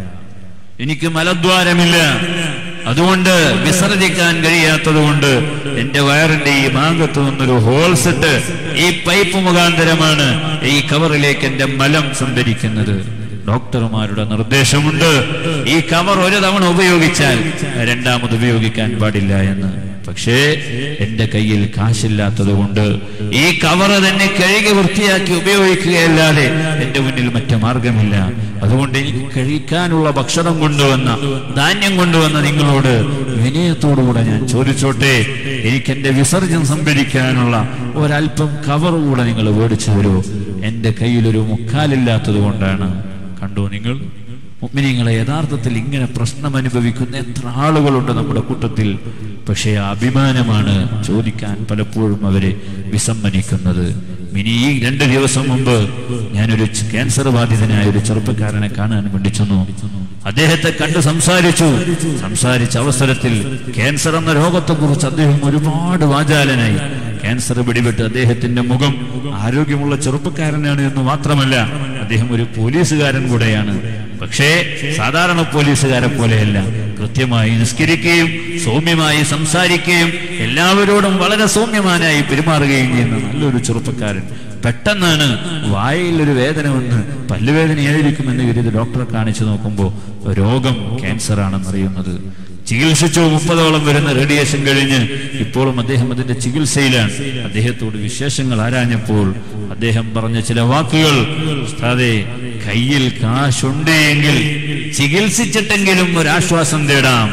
എനിക്ക് മലദ്വാരമില്ല അതുകൊണ്ട് വിസർജിക്കാൻ കഴിയാത്തത് കൊണ്ട് എന്റെ വയറിന്റെ ഈ ഭാഗത്ത് നിന്നൊരു ഹോൾസ് ഇട്ട് ഈ പൈപ്പ് മുഖാന്തരമാണ് ഈ കവറിലേക്ക് എന്റെ മലം സംഭരിക്കുന്നത് ഡോക്ടർമാരുടെ നിർദ്ദേശമുണ്ട് ഈ കവർ ഒരു തവണ ഉപയോഗിച്ചാൽ രണ്ടാമത് ഉപയോഗിക്കാൻ പാടില്ല എന്ന് പക്ഷേ എന്റെ കയ്യിൽ കാശില്ലാത്തത് കൊണ്ട് ഈ കവർ തന്നെ കഴുകി വൃത്തിയാക്കി ഉപയോഗിക്കുകയല്ലാതെ എന്റെ മുന്നിൽ മറ്റു മാർഗമില്ല അതുകൊണ്ട് എനിക്ക് കഴിക്കാനുള്ള ഭക്ഷണം കൊണ്ടുവന്ന ധാന്യം കൊണ്ടുവന്ന നിങ്ങളോട് വിനയത്തോടുകൂടെ ഞാൻ ചോദിച്ചോട്ടെ എനിക്ക് എന്റെ വിസർജനം സംഭരിക്കാനുള്ള ഒരല്പം കവർ കൂടെ നിങ്ങൾ മേടിച്ചു തരൂ എന്റെ കയ്യിൽ ഒരു മുക്കാലില്ലാത്തത് കൊണ്ടാണ് കണ്ടോ നിങ്ങൾ മുഅ്മിനീങ്ങളെ യഥാർത്ഥത്തിൽ ഇങ്ങനെ പ്രശ്നം അനുഭവിക്കുന്ന എത്ര ആളുകളുണ്ട് നമ്മുടെ കൂട്ടത്തിൽ പക്ഷേ ആ അഭിമാനമാണ് ചോദിക്കാൻ പലപ്പോഴും അവരെ വിസമ്മനിക്കുന്നത് ഇനി ഈ രണ്ട് ദിവസം മുമ്പ് ഞാനൊരു ച- ക്യാൻസർ ബാധിതനായ ഒരു ചെറുപ്പക്കാരനെ കാണാൻ വേണ്ടി ചെന്നു അദ്ദേഹത്തെ കണ്ട് സംസാരിച്ചു സംസാരിച്ച അവസരത്തിൽ ക്യാൻസർ എന്ന രോഗത്തെക്കുറിച്ച് അദ്ദേഹം ഒരുപാട് വാചാലനായി ക്യാൻസർ പിടിപെട്ട് അദ്ദേഹത്തിന്റെ മുഖം ആരോഗ്യമുള്ള ചെറുപ്പക്കാരനാണ് എന്ന് മാത്രമല്ല അദ്ദേഹം ഒരു പോലീസുകാരൻ കൂടെയാണ് പക്ഷേ സാധാരണ പോലീസുകാരെ പോലെയല്ല കൃത്യമായി നിസ്കരിക്കുകയും സൗമ്യമായി സംസാരിക്കുകയും എല്ലാവരോടും വളരെ സൗമ്യമാനായി പെരുമാറുകയും ചെയ്യുന്ന നല്ലൊരു ചെറുപ്പക്കാരൻ പെട്ടെന്നാണ് വായിൽ ഒരു വേദന വന്ന് പല്ലുവേദനയായിരിക്കുമെന്ന് കരുതി ഡോക്ടറെ കാണിച്ചു നോക്കുമ്പോൾ രോഗം ക്യാൻസർ ആണെന്നറിയുന്നത് ചികിത്സിച്ചു മുപ്പതോളം വരുന്ന റേഡിയേഷൻ കഴിഞ്ഞ് ഇപ്പോഴും അദ്ദേഹം അതിന്റെ ചികിത്സയിലാണ് അദ്ദേഹത്തോട് വിശേഷങ്ങൾ ആരാഞ്ഞപ്പോൾ അദ്ദേഹം പറഞ്ഞ ചില വാക്കുകൾ ഉസ്താദേ കയ്യിൽ കാശുണ്ട് എങ്കിൽ ചികിത്സിച്ചിട്ടെങ്കിലും ഒരാശ്വാസം തേടാം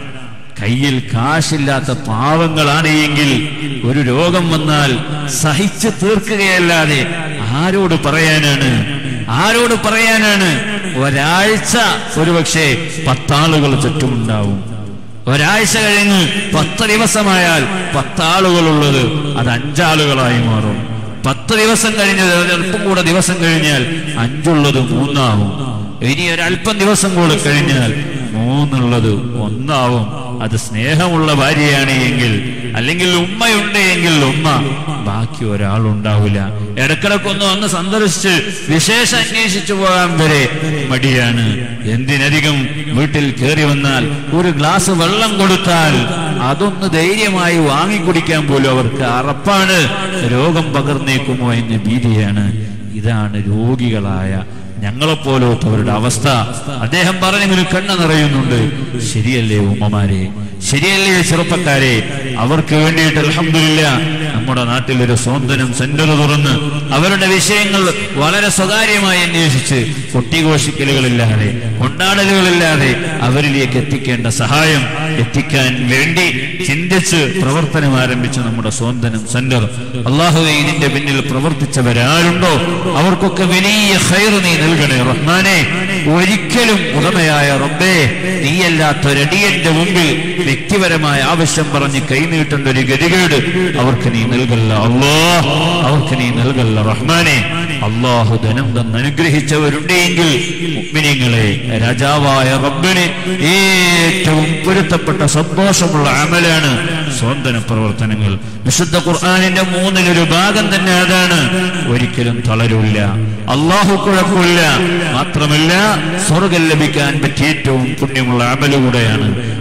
കയ്യിൽ കാശില്ലാത്ത പാവങ്ങളാണ് എങ്കിൽ ഒരു രോഗം വന്നാൽ സഹിച്ചു തീർക്കുകയല്ലാതെ ആരോട് പറയാനാണ് ആരോട് പറയാനാണ് ഒരാഴ്ച ഒരുപക്ഷെ പത്താളുകൾ ചുറ്റുമുണ്ടാവും ഒരാഴ്ച കഴിഞ്ഞ് പത്ത് ദിവസമായാൽ പത്താളുകളുള്ളത് അത് അഞ്ചാളുകളായി മാറും പത്ത് ദിവസം കഴിഞ്ഞ് അല്പം കൂടെ ദിവസം കഴിഞ്ഞാൽ അഞ്ചുള്ളത് മൂന്നാവും ഇനി ഒരല്പം ദിവസം കൂടെ കഴിഞ്ഞാൽ മൂന്നുള്ളത് ഒന്നാവും അത് സ്നേഹമുള്ള ഭാര്യയാണ് എങ്കിൽ അല്ലെങ്കിൽ ഉമ്മയുണ്ട് എങ്കിൽ ഉമ്മ ബാക്കി ഒരാളുണ്ടാവില്ല ഇടക്കിടക്കൊന്ന് വന്ന് സന്ദർശിച്ച് വിശേഷം അന്വേഷിച്ചു പോകാൻ വരെ മടിയാണ് എന്തിനധികം വീട്ടിൽ കയറി വന്നാൽ ഒരു ഗ്ലാസ് വെള്ളം കൊടുത്താൽ അതൊന്ന് ധൈര്യമായി വാങ്ങിക്കുടിക്കാൻ പോലും അവർക്ക് അറപ്പാണ് രോഗം പകർന്നേക്കുമോ എന്ന ഭീതിയാണ് ഇതാണ് രോഗികളായ ഞങ്ങളെപ്പോലത്തവരുടെ അവസ്ഥ അദ്ദേഹം പറഞ്ഞെങ്കിൽ കണ്ണ നിറയുന്നുണ്ട് ശരിയല്ലേ ഉമ്മമാരെ ശരിയല്ലേ ചെറുപ്പക്കാരെ അവർക്ക് വേണ്ടിയിട്ട് അൽഹംദുലില്ല നമ്മുടെ നാട്ടിൽ ഒരു സ്വാതന്ത്ര്യം സെന്റർ തുറന്ന് അവരുടെ വിഷയങ്ങൾ വളരെ സ്വകാര്യമായി അന്വേഷിച്ച് കൊട്ടിഘോഷിക്കലുകളില്ലാതെ കൊണ്ടാടലുകളില്ലാതെ അവരിലേക്ക് എത്തിക്കേണ്ട സഹായം എത്തിക്കാൻ വേണ്ടി ചിന്തിച്ച് പ്രവർത്തനം ആരംഭിച്ച നമ്മുടെ സ്വാതന്ത്ര്യം സെന്റർ അള്ളാഹുവെ ഇതിന്റെ പിന്നിൽ പ്രവർത്തിച്ചവരാരുണ്ടോ അവർക്കൊക്കെ വലിയ ഖൈർ നീ നൽകണേ റഹ്മാനെ ഒരിക്കലും ഉടമയായ റബ്ബേ നീയല്ലാത്തൊരടിയന്റെ മുമ്പിൽ വ്യക്തിപരമായ ആവശ്യം പറഞ്ഞ് കൈനീട്ടേണ്ട ഒരു ഗതികേട് അവർക്ക് നീ നൽകല്ല അള്ളാ അവർക്ക് നീ നൽകല്ല റഹ്മാനെ അള്ളാഹു ധനം തന്ന് അനുഗ്രഹിച്ചവരുണ്ടെങ്കിൽ മുഅ്മിനീങ്ങളെ രാജാവായ റബ്ബിന് ഏറ്റവും പൊരുത്തപ്പെട്ട സന്തോഷമുള്ള അമലാണ് സ്വാന്തന പ്രവർത്തനങ്ങൾ വിശുദ്ധ ഖുർആാനിന്റെ മൂന്നിലൊരു ഭാഗം തന്നെ അതാണ് ഒരിക്കലും തളരൂല്ല അള്ളാഹു കുഴപ്പമില്ല മാത്രമല്ല സ്വർഗം ലഭിക്കാൻ പറ്റിയ ഏറ്റവും പുണ്യമുള്ള അമല് കൂടെയാണ്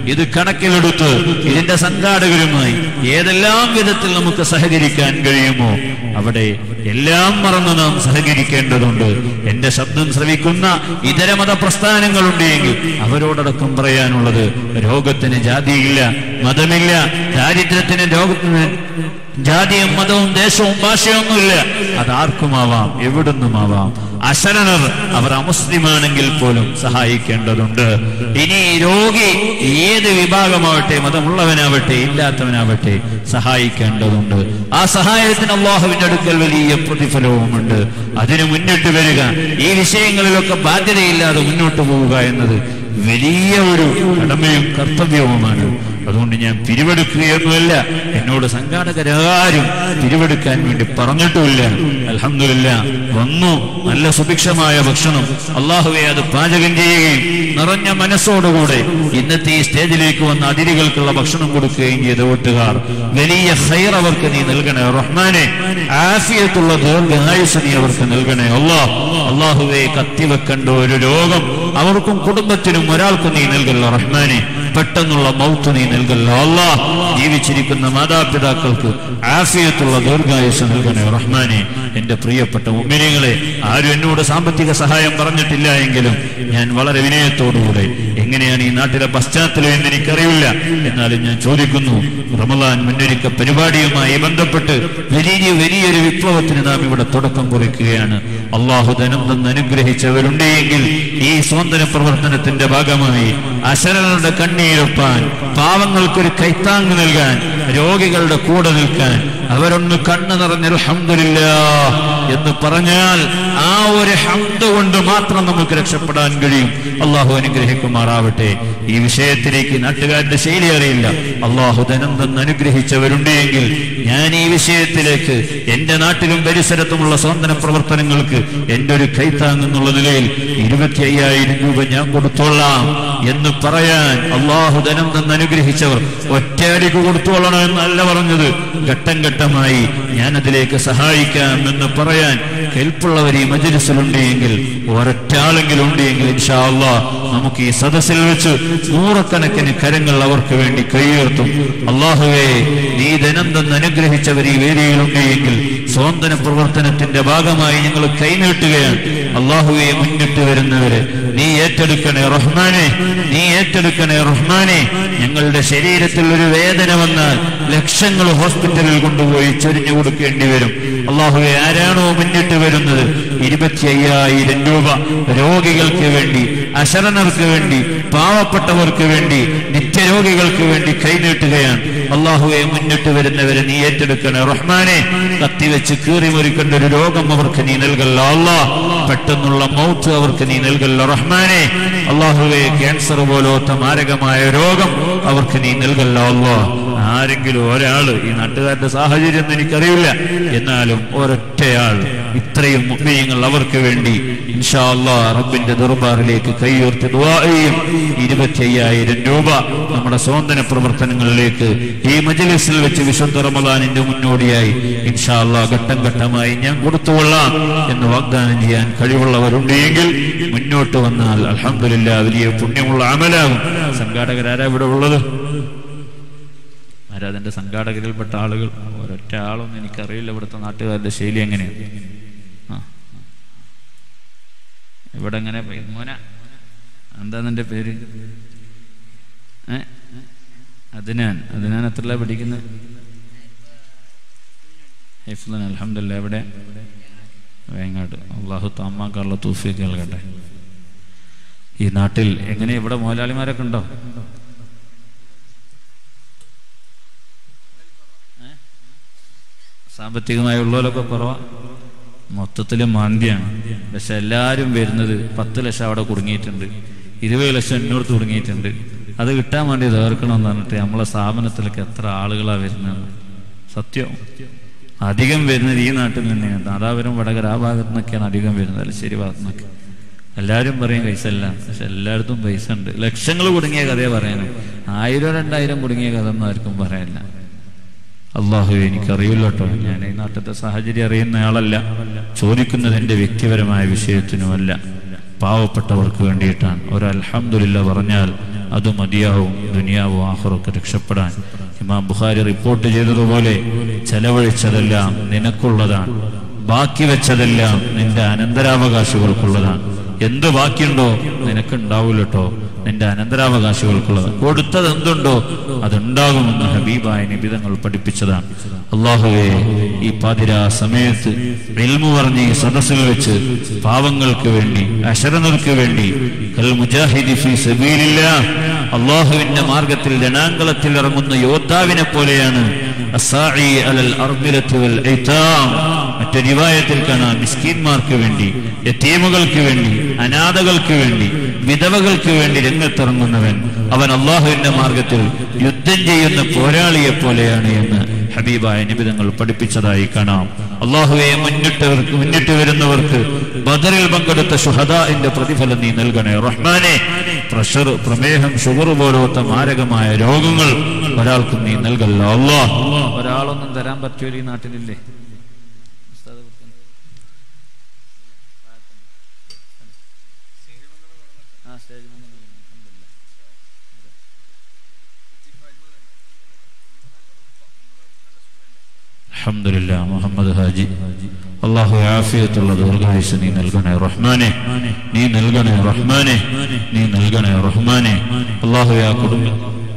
ഇത് കണക്കിലെടുത്ത് ഇതിന്റെ സംഘാടകരുമായി ഏതെല്ലാം വിധത്തിൽ നമുക്ക് സഹകരിക്കാൻ കഴിയുമോ അവിടെ എല്ലാം മറന്ന് നാം സഹകരിക്കേണ്ടതുണ്ട് എന്റെ ശബ്ദം ശ്രവിക്കുന്ന ഇതര മത പ്രസ്ഥാനങ്ങളുണ്ട് എങ്കിൽ അവരോടടക്കം പറയാനുള്ളത് രോഗത്തിന് ജാതിയില്ല മതമില്ല ദാരിദ്ര്യത്തിന് രോഗത്തിന് ജാതിയും മതവും ദേശവും ഭാഷയൊന്നുമില്ല അതാർക്കുമാവാം എവിടുന്നുമാവാം അശരണർ അവർ അമുസ്ലിമാണെങ്കിൽ പോലും സഹായിക്കേണ്ടതുണ്ട് ഇനി രോഗി ഏത് വിഭാഗമാവട്ടെ മതമുള്ളവനാവട്ടെ ഇല്ലാത്തവനാവട്ടെ സഹായിക്കേണ്ടതുണ്ട് ആ സഹായത്തിന് അള്ളാഹുവിന്റെ അടുക്കൽ വലിയ പ്രതിഫലവുമുണ്ട് അതിന് മുന്നിട്ട് വരിക ഈ വിഷയങ്ങളിലൊക്കെ ബാധ്യതയില്ലാതെ മുന്നോട്ട് പോവുക എന്നത് വലിയ ഒരു കടമയും കർത്തവ്യവുമാണ് അതുകൊണ്ട് ഞാൻ പിരിവെടുക്കുകയൊന്നുമല്ല എന്നോട് സംഘാടകരാരും പിരിവെടുക്കാൻ വേണ്ടി പറഞ്ഞിട്ടുമില്ല അലഹമില്ല വന്നു നല്ല സുഭിക്ഷമായ ഭക്ഷണം അള്ളാഹുവെ അത് പാചകം ചെയ്യുകയും നിറഞ്ഞ മനസ്സോടുകൂടെ ഇന്നത്തെ ഈ സ്റ്റേജിലേക്ക് വന്ന അതിഥികൾക്കുള്ള ഭക്ഷണം കൊടുക്കുകയും ചെയ്ത വോട്ടുകാർ വലിയ ഹൈർ അവർക്ക് നീ നൽകണേ റഹ്മാനെ ആഫിയത്തുള്ള ദീർഘായുസ് നീ അവർക്ക് നൽകണേ അള്ളാഹ് അള്ളാഹുവെ കത്തിവെക്കേണ്ട ഒരു രോഗം അവർക്കും കുടുംബത്തിനും ഒരാൾക്കും നീ നൽകല്ല റഹ്മാനെ പെട്ടെന്നുള്ള മൗത്ത് നീ നൽകല്ല അള്ളാഹ് ജീവിച്ചിരിക്കുന്ന മാതാപിതാക്കൾക്ക് ആഫിയത്തുള്ള ദീർഘായുസ് നൽകണേ റഹ്മാനെ എന്റെ പ്രിയപ്പെട്ട ഉമ്മിനികളെ ആരും എന്നോട് സാമ്പത്തിക സഹായം പറഞ്ഞിട്ടില്ല എങ്കിലും ഞാൻ വളരെ വിനയത്തോടുകൂടെ എങ്ങനെയാണ് ഈ നാട്ടിലെ പശ്ചാത്തലം എന്ന് എനിക്കറിയില്ല എന്നാലും ഞാൻ ചോദിക്കുന്നു റമദാൻ മുന്നൊരുക്ക പരിപാടിയുമായി ബന്ധപ്പെട്ട് വലിയ വലിയൊരു വിപ്ലവത്തിന് നാം ഇവിടെ തുടക്കം കുറിക്കുകയാണ് അള്ളാഹു ധനം തന്ന് അനുഗ്രഹിച്ചവരുണ്ട് എങ്കിൽ ഈ സ്വാതന്ത്ര്യ പ്രവർത്തനത്തിന്റെ ഭാഗമായി അശരണരുടെ കണ്ണീരൊപ്പാൻ പാവങ്ങൾക്കൊരു കൈത്താങ് നൽകാൻ രോഗികളുടെ കൂടെ നിൽക്കാൻ അവരൊന്ന് കണ്ണു നിറഞ്ഞ അൽഹംദുലില്ല എന്ന് പറഞ്ഞാൽ ആ ഒരു ഹംദ് കൊണ്ട് മാത്രം നമുക്ക് രക്ഷപ്പെടാൻ കഴിയും അള്ളാഹു അനുഗ്രഹിക്കുമാറാവട്ടെ ഈ വിഷയത്തിലേക്ക് നാട്ടുകാരുടെ ശൈലി അറിയില്ല അള്ളാഹു ധനം തന്ന് അനുഗ്രഹിച്ചവരുണ്ട് എങ്കിൽ ഞാൻ ഈ വിഷയത്തിലേക്ക് എന്റെ നാട്ടിലും പരിസരത്തുമുള്ള സ്വാതന്ത്ര്യ പ്രവർത്തനങ്ങൾക്ക് എന്റെ ഒരു കൈത്താങ് എന്നുള്ള നിലയിൽ ഇരുപത്തി അയ്യായിരം രൂപ ഞാൻ കൊടുത്തോളാം എന്ന് പറയാൻ അള്ളാഹു ധനം തന്ന് അനുഗ്രഹിച്ചവർ ഒറ്റയടിക്ക് കൊടുത്തോളണം എന്നല്ല പറഞ്ഞത് ഘട്ടം ഘട്ടമായി ഞാൻ അതിലേക്ക് സഹായിക്കാം എന്ന് പറയാൻ കെൽപ്പുള്ളവർ ഈ മജലിസിലുണ്ട് എങ്കിൽ ഒരൊറ്റ ആളെങ്കിലും ഉണ്ട് എങ്കിൽ ഇൻഷാ അള്ളാഹ് നമുക്ക് ഈ സദസ്സിൽ വെച്ച് നൂറക്കണക്കിന് കരങ്ങൾ അവർക്ക് വേണ്ടി കൈയുയർത്തും അള്ളാഹുവേ നീ ധനം തന്ന് അനുഗ്രഹിച്ചവർ ഈ വേദിയിലുണ്ട് എങ്കിൽ സ്വാതന്ത്ര്യ പ്രവർത്തനത്തിന്റെ ഭാഗമായി ഞങ്ങൾ കൈനീട്ടുകയാണ് അള്ളാഹുവെ മുന്നിട്ട് വരുന്നവര് നീ ഏറ്റെടുക്കണേ റഹ്മാനെ നീ ഏറ്റെടുക്കണേ റഹ്മാനെ ഞങ്ങളുടെ ശരീരത്തിൽ ഒരു വേദന വന്നാൽ ലക്ഷങ്ങൾ ഹോസ്പിറ്റലിൽ കൊണ്ടുപോയി ചൊരിഞ്ഞു കൊടുക്കേണ്ടി വരും അള്ളാഹുവെ ആരാണോ മുന്നിട്ട് വരുന്നത് ഇരുപത്തി അയ്യായിരം രൂപ രോഗികൾക്ക് വേണ്ടി അശരണർക്ക് വേണ്ടി പാവപ്പെട്ടവർക്ക് വേണ്ടി നിത്യരോഗികൾക്ക് വേണ്ടി കൈനീട്ടുകയാണ് അള്ളാഹുവെ മുന്നിട്ട് വരുന്നവരെ നീ ഏറ്റെടുക്കണേ റഹ്മാനെ കത്തിവെച്ച് കീറി മുറിക്കേണ്ട ഒരു രോഗം അവർക്ക് നീ നൽകല്ല അള്ളാഹ് പെട്ടെന്നുള്ള മൗത്ത് അവർക്ക് നീ നൽകല്ല റഹ്മാനെ അള്ളാഹുവെ ക്യാൻസർ പോലത്തെ മാരകമായ രോഗം അവർക്ക് നീ നൽകല്ല അള്ളാഹ് ആരെങ്കിലും ഒരാള് ഈ നാട്ടുകാരുടെ സാഹചര്യം ഒന്നും എനിക്കറിയില്ല എന്നാലും ഒരൊറ്റയാൾ ഇത്രയും മുമ്പിയങ്ങൾ അവർക്ക് വേണ്ടി ഇൻഷാ അള്ളാഹ് റബ്ബിന്റെ ദർബാറിലേക്ക് കൈയുയർത്തി ദുആയും ഇരുപത്തി അയ്യായിരം രൂപ നമ്മുടെ സ്വാതന്ത്ര്യ പ്രവർത്തനങ്ങളിലേക്ക് ഈ മജലിസിൽ വെച്ച് വിശുദ്ധ റമദാനിന്റെ മുന്നോടിയായി ഇൻഷാ അള്ളാഹ് ഘട്ടം ഘട്ടമായി ഞാൻ കൊടുത്തുകൊള്ളാം എന്ന് വാഗ്ദാനം ചെയ്യാൻ കഴിവുള്ളവരുണ്ട് എങ്കിൽ മുന്നോട്ട് വന്നാൽ അൽഹംദുലില്ലാ വലിയ പുണ്യമുള്ള അമലാകും സംഘാടകരാരാ ഇവിടെ ഉള്ളത് ആരാധന്റെ സംഘാടകരിൽപ്പെട്ട ആളുകൾ ഒരൊറ്റ ആളൊന്നും എനിക്കറിയില്ല ഇവിടുത്തെ നാട്ടുകാരുടെ ശൈലി എങ്ങനെയാണ് ആ ഇവിടെ എങ്ങനെ മോന എന്താ നിന്റെ പേര് ഏ അതിനാൻ അതിനാൻ എത്രല്ല പഠിക്കുന്നത് ഹൈഫുദൻ അലഹമില്ല എവിടെ വേങ്ങാട് അള്ളാഹു താമാക്കാനുള്ള തൂഫിക്ക് നൽകട്ടെ ഈ നാട്ടിൽ എങ്ങനെ ഇവിടെ മോലാളിമാരൊക്കെ ഉണ്ടോ സാമ്പത്തികമായി ഉള്ളവരൊക്കെ കുറവാ മൊത്തത്തിൽ മാന്ദ്യാണ് പക്ഷെ എല്ലാവരും വരുന്നത് പത്ത് ലക്ഷം അവിടെ കുടുങ്ങിയിട്ടുണ്ട് ഇരുപത് ലക്ഷം എന്നോട് കുടുങ്ങിയിട്ടുണ്ട് അത് കിട്ടാൻ വേണ്ടി തേർക്കണമെന്ന് പറഞ്ഞിട്ട് നമ്മളെ സ്ഥാപനത്തിലേക്ക് എത്ര ആളുകളാണ് വരുന്നത് സത്യം അധികം വരുന്നത് ഈ നാട്ടിൽ തന്നെയാണ് നാദാപുരം വടകര ആ ഭാഗത്തു നിന്നൊക്കെയാണ് അധികം വരുന്നത് അല്ലശ്ശേരി ഭാഗത്തു നിന്നൊക്കെ എല്ലാവരും പറയും പൈസ അല്ല പക്ഷെ എല്ലായിടത്തും പൈസ ഉണ്ട് ലക്ഷങ്ങൾ കുടുങ്ങിയ കഥയെ പറയാനും ആയിരം രണ്ടായിരം കുടുങ്ങിയ കഥ ഒന്നും ആർക്കും പറയാനില്ല അള്ളാഹു എനിക്കറിയില്ല കേട്ടോ ഞാൻ ഈ നാട്ടിലത്തെ സാഹചര്യം അറിയുന്ന ആളല്ല ചോദിക്കുന്നത് എൻ്റെ വ്യക്തിപരമായ വിഷയത്തിനുമല്ല പാവപ്പെട്ടവർക്ക് വേണ്ടിയിട്ടാണ് ഒരു അൽഹംദുലില്ല പറഞ്ഞാൽ അത് മതിയാവും ദുനിയാവും ആഹ്റൊക്കെ രക്ഷപ്പെടാൻ ഇമാം ബുഖാരി റിപ്പോർട്ട് ചെയ്തതുപോലെ ചെലവഴിച്ചതെല്ലാം നിനക്കുള്ളതാണ് ബാക്കി വെച്ചതെല്ലാം നിന്റെ അനന്തരാവകാശികൾക്കുള്ളതാണ് എന്ത് ബാക്കിയുണ്ടോ നിനക്കുണ്ടാവൂല കേട്ടോ നിന്റെ അനന്തരാവകാശികൾക്കുള്ളത് കൊടുത്തത് എന്തുണ്ടോ അതുണ്ടാകുമെന്ന് ഹബീബായ നിബിതങ്ങൾ പഠിപ്പിച്ചതാണ് അള്ളാഹുവെ ഈ പാതിരാ സമയത്ത് എൽമു പറഞ്ഞ് ഈ സദസ്സിൽ വെച്ച് പാവങ്ങൾക്ക് വേണ്ടി അശരണർക്ക് വേണ്ടി കൽ മുജാഹിദി ഫീ സബീലില്ലാ അള്ളാഹുവിന്റെ മാർഗത്തിൽ രണാങ്കളത്തിൽ ഇറങ്ങുന്ന യോദ്ധാവിനെ പോലെയാണ് അസ്സാഇ അലൽ അർബിലത്ത് വൽ ഐതാം മറ്റു റിവായത്തിൽ കാണാം മിസ്കീന്മാർക്ക് വേണ്ടി യത്തീമുകൾക്ക് വേണ്ടി അനാഥകൾക്ക് വേണ്ടി വിധവകൾക്ക് വേണ്ടി രംഗത്തിറങ്ങുന്നവൻ അവൻ അള്ളാഹുവിന്റെ മാർഗത്തിൽ യുദ്ധം ചെയ്യുന്ന പോരാളിയെ പോലെയാണ് എന്ന് ഹബീബായ നിബിതങ്ങൾ പഠിപ്പിച്ചതായി കാണാം അള്ളാഹുവെ മുന്നിട്ടവർക്ക് മുന്നിട്ട് വരുന്നവർക്ക് ബദറിൽ പങ്കെടുത്ത ഷുഹദാന്റെ പ്രതിഫലം നീ നൽകണേ റഹ്മാനെ പ്രഷർ പ്രമേഹം ഷുഗർ പോലത്തെ മാരകമായ രോഗങ്ങൾ ഒരാൾക്കും നീ നൽകല്ല അള്ളാഹ് ഒരാളൊന്നും തരാൻ പറ്റില്ല ഈ നാട്ടിലില്ലേ അൽഹംദുലില്ലാ മുഹമ്മദ് ഹാജി അള്ളാഹു ആഫിയത്തുള്ള ദീർഘായുസ് നീ നൽകണേ റഹ്മാനെ നീ നൽകണേ റഹ്മാനെ നീ നൽകണേ റഹ്മാനെ അള്ളാഹു ആ കുടുംബം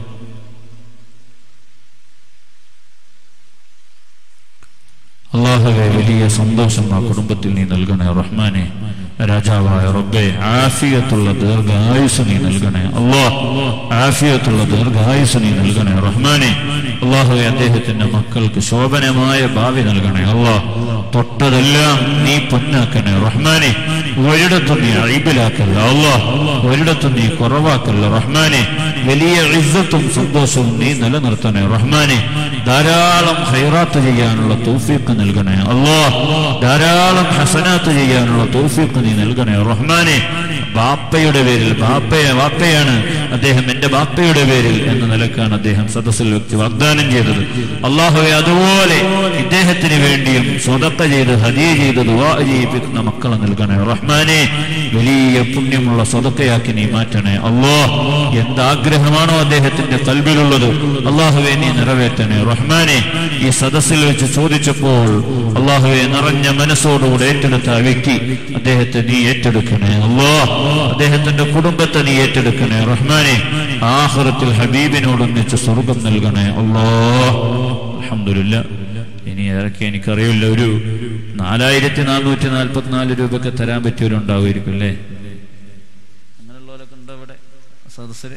അള്ളാഹുവെ വലിയ സന്തോഷം ആ കുടുംബത്തിൽ നീ നൽകണേ റഹ്മാനെ രാജാവായ റബ്ബെ ആഫിയത്തുള്ള ദീർഘായുസ് നീ നൽകണേ അള്ളാഹ് ആഫിയത്തുള്ള ദീർഘായുസ് നീ നൽകണേ റഹ്മാനെ അള്ളാഹുവെ അദ്ദേഹത്തിന്റെ മക്കൾക്ക് ശോഭനമായ ഭാവി നൽകണേ അള്ളാഹ് തൊട്ടതെല്ലാം നീ പൊന്നാക്കണേ റഹ്മാനെ ഒരിടത്തും നീ അഴിബിലാക്കല്ല അള്ളാഹ് ഒരിടത്തും നീ കുറവാക്കല്ല റഹ്മാനെ വലിയ ഇസ്സത്തും സന്തോഷവും നീ നിലനിർത്തണേ റഹ്മാനെ ധാരാളം ഹൈറാത്ത് ചെയ്യാനുള്ള തൗഫീഖ് നൽകണേ അള്ളാഹ് ധാരാളം ഹസനാത്ത് ചെയ്യാനുള്ള തൗഫീഖ് നീ നൽകണേ റഹ്മാനെ ബാപ്പയുടെ പേരിൽ ബാപ്പയെ ബാപ്പയാണ് അദ്ദേഹം എന്റെ ബാപ്പയുടെ പേരിൽ എന്ന നിലക്കാണ് അദ്ദേഹം സദസ്സിൽ വ്യക്തി വാഗ്ദാനം ചെയ്തത് അള്ളാഹുവെ അതുപോലെ ഇദ്ദേഹത്തിന് വേണ്ടിയും സ്വതക്ക ചെയ്ത് ഹദിയ ചെയ്ത് ദുവാ ചെയ്യിപ്പിക്കുന്ന മക്കളെ നൽകണേ റഹ്മാനെ വലിയ പുണ്യമുള്ള സ്വതക്കയാക്കി നീ മാറ്റണേ അള്ളാഹ് എന്താഗ്രഹമാണോ അദ്ദേഹത്തിന്റെ കൽബിലുള്ളത് അള്ളാഹുവെ നീ നിറവേറ്റണേ റഹ്മാനെ ഈ സദസ്സിൽ വെച്ച് ചോദിച്ചപ്പോൾ അള്ളാഹുവെ നിറഞ്ഞ മനസ്സോടുകൂടെ ഏറ്റെടുത്ത ആ വ്യക്തി അദ്ദേഹത്തെ നീ ഏറ്റെടുക്കണേ അള്ളാഹ് അദ്ദേഹത്തിന്റെ കുടുംബത്തെ നീ ഏറ്റെടുക്കണേ റഹ്മാനെ ആഹ്റത്തിൽ ഹബീബിനോടൊന്നിച്ച് സ്വർഗം നൽകണേ അള്ളാഹ് അൽഹംദുലില്ല ഇനി ഏതൊക്കെ എനിക്കറിയില്ല ഒരു നാലായിരത്തി നാനൂറ്റി നാൽപ്പത്തിനാല് രൂപയൊക്കെ തരാൻ പറ്റിയവരുണ്ടാവുമായിരിക്കും അല്ലേ അങ്ങനെയുള്ളവരൊക്കെ ഉണ്ടോ ഇവിടെ സദസ്സില്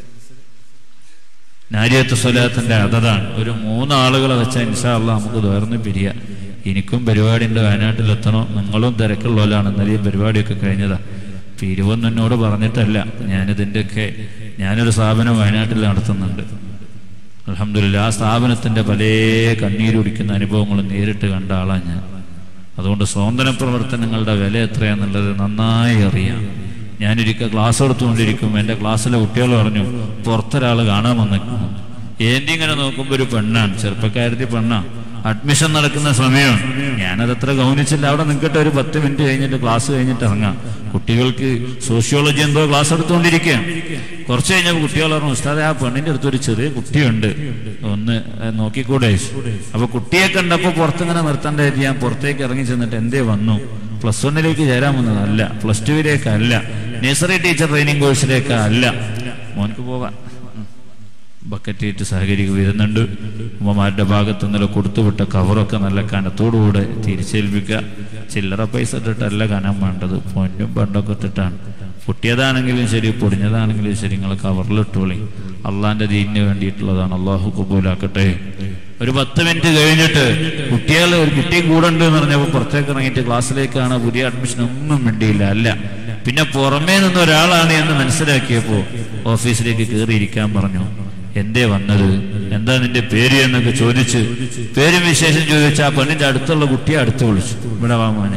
നാരിയത്ത് സ്വലാത്തിന്റെ അതതാണ് ഒരു മൂന്നാളുകളെ വെച്ചാൽ ഇൻഷാല്ല നമുക്ക് തുറന്ന് പിരിയ എനിക്കും പരിപാടി ഉണ്ട് വയനാട്ടിലെത്തണം നിങ്ങളും തിരക്കുള്ളവരാണ് ഇന്നലെ ഈ പരിപാടിയൊക്കെ കഴിഞ്ഞതാ പിരിവൊന്നും എന്നോട് പറഞ്ഞിട്ടല്ല ഞാനിതിൻ്റെയൊക്കെ ഞാനൊരു സ്ഥാപനം വയനാട്ടിൽ നടത്തുന്നുണ്ട് അലഹമില്ല ആ സ്ഥാപനത്തിന്റെ പല കണ്ണീരൊടിക്കുന്ന അനുഭവങ്ങളും നേരിട്ട് കണ്ട ആളാണ് ഞാൻ അതുകൊണ്ട് സ്വാതന്ത്ര്യ പ്രവർത്തനങ്ങളുടെ വില എത്രയാന്നുള്ളത് നന്നായി അറിയാം ഞാനൊരിക്കൽ ക്ലാസ് എടുത്തുകൊണ്ടിരിക്കും എൻ്റെ ക്ലാസ്സിലെ കുട്ടികൾ പറഞ്ഞു പുറത്തൊരാൾ കാണാൻ വന്നിരിക്കുന്നു ഏന്തി ഇങ്ങനെ നോക്കുമ്പോൾ ഒരു പെണ്ണാണ് ചെറുപ്പക്കാരത്തി പെണ്ണാ അഡ്മിഷൻ നടക്കുന്ന സമയമാണ് ഞാനതത്ര ഗൗനിച്ചില്ല അവിടെ നിൽക്കട്ടെ ഒരു പത്ത് മിനിറ്റ് കഴിഞ്ഞിട്ട് ക്ലാസ് കഴിഞ്ഞിട്ട് ഇറങ്ങാം കുട്ടികൾക്ക് സോഷ്യോളജി എന്തോ ക്ലാസ് എടുത്തുകൊണ്ടിരിക്കുകയാണ് കുറച്ച് കഴിഞ്ഞപ്പോൾ കുട്ടികൾ പറഞ്ഞു ഉസ്താദെ ആ പെണ്ണിന്റെ അടുത്ത് ഒരു ചെറിയ കുട്ടിയുണ്ട് ഒന്ന് ഏ, നോക്കിക്കൂടെ അപ്പൊ കുട്ടിയെ കണ്ടപ്പോ പുറത്തിങ്ങനെ നിർത്തേണ്ട കരുതി ഞാൻ പുറത്തേക്ക് ഇറങ്ങി ചെന്നിട്ട് എന്തേ വന്നു പ്ലസ് വണ്ണിലേക്ക് ചേരാൻ വന്നതല്ല പ്ലസ് ടുവിലേക്ക് അല്ല നഴ്സറി ടീച്ചർ ട്രെയിനിങ് കോഴ്സിലേക്ക് അല്ല മോൻക്ക് പോകാം ബക്കറ്റേറ്റ് സഹകരിക്കുക വരുന്നുണ്ട് ഉമ്മമാരുടെ ഭാഗത്ത് നിന്നുള്ള കൊടുത്തുവിട്ട കവറൊക്കെ നല്ല കനത്തോടുകൂടെ തിരിച്ചേൽപ്പിക്കുക ചില്ലറ പൈസ ഇട്ടിട്ടല്ല കനം വേണ്ടത് പൊന്നും പണ്ടൊക്കെ ഇട്ടിട്ടാണ് പൊട്ടിയതാണെങ്കിലും ശരി പൊടിഞ്ഞതാണെങ്കിലും ശരി നിങ്ങൾ കവറിലിട്ടോളി അള്ളാന്റെ ദീനിന് വേണ്ടിയിട്ടുള്ളതാണ് അള്ളാഹു കബൂലാക്കട്ടെ ഒരു പത്ത് മിനിറ്റ് കഴിഞ്ഞിട്ട് കുട്ടികൾ ഒരു കുട്ടി കൂടെ ഉണ്ട് എന്ന് പറഞ്ഞപ്പോൾ പുറത്തേക്ക് ഇറങ്ങിയിട്ട് ക്ലാസ്സിലേക്കാണ് പുതിയ അഡ്മിഷൻ ഒന്നും വേണ്ടിയില്ല അല്ല പിന്നെ പുറമേ നിന്ന് ഒരാളാണ് എന്ന് മനസ്സിലാക്കിയപ്പോ ഓഫീസിലേക്ക് കയറിയിരിക്കാൻ പറഞ്ഞു എന്തേ വന്നത് എന്താ നിന്റെ പേര് എന്നൊക്കെ ചോദിച്ച് പേരും വിശേഷം ചോദിച്ച് ആ പെണ്ണിന്റെ അടുത്തുള്ള കുട്ടിയെ അടുത്ത് വിളിച്ചു ഇവിടെ വാ മോനെ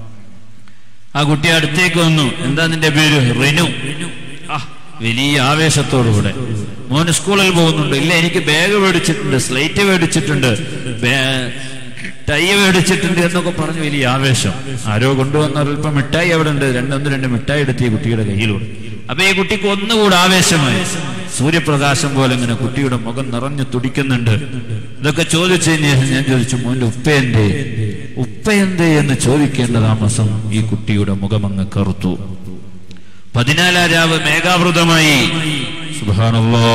ആ കുട്ടി അടുത്തേക്ക് വന്നു എന്താ നിന്റെ പേര് റിനു ആ വലിയ ആവേശത്തോടുകൂടെ മോന് സ്കൂളിൽ പോകുന്നുണ്ട് ഇല്ല എനിക്ക് ബാഗ് മേടിച്ചിട്ടുണ്ട് സ്ലേറ്റ് മേടിച്ചിട്ടുണ്ട് ബേ- ടൈ മേടിച്ചിട്ടുണ്ട് എന്നൊക്കെ പറഞ്ഞ് വലിയ ആവേശം ആരോ കൊണ്ടുവന്ന ഒരല്പം മിഠായി അവിടെ ഉണ്ട് രണ്ടൊന്ന് രണ്ട് മിഠായി എടുത്ത് ഈ കുട്ടിയുടെ കയ്യിലുണ്ട് അപ്പൊ ഈ കുട്ടിക്ക് ഒന്നുകൂടെ ആവേശമായി സൂര്യപ്രകാശം പോലെ ഇങ്ങനെ കുട്ടിയുടെ മുഖം നിറഞ്ഞു തുടിക്കുന്നുണ്ട് ഇതൊക്കെ ചോദിച്ചതിന് ശേഷം ഞാൻ ചോദിച്ചു മോന്റെ ഉപ്പയന്തേ ഉപ്പയന്തേ എന്ന് ചോദിക്കേണ്ട താമസം ഈ കുട്ടിയുടെ മുഖം അങ്ങ് കറുത്തു പതിനാലാം രാവ് മേഘാവൃതമായി സുബ്ഹാനല്ലാ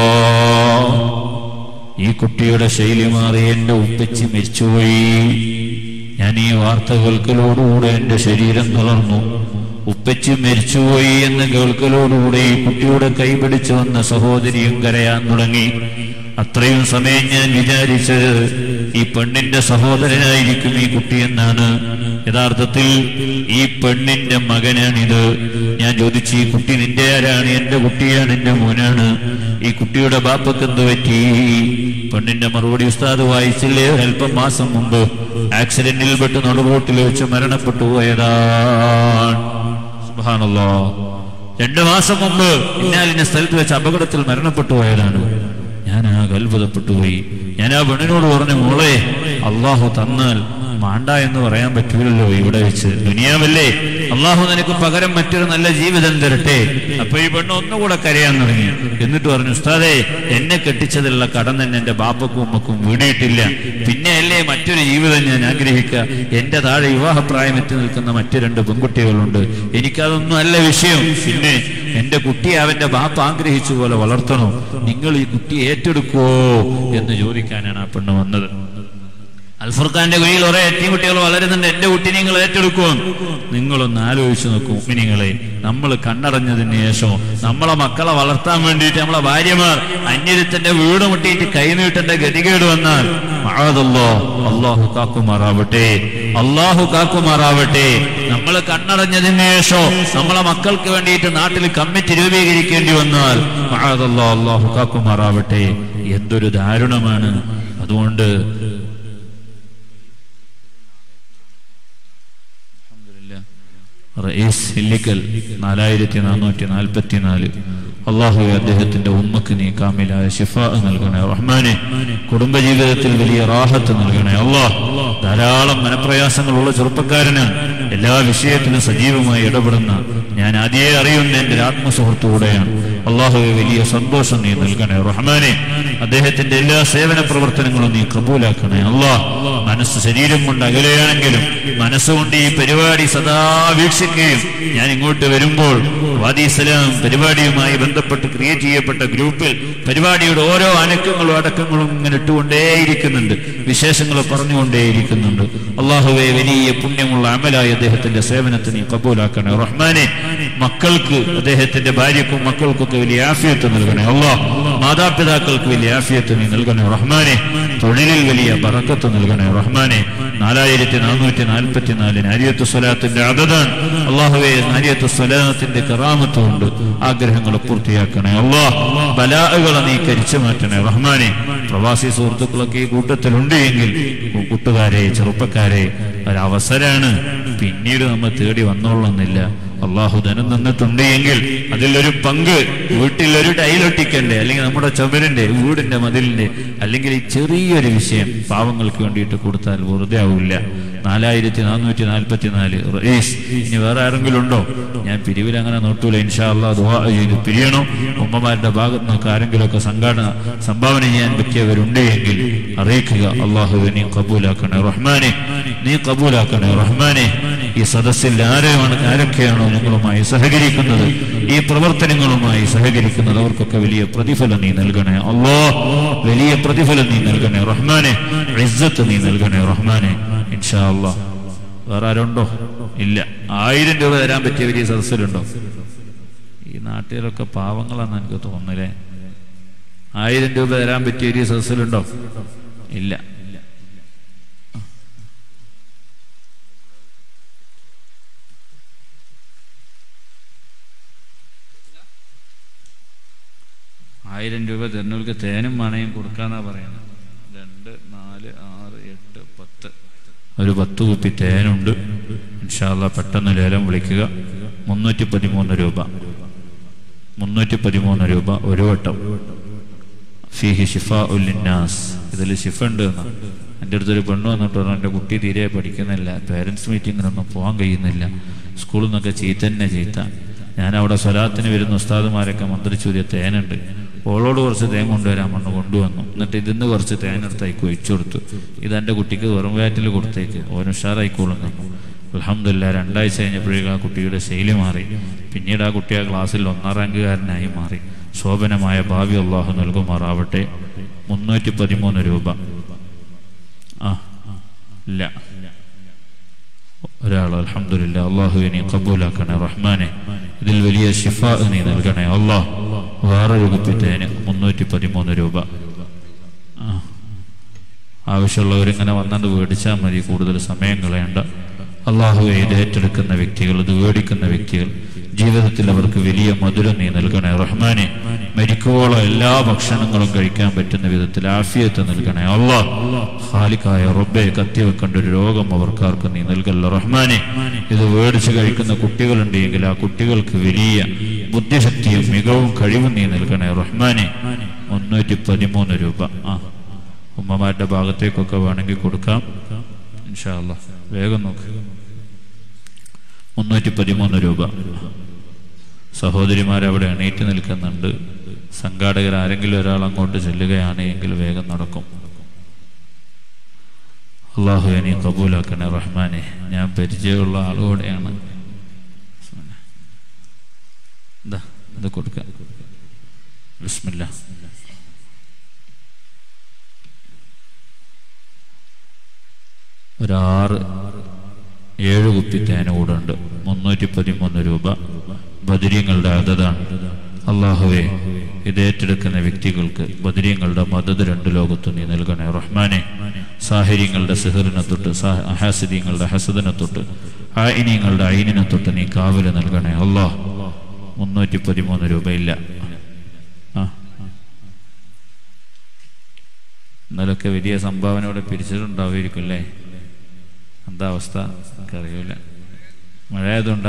ഈ കുട്ടിയുടെ ശൈലി മാറി എന്റെ ഉപ്പച്ചി മരിച്ചുപോയി ഞാൻ ഈ വാർത്ത കേൾക്കലോടുകൂടെ എന്റെ ശരീരം തളർന്നു ഉപ്പച്ചി മരിച്ചുപോയി എന്ന് കേൾക്കലോടുകൂടെ ഈ കുട്ടിയുടെ കൈപിടിച്ചു വന്ന സഹോദരിയും കരയാൻ തുടങ്ങി അത്രയും സമയം ഞാൻ വിചാരിച്ചത് ഈ പെണ്ണിന്റെ സഹോദരനായിരിക്കും ഈ കുട്ടി എന്നാണ് യഥാർത്ഥത്തിൽ ഈ പെണ്ണിന്റെ മകനാണിത് ഞാൻ ചോദിച്ചു ഈ കുട്ടി നിന്റെ ആരാണ് എന്റെ കുട്ടിയാണ് എന്റെ മോനാണ് ഈ കുട്ടിയുടെ ബാപ്പക്ക് എന്ത് പറ്റി പെണ്ണിന്റെ മറുപടി ഉസ്താദ് വായിച്ചില്ലേ ഒരല്പം മാസം മുമ്പ് ആക്സിഡന്റിൽ പെട്ട് നടുറോട്ടിൽ വെച്ച് മരണപ്പെട്ടു പോയതാണ് സുബ്ഹാനല്ലാ രണ്ടു മാസം മുമ്പ് ഇന്നാലിന്റെ സ്ഥലത്ത് വെച്ച് അപകടത്തിൽ മരണപ്പെട്ടു പോയതാണ് ഞാൻ ആ അത്ഭുതപ്പെട്ടു പോയി ഞാൻ ആ പെണ്ണിനോട് പറഞ്ഞു മോളെ അള്ളാഹു തന്നാൽ മാണ്ട എന്ന് പറയാൻ പറ്റൂലല്ലോ ഇവിടെ വെച്ച് ദുനിയാവല്ലേ അള്ളാഹു നിനക്ക് പകരം മറ്റൊരു നല്ല ജീവിതം തരട്ടെ അപ്പൊ ഈ പെണ്ണ് ഒന്നുകൂടെ കരയാൻ തുടങ്ങി എന്നിട്ട് പറഞ്ഞു ഉസ്താദേ എന്നെ കെട്ടിച്ചതിലുള്ള കടം തന്നെ എന്റെ ബാപ്പക്കും ഉമ്മക്കും വീടിയിട്ടില്ല പിന്നെ അല്ലേ മറ്റൊരു ജീവിതം ഞാൻ ആഗ്രഹിക്കുക എന്റെ താഴെ വിവാഹപ്രായം എത്തി നിൽക്കുന്ന മറ്റു രണ്ട് പെൺകുട്ടികളുണ്ട് എനിക്കതൊന്നും അല്ല വിഷയം പിന്നെ എന്റെ കുട്ടിയെ അവന്റെ ബാപ്പ ആഗ്രഹിച്ചു പോലെ വളർത്തണോ നിങ്ങൾ ഈ കുട്ടിയെ ഏറ്റെടുക്കുവോ എന്ന് ചോദിക്കാനാണ് ആ പെണ്ണ് വന്നത് അൽഫുർഖാന്റെ കീഴിൽ കുറെ എത്തിയ കുട്ടികൾ വളരുന്നുണ്ട് എന്റെ കുട്ടി നിങ്ങൾ ഏറ്റെടുക്കുമോ നിങ്ങളൊന്ന് ആലോചിച്ച് നോക്കൂ മിനിങ്ങളെ നമ്മൾ കണ്ണടഞ്ഞതിന് ശേഷം നമ്മളെ മക്കളെ വളർത്താൻ വേണ്ടിയിട്ട് നമ്മളെ ഭാര്യമാർ അന്യരുത്തന്റെ വീട് മുട്ടിയിട്ട് കൈനീട്ടന്റെ ഗതികേട് വന്നാൽ മഴതല്ലോ അള്ളാഹു കാക്കുമാറാവട്ടെ അള്ളാഹു കാക്കുമാറാവട്ടെ നമ്മൾ കണ്ണടഞ്ഞതിന് ശേഷം നമ്മളെ മക്കൾക്ക് വേണ്ടിയിട്ട് നാട്ടിൽ കമ്മിറ്റി രൂപീകരിക്കേണ്ടി വന്നാൽ മഴതല്ലോ അള്ളാഹു കാക്കുമാറാവട്ടെ എന്തൊരു ദാരുണമാണ് അതുകൊണ്ട് റയീസ് ഹില്ലിക്കൽ നാലായിരത്തി നാനൂറ്റി നാൽപ്പത്തി നാല് അള്ളാഹു അദ്ദേഹത്തിന്റെ ഉമ്മക്ക് നീ കാമിലായ ഷിഫ നൽകണേ റഹ്മാനെ കുടുംബജീവിതത്തിൽ വലിയ റാഹത്ത് നൽകണേ അള്ളാഹ് ധാരാളം മനപ്രയാസങ്ങളുള്ള ചെറുപ്പക്കാരനാണ് എല്ലാ വിഷയത്തിലും സജീവമായി ഇടപെടുന്ന ഞാൻ ആദ്യമേ അറിയുന്ന എന്റെ ഒരു ആത്മസുഹൃത്തുകൂടെയാണ് അള്ളാഹുവെ വലിയ സന്തോഷം നീ നൽകണേ റഹ്മാനെ അദ്ദേഹത്തിന്റെ എല്ലാ സേവന പ്രവർത്തനങ്ങളും നീ കബൂലാക്കണേ അള്ളാഹ് മനസ്സ് ശരീരം കൊണ്ട് അകലെയാണെങ്കിലും മനസ്സുകൊണ്ട് ഈ പരിപാടി സദാ വീക്ഷിക്കുകയും ഞാൻ ഇങ്ങോട്ട് വരുമ്പോൾ വാദി ഇസ്ലാം പരിപാടിയുമായി ബന്ധപ്പെട്ട് ക്രിയേറ്റ് ചെയ്യപ്പെട്ട ഗ്രൂപ്പിൽ പരിപാടിയുടെ ഓരോ അനക്കങ്ങളും അടക്കങ്ങളും ഇങ്ങനെ ഇട്ടുകൊണ്ടേയിരിക്കുന്നുണ്ട് വിശേഷങ്ങൾ പറഞ്ഞുകൊണ്ടേയിരിക്കുന്നുണ്ട് അള്ളാഹുവെ വലിയ പുണ്യമുള്ള അമലായി അദ്ദേഹത്തിന്റെ സേവനത്തിന് നീ കബൂലാക്കണേ റഹ്മാനെ മക്കൾക്ക് അദ്ദേഹത്തിന്റെ ഭാര്യക്കും മക്കൾക്കൊക്കെ വലിയ ആഫിയത്ത് നൽകണേ അള്ളാഹ് മാതാപിതാക്കൾക്ക് വലിയ ആഫിയത്ത് നീ നൽകണേ റഹ്മാനെ തൊഴിലിൽ വലിയ ബറക്കത്ത് നൽകണേ റഹ്മാനെ നാലായിരത്തി നാനൂറ്റി നാൽപ്പത്തി നാലിന് അരിയത്ത് സ്വലാത്തിന്റെ അതതാണ് അള്ളാഹുവെ അരിയത്ത് സ്വലാത്തിന്റെ കറാമത്തുകൊണ്ട് ആഗ്രഹങ്ങൾ പൂർത്തിയാക്കണേ അള്ളാഹ് ബലാഹുകളെ നീ കരിച്ചു മാറ്റണേ റഹ്മാനെ പ്രവാസി സുഹൃത്തുക്കളൊക്കെ ഈ കൂട്ടത്തിലുണ്ട് എങ്കിൽ കൂട്ടുകാരെ ചെറുപ്പക്കാരെ ഒരവസരാണ് പിന്നീട് നമ്മൾ തേടി വന്നോളന്നില്ല അള്ളാഹു ധനം തന്നിട്ടുണ്ട് എങ്കിൽ അതിലൊരു പങ്ക് വീട്ടിൽ ഒരു ടൈലൊട്ടിക്കണ്ടേ അല്ലെങ്കിൽ നമ്മുടെ ചുമരിന്റെ വീടിന്റെ മതിലിന്റെ അല്ലെങ്കിൽ ഈ ചെറിയൊരു വിഷയം പാവങ്ങൾക്ക് വേണ്ടിയിട്ട് കൊടുത്താൽ വെറുതെ ആവില്ല നാലായിരത്തി നാനൂറ്റി നാൽപ്പത്തി നാല് റയീസ് ഇനി വേറെ ആരെങ്കിലും ഉണ്ടോ ഞാൻ പിരിവിൽ അങ്ങനെ നോട്ടൂല ഇൻഷാ അള്ളാഹ് ദുആ ചെയ്ത് പിരിയണം ഉമ്മമാരുടെ ഭാഗത്ത് നിന്നൊക്കെ ആരെങ്കിലുമൊക്കെ സംഘാടന സംഭാവന ചെയ്യാൻ പറ്റിയവരുണ്ട് എങ്കിൽ അറിയിക്കുക അള്ളാഹു നീ കബൂലാക്കണേ റഹ്മാനെ നീ കബൂലാക്കണേ റഹ്മാനെ ഈ സദസ്സിൽ ആരെയാണ് ആരൊക്കെയാണോ നിങ്ങളുമായി സഹകരിക്കുന്നത് ഈ പ്രവർത്തനങ്ങളുമായി സഹകരിക്കുന്നത് അവർക്കൊക്കെ വലിയ പ്രതിഫലം നീ നൽകണേ അള്ളാ വലിയ പ്രതിഫലം നീ നൽകണേ റഹ്മാനെ ഇസ്സത്ത് നീ നൽകണേ റഹ്മാനെ ഇൻഷാ അള്ളാ വേറെ ആരുണ്ടോ ഇല്ല ആയിരം രൂപ തരാൻ പറ്റിയ വലിയ സദസ്സിലുണ്ടോ ഈ നാട്ടിലൊക്കെ പാവങ്ങളാന്ന് എനിക്ക് തോന്നുന്നില്ലേ ആയിരം രൂപ തരാൻ പറ്റിയ വലിയ സദസ്സിലുണ്ടോ ഇല്ല ആയിരം രൂപ തരുന്നവർക്ക് തേനും മണയും കൊടുക്കാന്നാ പറയുന്നത് രണ്ട് നാല് ആറ് എട്ട് പത്ത് ഒരു പത്ത് കുപ്പി തേനുണ്ട് ഇൻഷാല്ല പെട്ടെന്ന് ലേലം വിളിക്കുക മുന്നൂറ്റി പതിമൂന്ന് രൂപ മുന്നൂറ്റി പതിമൂന്ന് രൂപ ഒരു വട്ടം ഫിഹി ഷിഫ ഉല്ലിന്നാസ് ഇതിൽ ഷിഫ ഉണ്ട് എന്നാ എൻ്റെ അടുത്തൊരു പെണ്ണ് വന്നിട്ട് പറഞ്ഞു എൻ്റെ കുട്ടി തീരെ പഠിക്കുന്നില്ല പേരൻസ് മീറ്റിങ്ങിനൊന്നും പോകാൻ കഴിയുന്നില്ല സ്കൂളിൽ നിന്നൊക്കെ ചീത്ത തന്നെ ചീത്ത ഞാൻ അവിടെ സ്വലാത്തിന് വരുന്ന ഉസ്താദുമാരൊക്കെ മന്ത്രിച്ചൂരിയ തേനുണ്ട് ഓളോട് കുറച്ച് തേൻ കൊണ്ടുവരാൻ പറഞ്ഞു കൊണ്ടുവന്നു എന്നിട്ട് ഇതിന്ന് കുറച്ച് തേനെടുത്തേക്ക് ഒഴിച്ചു കൊടുത്തു ഇതെൻ്റെ കുട്ടിക്ക് വെറും വയറ്റിൽ കൊടുത്തേക്ക് ഓൻ ഉഷാറായിക്കോളും തന്നു അലഹമില്ല രണ്ടാഴ്ച കഴിഞ്ഞപ്പോഴേക്കും ആ കുട്ടിയുടെ ശൈലി മാറി പിന്നീട് ആ കുട്ടി ആ ക്ലാസ്സിൽ ഒന്നാം റാങ്കുകാരനായി മാറി ശോഭനമായ ഭാവി അള്ളാഹു നൽകുമാറാവട്ടെ മുന്നൂറ്റി പതിമൂന്ന് രൂപ ആ ഇല്ല ഒരാൾ അലഹമില്ല അള്ളാഹു നീ കബൂലാക്കണേ റഹ്മാനെ ഇതിൽ വലിയ ഷിഫ നീ നൽകണേ അള്ളാഹ് വേറൊരു കുപ്പിത്തേന് മുന്നൂറ്റി പതിമൂന്ന് രൂപ ആ. ആവശ്യമുള്ളവരിങ്ങനെ വന്നത് മേടിച്ചാൽ മതി കൂടുതൽ സമയം കളയണ്ട അള്ളാഹുവെ ഇത് ഏറ്റെടുക്കുന്ന വ്യക്തികൾ ഇത് മേടിക്കുന്ന വ്യക്തികൾ ജീവിതത്തിൽ അവർക്ക് വലിയ മധുരം നീ നൽകണേ റഹ്മാനെ മരിക്കുവോളം എല്ലാ ഭക്ഷണങ്ങളും കഴിക്കാൻ പറ്റുന്ന വിധത്തിൽ ആഫിയത്ത് നൽകണേ അള്ളാഹ് ഖാലിക്കായ റബ്ബെ കത്തിവെക്കേണ്ട ഒരു രോഗം അവർക്കാർക്ക് നീ നൽകല്ല റഹ്മാനെ ഇത് മേടിച്ച് കഴിക്കുന്ന കുട്ടികളുണ്ടെങ്കിൽ ആ കുട്ടികൾക്ക് വലിയ ബുദ്ധിശക്തിയും മികവും കഴിവും നീ നൽകണേ റഹ്മാനെ മുന്നൂറ്റി പതിമൂന്ന് രൂപ ആ ഉമ്മമാരുടെ ഭാഗത്തേക്കൊക്കെ വേണമെങ്കിൽ കൊടുക്കാം ഇൻഷാ അല്ലാ വേഗം നോക്ക് മുന്നൂറ്റി പതിമൂന്ന് രൂപ സഹോദരിമാർ അവിടെ എണീറ്റ് നിൽക്കുന്നുണ്ട് സംഘാടകർ ആരെങ്കിലും ഒരാൾ അങ്ങോട്ട് ചെല്ലുകയാണ് എങ്കിൽ വേഗം നടക്കും അള്ളാഹു എനി കബൂലാക്കണേ റഹ്മാനെ ഞാൻ പരിചയമുള്ള ആളുകൂടെയാണ് എന്താ ഇത് കൊടുക്കാം ബിസ്മില്ല ഒരാറ് ഏഴ് കുപ്പി തേന കൂടെ ഉണ്ട് മുന്നൂറ്റി പതിമൂന്ന് രൂപ ബദരീങ്ങളുടെ അതതാണ് അള്ളാഹുവെ ഇത് ഏറ്റെടുക്കുന്ന വ്യക്തികൾക്ക് ബദരീങ്ങളുടെ മദത് രണ്ട് ലോകത്തു നീ നൽകണേ റഹ്മാനെ സാഹര്യങ്ങളുടെ സിഹറിനെ തൊട്ട് അഹാസിദീങ്ങളുടെ ഹസദിനെ തൊട്ട് ആയിനിയങ്ങളുടെ ഐനിനെ തൊട്ട് നീ കാവല് നൽകണേ അള്ളാഹ് മുന്നൂറ്റി പതിമൂന്ന് രൂപയില്ല ആ ഇന്നലൊക്കെ വലിയ സംഭാവന ഇവിടെ പിരിച്ചിട്ടുണ്ടാവുമായിരിക്കും അല്ലേ എന്താ അവസ്ഥ എനിക്കറിയില്ല മഴ ആയതുകൊണ്ട്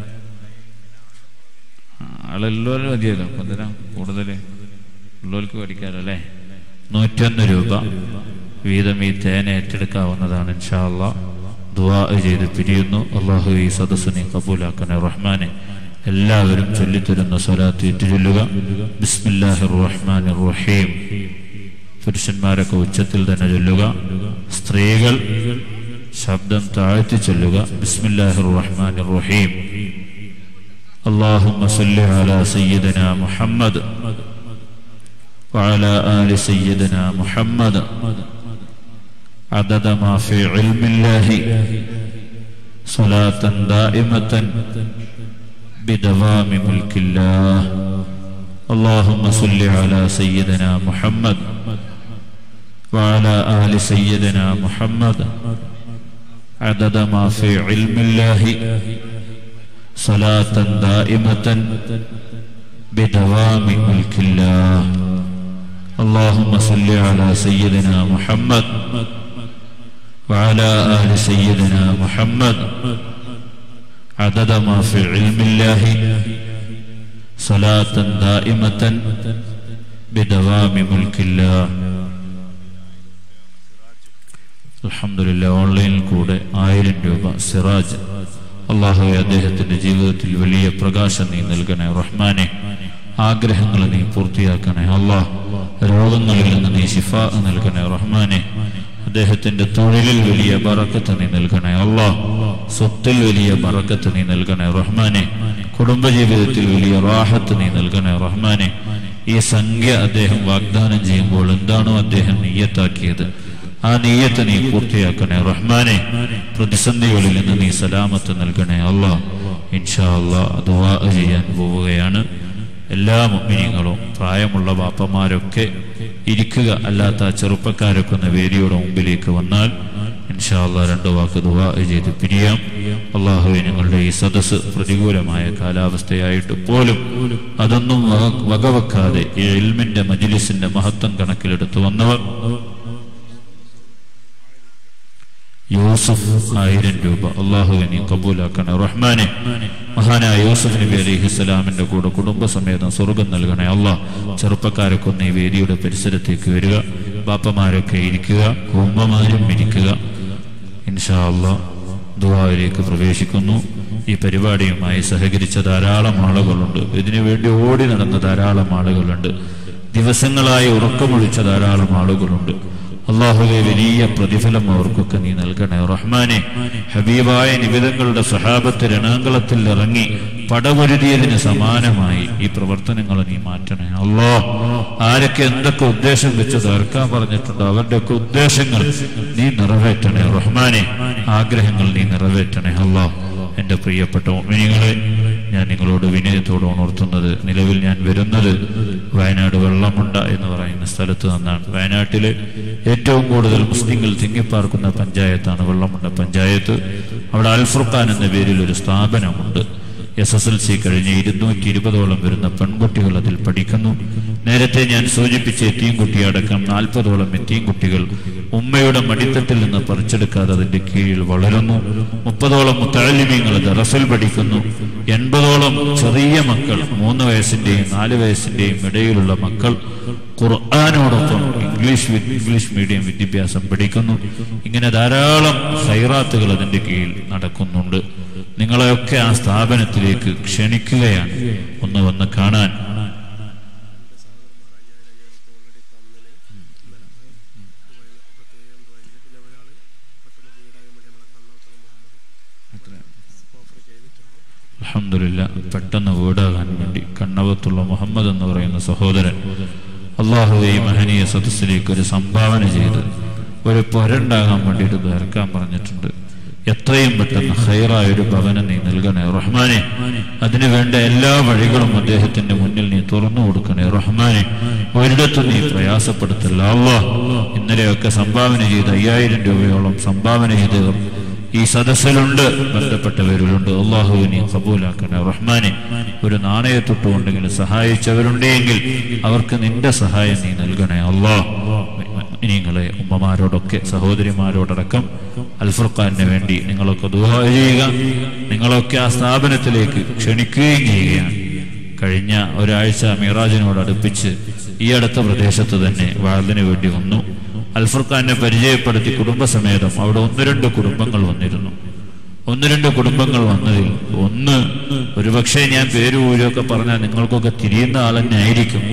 ആളെല്ലാവരും മതിയല്ലോ അപ്പം എന്തിനാ കൂടുതൽ ഉള്ളവർക്ക് പഠിക്കാമല്ലോ അല്ലേ നൂറ്റൊന്ന് രൂപ വീതം ഈ തേന ഏറ്റെടുക്കാവുന്നതാണ് ഇൻഷാല്ല ദുവാ ചെയ്ത് പിരിയുന്നു അള്ളാഹു ഈ സദസ്സിനെ കബൂലാക്കണേ റഹ്മാനെ എല്ലാവരും ചൊല്ലിത്തരുന്ന സ്വലാത്ത് ചൊല്ലുക ബിസ്മില്ലാഹിർ റഹ്മാനിർ റഹീം പുരുഷന്മാരൊക്കെ ഉച്ചത്തിൽ തന്നെ ചൊല്ലുക സ്ത്രീകൾ ശബ്ദം താഴ്ത്തി ചൊല്ലുക ബിസ്മില്ലാഹിർ റഹ്മാനിർ റഹീം اللهم صل على سيدنا محمد وعلى آل سيدنا محمد عدد ما في علم الله صلاة دائمة بدوام ملك الله اللهم صل على سيدنا محمد وعلى آل سيدنا محمد عدد ما في علم الله صلاة دائمة بدوام ملك الله اللهم صل على سيدنا محمد وعلى آل سيدنا محمد عدد ما في علم الله صلاة دائمة بدوام ملك الله അൽഹംദുലില്ലാ ഓൺലൈനിൽ കൂടെ ആയിരം രൂപ സിറാജ് അള്ളാഹു അദ്ദേഹത്തിന്റെ ജീവിതത്തിൽ വലിയ പ്രകാശം നീ നൽകണേ റഹ്മാനെ ആഗ്രഹങ്ങൾ നീ പൂർത്തിയാക്കണേ അള്ളാഹ് രോഗങ്ങളിൽ നിന്ന് നീ ശിഫ നൽകണേ റഹ്മാനെ അദ്ദേഹത്തിന്റെ തൊഴിലിൽ വലിയ ബറക്കത്ത് നീ നൽകണേ അള്ളാഹ് സ്വത്തിൽ വലിയ ബറക്കത്ത് നീ നൽകണേ റഹ്മാനെ കുടുംബജീവിതത്തിൽ വലിയ റാഹത്ത് നീ നൽകണേ റഹ്മാനെ ഈ സംഖ്യ അദ്ദേഹം വാഗ്ദാനം ചെയ്യുമ്പോൾ എന്താണോ അദ്ദേഹം നീയത്താക്കിയത് ആ നീയത്ത് നീ പൂർത്തിയാക്കണേ റഹ്മാനെ പ്രതിസന്ധികളിൽ നിന്ന് നീ സലാമത്ത് നൽകണേ അല്ലാ ഇൻഷാ അല്ലാ ദുആ ചെയ്യാൻ പോവുകയാണ് എല്ലാ മുഅ്മിനീങ്ങളും പ്രായമുള്ള ബാപ്പമാരൊക്കെ ഇരിക്കുക അല്ലാത്ത ചെറുപ്പക്കാരൊക്കെ ഒന്ന് വേദിയുടെ മുമ്പിലേക്ക് വന്നാൽ ഇൻഷാ അല്ലാ രണ്ട് വാക്ക് ദുആ ചെയ്ത് പിരിയാം അള്ളാഹുവെ ഞങ്ങളുടെ ഈ സദസ്സ് പ്രതികൂലമായ കാലാവസ്ഥയായിട്ട് പോലും അതൊന്നും വക- വകവെക്കാതെ ഈ ഇൽമിന്റെ മജിലിസിന്റെ മഹത്വം കണക്കിലെടുത്ത് വന്നവർ യൂസഫ് ആയിരം രൂപ അള്ളാഹുവെ നീ കബൂലാക്കണേ റഹ്മാനെ മഹാനായ യൂസഫ് നബി അലൈഹി സ്വലാമിന്റെ കൂടെ കുടുംബസമേതം സ്വർഗം നൽകണേ അള്ളാഹ് ചെറുപ്പക്കാരൊക്കെ ഒന്ന് ഈ വേദിയുടെ പരിസരത്തേക്ക് വരിക ബാപ്പമാരൊക്കെ ഇരിക്കുക ഉമ്മമാരും ഇരിക്കുക ഇൻഷാ അള്ളാഹ് ദുവായിലേക്ക് പ്രവേശിക്കുന്നു ഈ പരിപാടിയുമായി സഹകരിച്ച ധാരാളം ആളുകളുണ്ട് ഇതിനു വേണ്ടി ഓടി നടന്ന ധാരാളം ആളുകളുണ്ട് ദിവസങ്ങളായി ഉറക്കമൊഴിച്ച ധാരാളം ആളുകളുണ്ട് അള്ളാഹുവെ വലിയ പ്രതിഫലം അവർക്കൊക്കെ നീ നൽകണേ റഹ്മാനെ ഹബീബായ നിബിതങ്ങളുടെ സഹാബത്ത് രണാങ്കളത്തിൽ ഇറങ്ങി പടപൊരുതിയതിന് സമാനമായി ഈ പ്രവർത്തനങ്ങൾ നീ മാറ്റണേ അല്ലോ ആരൊക്കെ എന്തൊക്കെ ഉദ്ദേശം വെച്ച് തീർക്കാൻ പറഞ്ഞിട്ടുണ്ടോ അവരുടെയൊക്കെ ഉദ്ദേശങ്ങൾ നീ നിറവേറ്റണേ റഹ്മാനെ ആഗ്രഹങ്ങൾ നീ നിറവേറ്റണേ അല്ലോ എന്റെ പ്രിയപ്പെട്ട മിനിങ്ങളെ ഞാൻ നിങ്ങളോട് വിനയത്തോട് ഉണർത്തുന്നത് നിലവിൽ ഞാൻ വരുന്നത് വയനാട് വെള്ളമുണ്ട എന്ന് പറയുന്ന സ്ഥലത്ത് നിന്നാണ് വയനാട്ടിലെ ഏറ്റവും കൂടുതൽ മുസ്ലിങ്ങൾ തിങ്ങിപ്പാർക്കുന്ന പഞ്ചായത്താണ് വെള്ളമുണ്ട പഞ്ചായത്ത് അവിടെ അൽഫുർഖാൻ എന്ന പേരിൽ ഒരു സ്ഥാപനമുണ്ട് എസ് എസ് എൽ സി കഴിഞ്ഞ് ഇരുന്നൂറ്റി ഇരുപതോളം വരുന്ന പെൺകുട്ടികൾ അതിൽ പഠിക്കുന്നു നേരത്തെ ഞാൻ സൂചിപ്പിച്ച എത്തിയും കുട്ടിയടക്കം നാൽപ്പതോളം എത്തിയും കുട്ടികൾ ഉമ്മയുടെ മടിത്തട്ടിൽ നിന്ന് പറിച്ചെടുക്കാതെ അതിന്റെ കീഴിൽ വളരുന്നു മുപ്പതോളം മുത്താലിമ്യങ്ങൾ ദറസിൽ പഠിക്കുന്നു എൺപതോളം ചെറിയ മക്കൾ മൂന്ന് വയസ്സിന്റെയും നാല് വയസ്സിന്റെയും ഇടയിലുള്ള മക്കൾ ഖുർആാനോടൊപ്പം ഇംഗ്ലീഷ് വി- ഇംഗ്ലീഷ് മീഡിയം വിദ്യാഭ്യാസം പഠിക്കുന്നു ഇങ്ങനെ ധാരാളം ഹൈറാത്തുകൾ അതിന്റെ കീഴിൽ നടക്കുന്നുണ്ട് നിങ്ങളെയൊക്കെ ആ സ്ഥാപനത്തിലേക്ക് ക്ഷണിക്കുകയാണ് ഒന്ന് വന്ന് കാണാൻ അൽഹംദുലില്ല പെട്ടെന്ന് വീടാകാൻ വേണ്ടി കണ്ണവത്തുള്ള മുഹമ്മദ് എന്ന് പറയുന്ന സഹോദരൻ അള്ളാഹുവെ ഈ മഹനീയ സദസ്സിലേക്ക് ഒരു സംഭാവന ചെയ്ത് ഒരു പൊരണ്ടാകാൻ വേണ്ടിയിട്ട് തീർക്കാൻ പറഞ്ഞിട്ടുണ്ട് എത്രയും പെട്ടെന്ന് ഹൈറായ ഒരു ഭവനം നീ നൽകണേ റഹ്മാനെ അതിനു വേണ്ട എല്ലാ വഴികളും അദ്ദേഹത്തിന്റെ മുന്നിൽ നീ തുറന്നു കൊടുക്കണേ റഹ്മാനെ ഒരിടത്തും നീ പ്രയാസപ്പെടുത്തല്ല അള്ളാ ഇന്നലെയൊക്കെ സംഭാവന ചെയ്ത് അയ്യായിരം രൂപയോളം സംഭാവന ചെയ്തവർ ഈ സദസ്സിലുണ്ട് ബന്ധപ്പെട്ടവരിലുണ്ട് അള്ളാഹുവിനെ കബൂലാക്കണേ റഹ്മാനെ ഒരു നാണയത്തൊട്ടുകൊണ്ടെങ്കിലും സഹായിച്ചവരുണ്ടെങ്കിൽ അവർക്ക് നിന്റെ സഹായം നീ നൽകണേ അള്ളാഹ് നിങ്ങളെ ഉമ്മമാരോടൊക്കെ സഹോദരിമാരോടടക്കം അൽഫുർഖാന് വേണ്ടി നിങ്ങളൊക്കെ ദുഹാ ചെയ്യുക നിങ്ങളൊക്കെ ആ സ്ഥാപനത്തിലേക്ക് ക്ഷണിക്കുകയും ചെയ്യുകയാണ് കഴിഞ്ഞ ഒരാഴ്ച മിറാജിനോട് അടുപ്പിച്ച് ഈ അടുത്ത പ്രദേശത്ത് തന്നെ വാഴലിന് വേണ്ടി വന്നു അൽഫുർഖാനെ പരിചയപ്പെടുത്തി കുടുംബസമേതം അവിടെ ഒന്ന് രണ്ട് കുടുംബങ്ങൾ വന്നിരുന്നു ഒന്ന് രണ്ട് കുടുംബങ്ങൾ വന്നതിൽ ഒന്ന് ഒരുപക്ഷെ ഞാൻ പേര് ഊരൊക്കെ പറഞ്ഞാൽ നിങ്ങൾക്കൊക്കെ തിരിയുന്ന ആൾ തന്നെ ആയിരിക്കും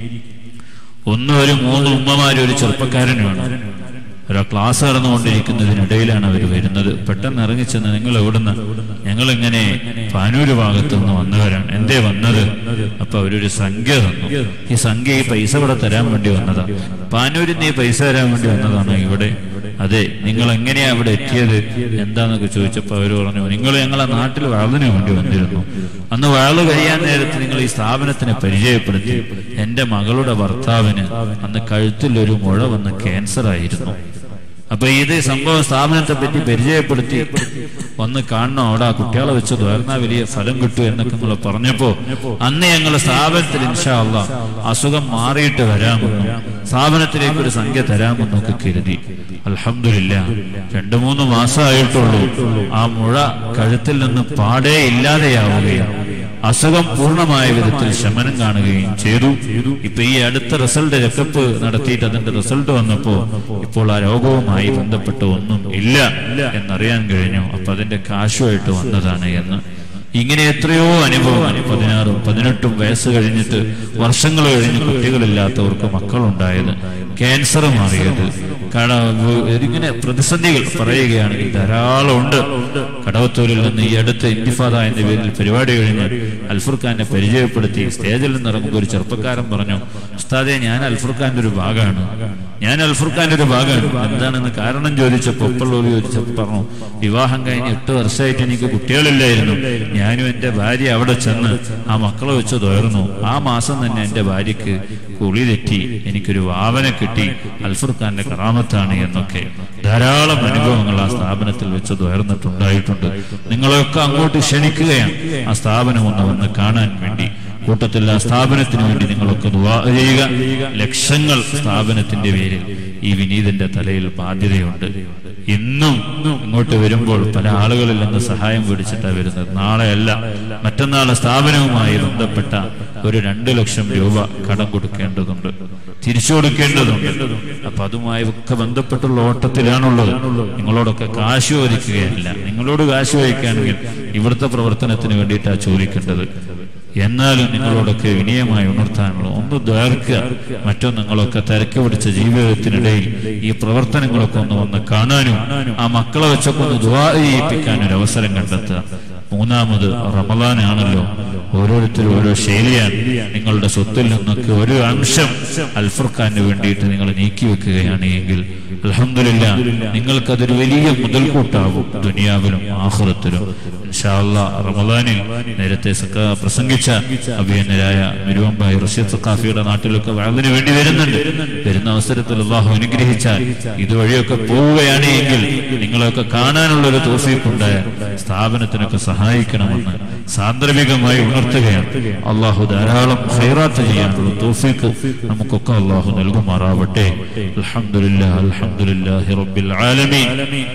ഒന്ന് ഒരു മൂന്ന് ഉമ്മമാരും ഒരു ചെറുപ്പക്കാരനുമാണ് ഒരു ക്ലാസ് നടന്നുകൊണ്ടിരിക്കുന്നതിനിടയിലാണ് അവർ വരുന്നത് പെട്ടെന്ന് ഇറങ്ങിച്ചെന്ന് നിങ്ങൾ എവിടുന്ന് ഞങ്ങൾ ഇങ്ങനെ പാനൂര് ഭാഗത്തു നിന്ന് വന്നവരാണ് എന്തേ വന്നത് അപ്പൊ അവരൊരു സംഖ്യ തന്നു ഈ സംഖ്യ ഈ പൈസ ഇവിടെ തരാൻ വേണ്ടി വന്നതാ പാനൂരിൽ നീ പൈസ തരാൻ വേണ്ടി വന്നതാണോ ഇവിടെ അതെ നിങ്ങൾ എങ്ങനെയാ അവിടെ എത്തിയത് എന്താന്നൊക്കെ ചോദിച്ചപ്പോ അവര് പറഞ്ഞു നിങ്ങൾ ഞങ്ങളെ നാട്ടിൽ വാളിന് വേണ്ടി വന്നിരുന്നു അന്ന് വാള് കഴിയാൻ നേരത്ത് നിങ്ങൾ ഈ സ്ഥാപനത്തിനെ പരിചയപ്പെടുത്തി എന്റെ മകളുടെ ഭർത്താവിന് അന്ന് കഴുത്തിൽ ഒരു മുഴ വന്ന ക്യാൻസർ ആയിരുന്നു അപ്പൊ ഇത് സംഭവ സ്ഥാപനത്തെ പറ്റി പരിചയപ്പെടുത്തി വന്ന് കാണണം അവിടെ ആ കുട്ടികളെ വെച്ച് തുറന്നാ വലിയ ഫലം കിട്ടും എന്നൊക്കെ നിങ്ങൾ പറഞ്ഞപ്പോ അന്ന് ഞങ്ങൾ സ്ഥാപനത്തിൽ ഇൻഷാ അള്ളാ അസുഖം മാറിയിട്ട് വരാമെന്നും സ്ഥാപനത്തിലേക്ക് ഒരു സംഖ്യ തരാമെന്നും ഒക്കെ കരുതി അൽഹംദുലില്ല രണ്ടു മൂന്ന് മാസമായിട്ടുള്ളൂ ആ മുഴ കഴുത്തിൽ നിന്ന് പാടേ ഇല്ലാതെയാവുകയും അസുഖം പൂർണ്ണമായ വിധത്തിൽ ശമനം കാണുകയും ചെയ്തു ഇപ്പൊ ഈ അടുത്ത റിസൾട്ട് ചെക്കപ്പ് നടത്തിയിട്ട് അതിന്റെ റിസൾട്ട് വന്നപ്പോ ഇപ്പോൾ ആ രോഗവുമായി ബന്ധപ്പെട്ട് ഒന്നും ഇല്ല എന്നറിയാൻ കഴിഞ്ഞു അപ്പൊ അതിന്റെ കാശുമായിട്ട് വന്നതാണ് എന്ന് ഇങ്ങനെ എത്രയോ അനുഭവം പതിനാറും പതിനെട്ടും വയസ്സ് കഴിഞ്ഞിട്ട് വർഷങ്ങൾ കഴിഞ്ഞ് കുട്ടികളില്ലാത്തവർക്ക് മക്കളുണ്ടായത് ക്യാൻസർ മാറിയത് കട ഇങ്ങനെ പ്രതിസന്ധികൾ പറയുകയാണെങ്കിൽ ധാരാളം ഉണ്ട് കടവത്തൂരിൽ നിന്ന് ഈ അടുത്ത് ഇന്തിഫാദ എന്ന പേരിൽ പരിപാടി കഴിഞ്ഞ് അൽഫുർഖാനെ പരിചയപ്പെടുത്തി സ്റ്റേജിൽ നിന്ന് ഇറങ്ങുമ്പോൾ ഒരു ചെറുപ്പക്കാരൻ പറഞ്ഞു ഉസ്താദെ ഞാൻ അൽഫുർഖാന്റെ ഒരു ഭാഗമാണ് ഞാൻ അൽഫുർഖാന്റെ ഒരു ഭാഗമാണ് എന്താണെന്ന് കാരണം ചോദിച്ചപ്പോൾ ഒപ്പുള്ളവർ ചോദിച്ചപ്പോൾ പറഞ്ഞു വിവാഹം കഴിഞ്ഞ് എട്ട് വർഷമായിട്ട് എനിക്ക് കുട്ടികളില്ലായിരുന്നു ഞാനും എന്റെ ഭാര്യ അവിടെ ചെന്ന് ആ മക്കളെ വെച്ച് തോർന്നു ആ മാസം തന്നെ എന്റെ ഭാര്യക്ക് കുളി തെറ്റി എനിക്കൊരു വാവന കിട്ടി അൽഫുർഖാന്റെ കറാമത്താണ് എന്നൊക്കെ ധാരാളം അനുഭവങ്ങൾ ആ സ്ഥാപനത്തിൽ വെച്ച് തുയർന്നിട്ടുണ്ടായിട്ടുണ്ട് നിങ്ങളെയൊക്കെ അങ്ങോട്ട് ക്ഷണിക്കുകയാണ് ആ സ്ഥാപനം ഒന്ന് വന്ന് കാണാൻ വേണ്ടി കൂട്ടത്തിൽ ആ സ്ഥാപനത്തിന് വേണ്ടി നിങ്ങളൊക്കെ ദുആ ചെയ്യുക ലക്ഷങ്ങൾ സ്ഥാപനത്തിന്റെ പേരിൽ ഈ വിനീതന്റെ തലയിൽ ബാധ്യതയുണ്ട് ഇന്നും ഇങ്ങോട്ട് വരുമ്പോൾ പല ആളുകളിൽ നിന്ന് സഹായം പിടിച്ചിട്ടാണ് വരുന്നത് നാളെയല്ല മറ്റന്നാളെ സ്ഥാപനവുമായി ബന്ധപ്പെട്ട ഒരു രണ്ടു ലക്ഷം രൂപ കടം കൊടുക്കേണ്ടതുണ്ട് തിരിച്ചു കൊടുക്കേണ്ടതുണ്ട് അപ്പൊ അതുമായി ഒക്കെ ബന്ധപ്പെട്ടുള്ള ഓട്ടത്തിലാണുള്ളത് നിങ്ങളോടൊക്കെ കാശ് ചോദിക്കുകയല്ല നിങ്ങളോട് കാശ് ചോദിക്കുകയാണെങ്കിൽ ഇവിടുത്തെ പ്രവർത്തനത്തിന് വേണ്ടിയിട്ടാണ് ചോദിക്കേണ്ടത് എന്നാലും നിങ്ങളോടൊക്കെ വിനയമായി ഉണർത്താനുള്ള ഒന്ന് ദ്വാർക്കുക മറ്റൊന്ന് നിങ്ങളൊക്കെ തിരക്ക് പിടിച്ച ജീവിതത്തിനിടയിൽ ഈ പ്രവർത്തനങ്ങളൊക്കെ ഒന്ന് വന്ന് കാണാനും ആ മക്കളെ വെച്ചൊക്കെ ഒന്ന് ദ്വാരിപ്പിക്കാൻ ഒരു അവസരം കണ്ടെത്തുക മൂന്നാമത് റമദാനാണല്ലോ ഓരോരുത്തരും ഓരോ ശൈലിയാണ് നിങ്ങളുടെ സ്വത്തിൽ നിന്നൊക്കെ ഒരു അംശം അൽഫർഖാന് വേണ്ടിയിട്ട് നിങ്ങൾ നീക്കി വെക്കുകയാണ് എങ്കിൽ അലഹമില്ല നിങ്ങൾക്കതൊരു വലിയ മുതൽക്കൂട്ടാവും ദുനിയാവിലും ആഹ്റത്തിലും ഇൻഷാല്ലാ റമദാനിൽ നേരത്തെ സക്ക- പ്രസംഗിച്ച അഭിയന്നരായ മിരുവമ്പായി റഷീദ് സക്കാഫിയുടെ നാട്ടിലൊക്കെ അതിന് വേണ്ടി വരുന്നുണ്ട് വരുന്ന അവസരത്തിൽ അള്ളാഹു അനുഗ്രഹിച്ചാൽ ഇതുവഴിയൊക്കെ പോവുകയാണ് എങ്കിൽ നിങ്ങളൊക്കെ കാണാനുള്ള ഒരു തോഫീക്കുണ്ടായ സ്ഥാപനത്തിനൊക്കെ സഹായിക്കണമെന്ന് സാന്ദർഭികമായി ഉണർത്തുകയാണ് അള്ളാഹു ധാരാളം ഹൈറാത്ത് ചെയ്യാനുള്ള തോഫീക്ക് നമുക്കൊക്കെ അള്ളാഹു നൽകുമാറാവട്ടെ അൽഹംദുലില്ലാ അൽഹംദുലില്ലാഹി റബ്ബിൽ ആലമീൻ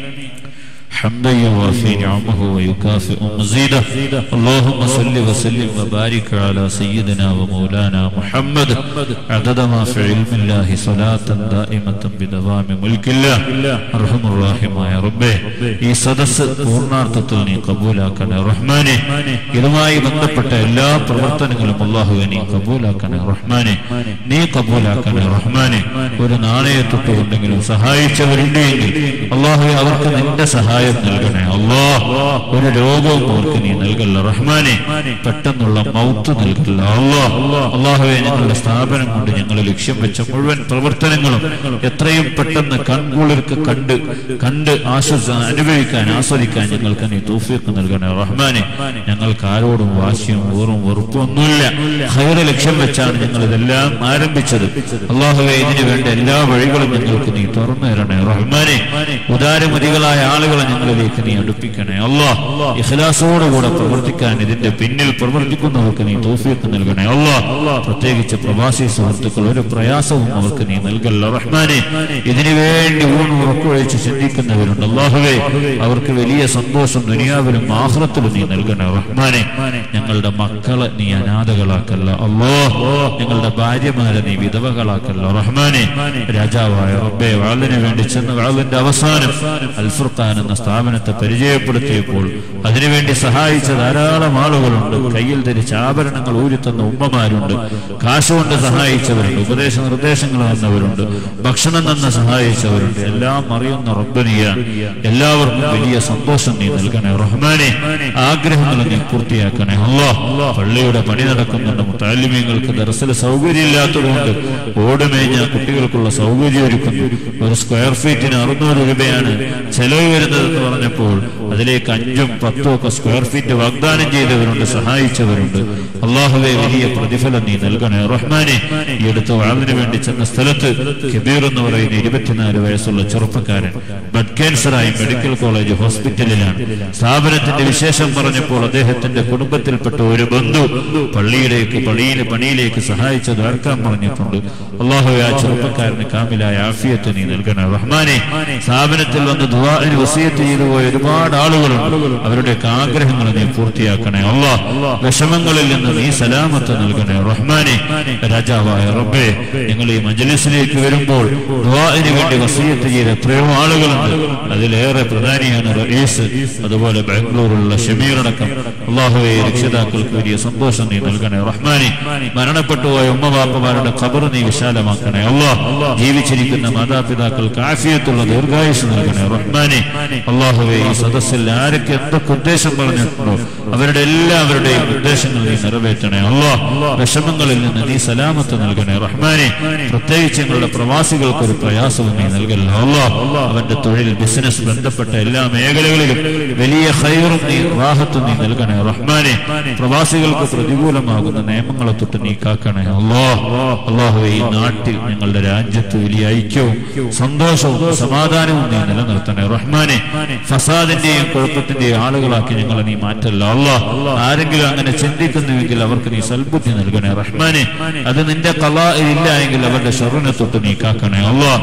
حمدا يوافي نعمه ويكافئ مزيده اللهم صل وسلم وبارك على سيدنا ومولانا محمد عدد ما في علم الله صلاة دائمة بدوام ملك الله أرحم الراحمة يا ربي ഈ സദസ് പൂർണ്ണാർത്ഥത്തിൽ നീ കബൂലാക്കണേ റഹ്മാനെ ഇതുമായി ബന്ധപ്പെട്ട എല്ലാ പ്രവർത്തനങ്ങളും അള്ളാഹുവെ നീ കബൂലാക്കണേ റഹ്മാനെ നീ കബൂലാക്കണേ റഹ്മാനെ ഒരു നാണയത്തൊട്ടുകൊണ്ടെങ്കിലും സഹായിച്ചവരുണ്ട് എങ്കിൽ അള്ളാഹുവെ അവർക്ക് നിന്റെ സഹായം നൽകണേ അള്ളാ ഒരു രോഗവും അവർക്ക് നീ നൽകല്ല റഹ്മാനെ പെട്ടെന്നുള്ള മൗത്ത് നൽകല്ല അള്ളാ അള്ളാഹുവെ ഞങ്ങളുടെ സ്ഥാപനം കൊണ്ട് ഞങ്ങൾ ലക്ഷ്യം വെച്ച മുഴുവൻ പ്രവർത്തനങ്ങളും എത്രയും പെട്ടെന്ന് കൺകുളിർക്ക് കണ്ട് കണ്ട് ആശ്വസ അനുഭവിക്കാൻ ആസ്വദിക്കാൻ ഞങ്ങൾക്ക് നീ തൗഫീഖ് നൽകണേ റഹ്മാനെ ഞങ്ങൾക്ക് ആരോടും വാശിയും ഊറും വെറുപ്പും ഒന്നുമില്ല ഹൈറ് ലക്ഷ്യം വെച്ചാണ് ഞങ്ങൾ ഇതെല്ലാം ആരംഭിച്ചത് അള്ളാഹുവെ ഇതിനു വേണ്ട എല്ലാ വഴികളും ഞങ്ങൾക്ക് നീ തുറന്നു തരണേ റഹ്മാനെ ഉദാരമതികളായ ആളുകളെ ഞങ്ങളിലേക്ക് നീ അടുപ്പിക്കണേ അള്ളാഹ് ഇഖ്ലാസോടുകൂടെ പ്രവർത്തിക്കാൻ ഇതിന്റെ പിന്നിൽ പ്രവർത്തിക്കുന്നവർക്ക് നീ തൗഫീഖ് നൽകണേ അള്ളാഹ് പ്രത്യേകിച്ച് പ്രവാസി സുഹൃത്തുക്കൾ ഒരു പ്രയാസവും അവർക്ക് നീ നൽകല്ല റഹ്മാനെ ഇതിനു വേണ്ടി ഊണ് ഉറക്കുവഴിച്ച് ചിന്തിക്കുന്നവരുണ്ട് അള്ളാഹുവേ അവർക്ക് വലിയ സന്തോഷം ദുനിയാവിലും ആഹ്റത്തിലും നീ നൽകണേ റഹ്മാനെ ഞങ്ങളുടെ മക്കളെ നീ അനാഥകളാക്കല്ല അല്ലോ ഞങ്ങളുടെ ഭാര്യമാരെ നീ വിധവകളാക്കല്ല റഹ്മാനെ രാജാവായ റബ്ബെ വാളിന് വേണ്ടി ചെന്ന് വാളിന്റെ അവസാനം അൽഫുർഖാൻ എന്ന സ്ഥാപനത്തെ പരിചയപ്പെടുത്തിയപ്പോൾ അതിനുവേണ്ടി സഹായിച്ച ധാരാളം ആളുകളുണ്ട് കയ്യിൽ ധരിച്ച ആഭരണങ്ങൾ ഊരിത്തന്ന ഉമ്മമാരുണ്ട് കാശുകൊണ്ട് സഹായിച്ചവരുണ്ട് ഉപദേശ നിർദ്ദേശങ്ങൾ തന്നവരുണ്ട് ഭക്ഷണം തന്ന സഹായിച്ചവരുണ്ട് എല്ലാം അറിയുന്ന റബ്ബനിയാണ് എല്ലാവർക്കും വലിയ സന്തോഷം നീ നൽകണേ റഹ്മാനെ ആഗ്രഹങ്ങൾ നീ പൂർത്തിയാക്കണേ അല്ലോ പള്ളിയുടെ പണി നടക്കുന്നുണ്ട് മുത്താലിമ്യങ്ങൾക്ക് ദർശന സൗകര്യമില്ലാത്തതുകൊണ്ട് ഓടുമേഞ്ഞ കുട്ടികൾക്കുള്ള സൗകര്യം ഒരുക്കുന്നു ഒരു സ്ക്വയർ ഫീറ്റിന് അറുന്നൂറ് രൂപയാണ് ചെലവ് വരുന്നതെന്ന് പറഞ്ഞപ്പോൾ അതിലേക്ക് അഞ്ചും പത്തും ഒക്കെ സ്ക്വയർ ഫീറ്റ് വാഗ്ദാനം ചെയ്തവരുണ്ട് സഹായിച്ചവരുണ്ട് അള്ളാഹുവെ വലിയ പ്രതിഫലം നീ നൽകണേ റഹ്മാനെ ഈ അടുത്ത് വാളിന് വേണ്ടി ചെന്ന സ്ഥലത്ത് കബീർ എന്ന് പറയുന്ന ഇരുപത്തിനാല് വയസ്സുള്ള ചെറുപ്പക്കാരൻ ബ്ലഡ് ക്യാൻസറായി മെഡിക്കൽ കോളേജ് ഹോസ്പിറ്റലിലാണ് സ്ഥാപനത്തിന്റെ വിശേഷം പറഞ്ഞപ്പോൾ അദ്ദേഹത്തിന്റെ കുടുംബത്തിൽപ്പെട്ട ഒരു ബന്ധു പള്ളിയിലേക്ക് പള്ളിയിലെ പണിയിലേക്ക് സഹായിച്ചത് ആർക്കാൻ പറഞ്ഞിട്ടുണ്ട് അള്ളാഹുവെ ആ ചെറുപ്പക്കാരന് കാമിലായ ആഫിയത്ത് നീ നൽകണേ റഹ്മാനെ സ്ഥാപനത്തിൽ വന്ന് ദുവാന് വസീയത്ത് ചെയ്തു പോയ ഒരുപാട് ആളുകളുണ്ട് അവരുടെയൊക്കെ ആഗ്രഹങ്ങൾ നീ പൂർത്തിയാക്കണേ അള്ളാഹ് വിഷമങ്ങളിൽ നിന്ന് നീ സലാമത്ത് നൽകണേ റഹ്മാനെ രാജാവായ റബ്ബേ നിങ്ങൾ ഈ മജലിസിലേക്ക് വരുമ്പോൾ ദുവാന് വേണ്ടി വസീയത്ത് ചെയ്ത എത്രയോ ആളുകളുണ്ട് അതിലേറെ പ്രധാനിയാണ് റയീസ് അതുപോലെ ബാംഗ്ലൂരിലുള്ള ഷമീറടക്കം അള്ളാഹുവെ രക്ഷിതാക്കൾക്ക് വലിയ സന്തോഷം നീ നൽകണേ റഹ്മാനെ മരണപ്പെട്ടു പോയ ഉമ്മവാപ്പമാരുടെ ഖബർ നീ വിശാലമാക്കണേ അള്ളാഹ് ജീവിച്ചിരിക്കുന്ന മാതാപിതാക്കൾക്ക് ആഫിയത്തുള്ള ദീർഘായുസ് നൽകണേ റഹ്മാനെ അള്ളാഹുവെ ഈ സദസ്സിൽ ആരൊക്കെ എന്തൊക്കെ ഉദ്ദേശം പറഞ്ഞിട്ടുണ്ടോ അവരുടെ എല്ലാവരുടെയും ഉദ്ദേശങ്ങൾ നീ നിറവേറ്റണേ അള്ളാഹ് വിഷമങ്ങളിൽ നിന്ന് നീ സലാമത്ത് നൽകണേ റഹ്മാനെ പ്രത്യേകിച്ച് ഞങ്ങളുടെ പ്രവാസികൾക്ക് ഒരു പ്രയാസവും നീ നൽകല്ല അള്ളാഹ് അവന്റെ തൊഴിൽ ബിസിനസ് ബന്ധപ്പെട്ട എല്ലാ മേഖലകളിലും വലിയ ഹൈറും നീ റാഹത്തും നീ നൽകണേ റഹ്മാനെ പ്രവാസികൾക്ക് പ്രതികൂലമാകുന്ന നിയമങ്ങളെ തൊട്ട് നീ കാക്കണേ അള്ളാഹ് അള്ളാഹു ഈ നാട്ടിൽ ഞങ്ങളുടെ രാജ്യത്ത് വലിയ ഐക്യവും സന്തോഷവും സമാധാനവും നീ നിലനിർത്തണേ റഹ്മാനെ ഫസാദിന്റെയും കുഴപ്പത്തിന്റെയും ആളുകളാക്കി ഞങ്ങളെ നീ മാറ്റല്ല അള്ളാഹ് ആരെങ്കിലും അങ്ങനെ ചിന്തിക്കുന്നുവെങ്കിൽ അവർക്ക് നീ സൽബുദ്ധി നൽകണേ റഹ്മാനെ അത് നിന്റെ കലായിൽ ഇല്ല എങ്കിൽ അവരുടെ ഷെറിനെ തൊട്ട് നീ കാക്കണേ അള്ളാഹ്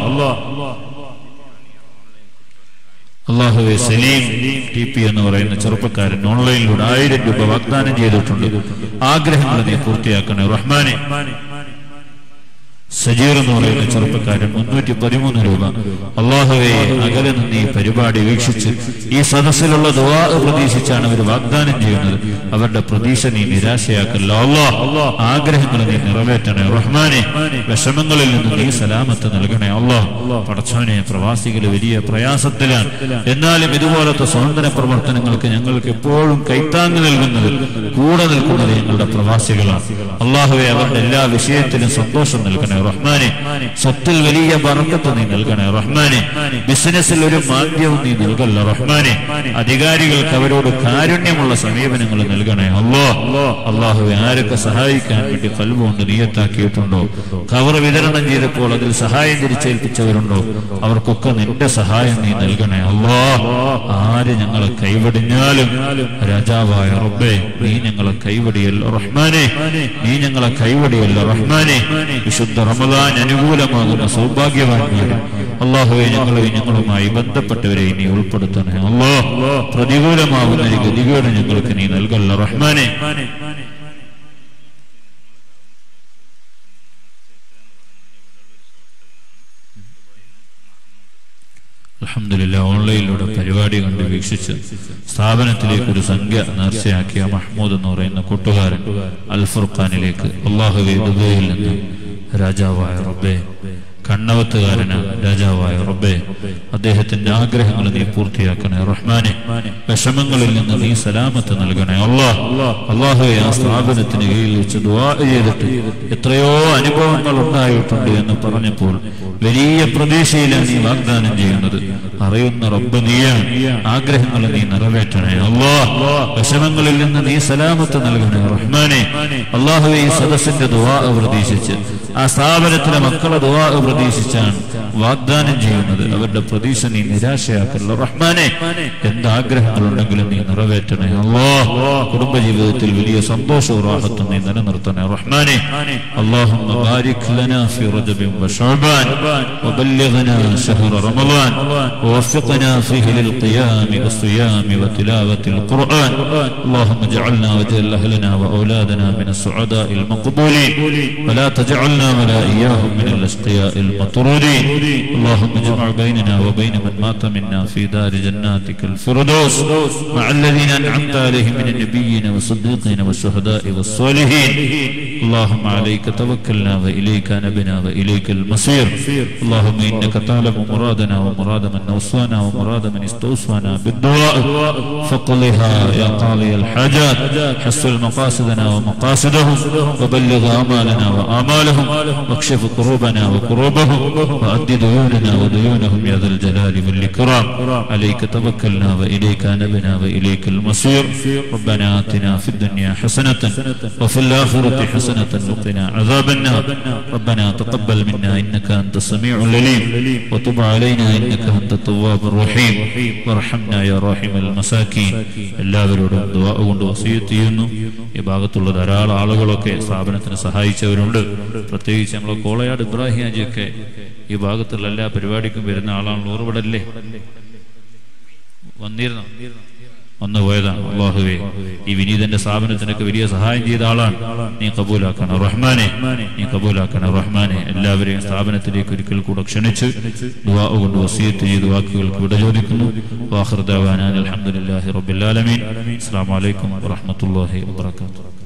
അള്ളാഹുവെ സലീം ടി പി എന്ന് പറയുന്ന ചെറുപ്പക്കാരൻ ഓൺലൈനിലൂടെ ആയിരം രൂപ വാഗ്ദാനം ചെയ്തിട്ടുണ്ട് ആഗ്രഹങ്ങൾ നീ പൂർത്തിയാക്കണേ റഹ്മാനെ സജീർ എന്ന് പറയുന്ന ചെറുപ്പക്കാരൻ മുന്നൂറ്റി പതിമൂന്ന് രൂപ അള്ളാഹുവെ അകലെ നിന്ന് ഈ പരിപാടി വീക്ഷിച്ച് ഈ സദസ്സിലുള്ള ദുവാ പ്രതീക്ഷിച്ചാണ് അവർ വാഗ്ദാനം ചെയ്യുന്നത് അവരുടെ പ്രതീക്ഷ നീ നിരാശയാക്കല്ലോ അള്ളാഹ് ആഗ്രഹങ്ങൾ നീ നിറവേറ്റണേ റഹ്മാനെ വിഷമങ്ങളിൽ നിന്ന് നീ സലാമത്ത് നൽകണേ അള്ളാഹ് പടച്ചോനെ പ്രവാസികൾ വലിയ പ്രയാസത്തിലാണ് എന്നാലും ഇതുപോലത്തെ സ്വാതന്ത്ര്യ പ്രവർത്തനങ്ങൾക്ക് ഞങ്ങൾക്ക് എപ്പോഴും കൈത്താങ്ങ് നൽകുന്നത് കൂടെ നിൽക്കുന്നത് ഞങ്ങളുടെ പ്രവാസികളാണ് അള്ളാഹുവെ അവരുടെ എല്ലാ വിഷയത്തിലും സന്തോഷം നൽകണേ റഹ്മാനെ സ്വത്തിൽ വലിയ ബറക്കത്ത് നീ നൽകണേ റഹ്മാനെ ബിസിനസ്സിൽ ഒരു മാന്ദ്യവും നീ നൽകല്ല റഹ്മാനെ അധികാരികൾക്ക് അവരോട് കാരുണ്യമുള്ള സമീപനങ്ങൾ നൽകണേ അല്ലോ അള്ളാഹുവെ ആരൊക്കെ സഹായിക്കാൻ വേണ്ടി കൽവുകൊണ്ട് നീയത്താക്കിയിട്ടുണ്ടോ കവർ വിതരണം ചെയ്തപ്പോൾ അതിൽ സഹായം തിരിച്ചേൽപ്പിച്ചവരുണ്ടോ അവർക്കൊക്കെ നിന്റെ സഹായം നീ നൽകണേ അല്ലോ ആര് ഞങ്ങളെ കൈവടിഞ്ഞാലും രാജാവായ റബ്ബേ നീ ഞങ്ങളെ കൈവടിയല്ലോ റഹ്മാനെ നീ ഞങ്ങളെ കൈവടിയല്ലോ റഹ്മാനെ വിശുദ്ധ റമദാൻ അനുകൂലമാകുന്ന സൗഭാഗ്യവാന്മാരും അള്ളാഹുവെ ഞങ്ങളെ ഞങ്ങളുമായി ബന്ധപ്പെട്ടവരെ നീ ഉൾപ്പെടുത്തണേ അല്ലോ പ്രതികൂലമാകുന്ന ഒരു ഗതികേട് ഞങ്ങൾക്ക് നീ നൽകല്ല റഹ്മാനെ അലഹമില്ല ഓൺലൈനിലൂടെ പരിപാടി കണ്ട് വീക്ഷിച്ച് സ്ഥാപനത്തിലേക്ക് ഒരു സംഖ്യ നേർച്ചയാക്കിയ മഹ്മൂദ് എന്ന് പറയുന്ന കൂട്ടുകാരൻ അൽ ഫുർഖാനിലേക്ക് അള്ളാഹുവെ ദുബൈയിൽ നിന്ന് രാജാവായ റബ്ബെ കണ്ണവത്തുകാരന് രാജാവായ റബ്ബെ അദ്ദേഹത്തിന്റെ ആഗ്രഹങ്ങൾ നീ പൂർത്തിയാക്കണേ റഹ്മാനെ വിഷമങ്ങളിൽ നിന്ന് നീ സലാമത്ത് നൽകണേ അള്ളാഹ് അള്ളാഹുവെ ആ സ്ഥാപനത്തിന് കീഴിൽ വെച്ച് ദുആ ചെയ്തിട്ട് എത്രയോ അനുഭവങ്ങൾ ഉണ്ടായിട്ടുണ്ട് എന്ന് പറഞ്ഞപ്പോൾ വലിയ പ്രതീക്ഷയിലാണ് നീ വാഗ്ദാനം ചെയ്യുന്നത് അറിയുന്ന റബ്ബ് നീയാണ് ആഗ്രഹങ്ങൾ നീ നിറവേറ്റണേ അള്ളാഹ് വിഷമങ്ങളിൽ നിന്ന് നീ സലാമത്ത് നൽകണേ റഹ്മാനെ അള്ളാഹുവെ ഈ സദസ്സിന്റെ ദുആ പ്രതീക്ഷിച്ച് ആ സ്ഥാപനത്തിലെ മക്കളെ ദുആ പ്രതീക്ഷിച്ചാണ് വാഗ്ദാനം ചെയ്യുന്നത് അവരുടെ പ്രതീക്ഷ നീ നിരാശയാക്കല്ലോ റഹ്മാനെ എന്ത് ആഗ്രഹങ്ങളുണ്ടെങ്കിലും നീ നിറവേറ്റണേ അള്ളാ കുടുംബജീവിതത്തിൽ വലിയ സന്തോഷവും റാഹത്തും നീ നിലനിർത്തണേ റഹ്മാനെ اللهم بارك لنا في رجب وشعبان وبلغنا شهر رمضان ووفقنا فيه للقيام والصيام وتلاوة القرآن اللهم اجعلنا واجعل أهلنا وأولادنا من السعداء المقبولين ولا تجعلنا ولا إياهم من الأشقياء المطرودين اللهم اجمع بيننا وبين من مات منا في دار جناتك الفردوس مع الذين أنعمت عليهم من النبيين والصديقين والشهداء والصالحين اللهم عليك توكلنا وإليك نبنا وإليك المصير اللهم إنك تعلم مرادنا ومراد من أوصانا ومراد من استوصانا بالدعاء فقلها يا قاضي الحاجات حصل مقاصدنا ومقاصدهم وبلغ آمالنا وآمالهم واكشف كروبنا وكروبهم وأد ديوننا وديونهم يا ذا الجلال والإكرام عليك توكلنا وإليك نبنا وإليك المصير ربنا آتنا في الدنيا حسنة وفي الآخرة حسنة وقنا عذاب النار ربنا تقبل منا إنك أنت السميع العليم وتب علينا إنك أنت التواب الرحيم وارحمنا يا راحم المساكين എല്ലാവരോടും ദുആ കൊണ്ട് വസീയത്ത് ചെയ്യുന്നു ഈ ഭാഗത്തുള്ള ധാരാളം ആളുകളൊക്കെ സ്ഥാപനത്തിന് സഹായിച്ചവരുണ്ട് പ്രത്യേകിച്ച് നമ്മളെ കോളയാട് ഇബ്രാഹിം ഹാജിയൊക്കെ ഈ ഭാഗത്തുള്ള എല്ലാ പരിപാടിക്കും വരുന്ന ആളാണല്ലോ ഓർവിടല്ലേ വന്നിരുന്നു വന്നു പോയതാണ് അള്ളാഹുവേ ഈ വിനീതന്റെ സ്ഥാപനത്തിനൊക്കെ വലിയ സഹായം ചെയ്ത ആളാണ് നീ കബൂലാക്കണം റഹ്മാനെ നീ കബൂലാക്കണം റഹ്മാനെ എല്ലാവരെയും സ്ഥാപനത്തിലേക്ക് ഒരിക്കൽ കൂടെ ക്ഷണിച്ച് ദുആ കൊണ്ട് വസീയത്ത് ചെയ്ത് വാക്കുകൾക്ക് വിട ചോദിക്കുന്നു വാഹൃദാൻ അലഹമുല്ലാഹി റബ്ബിൽ ആലമീൻ അസ്സാം വലൈക്കും വറഹമത്തല്ലാഹി വാത്തു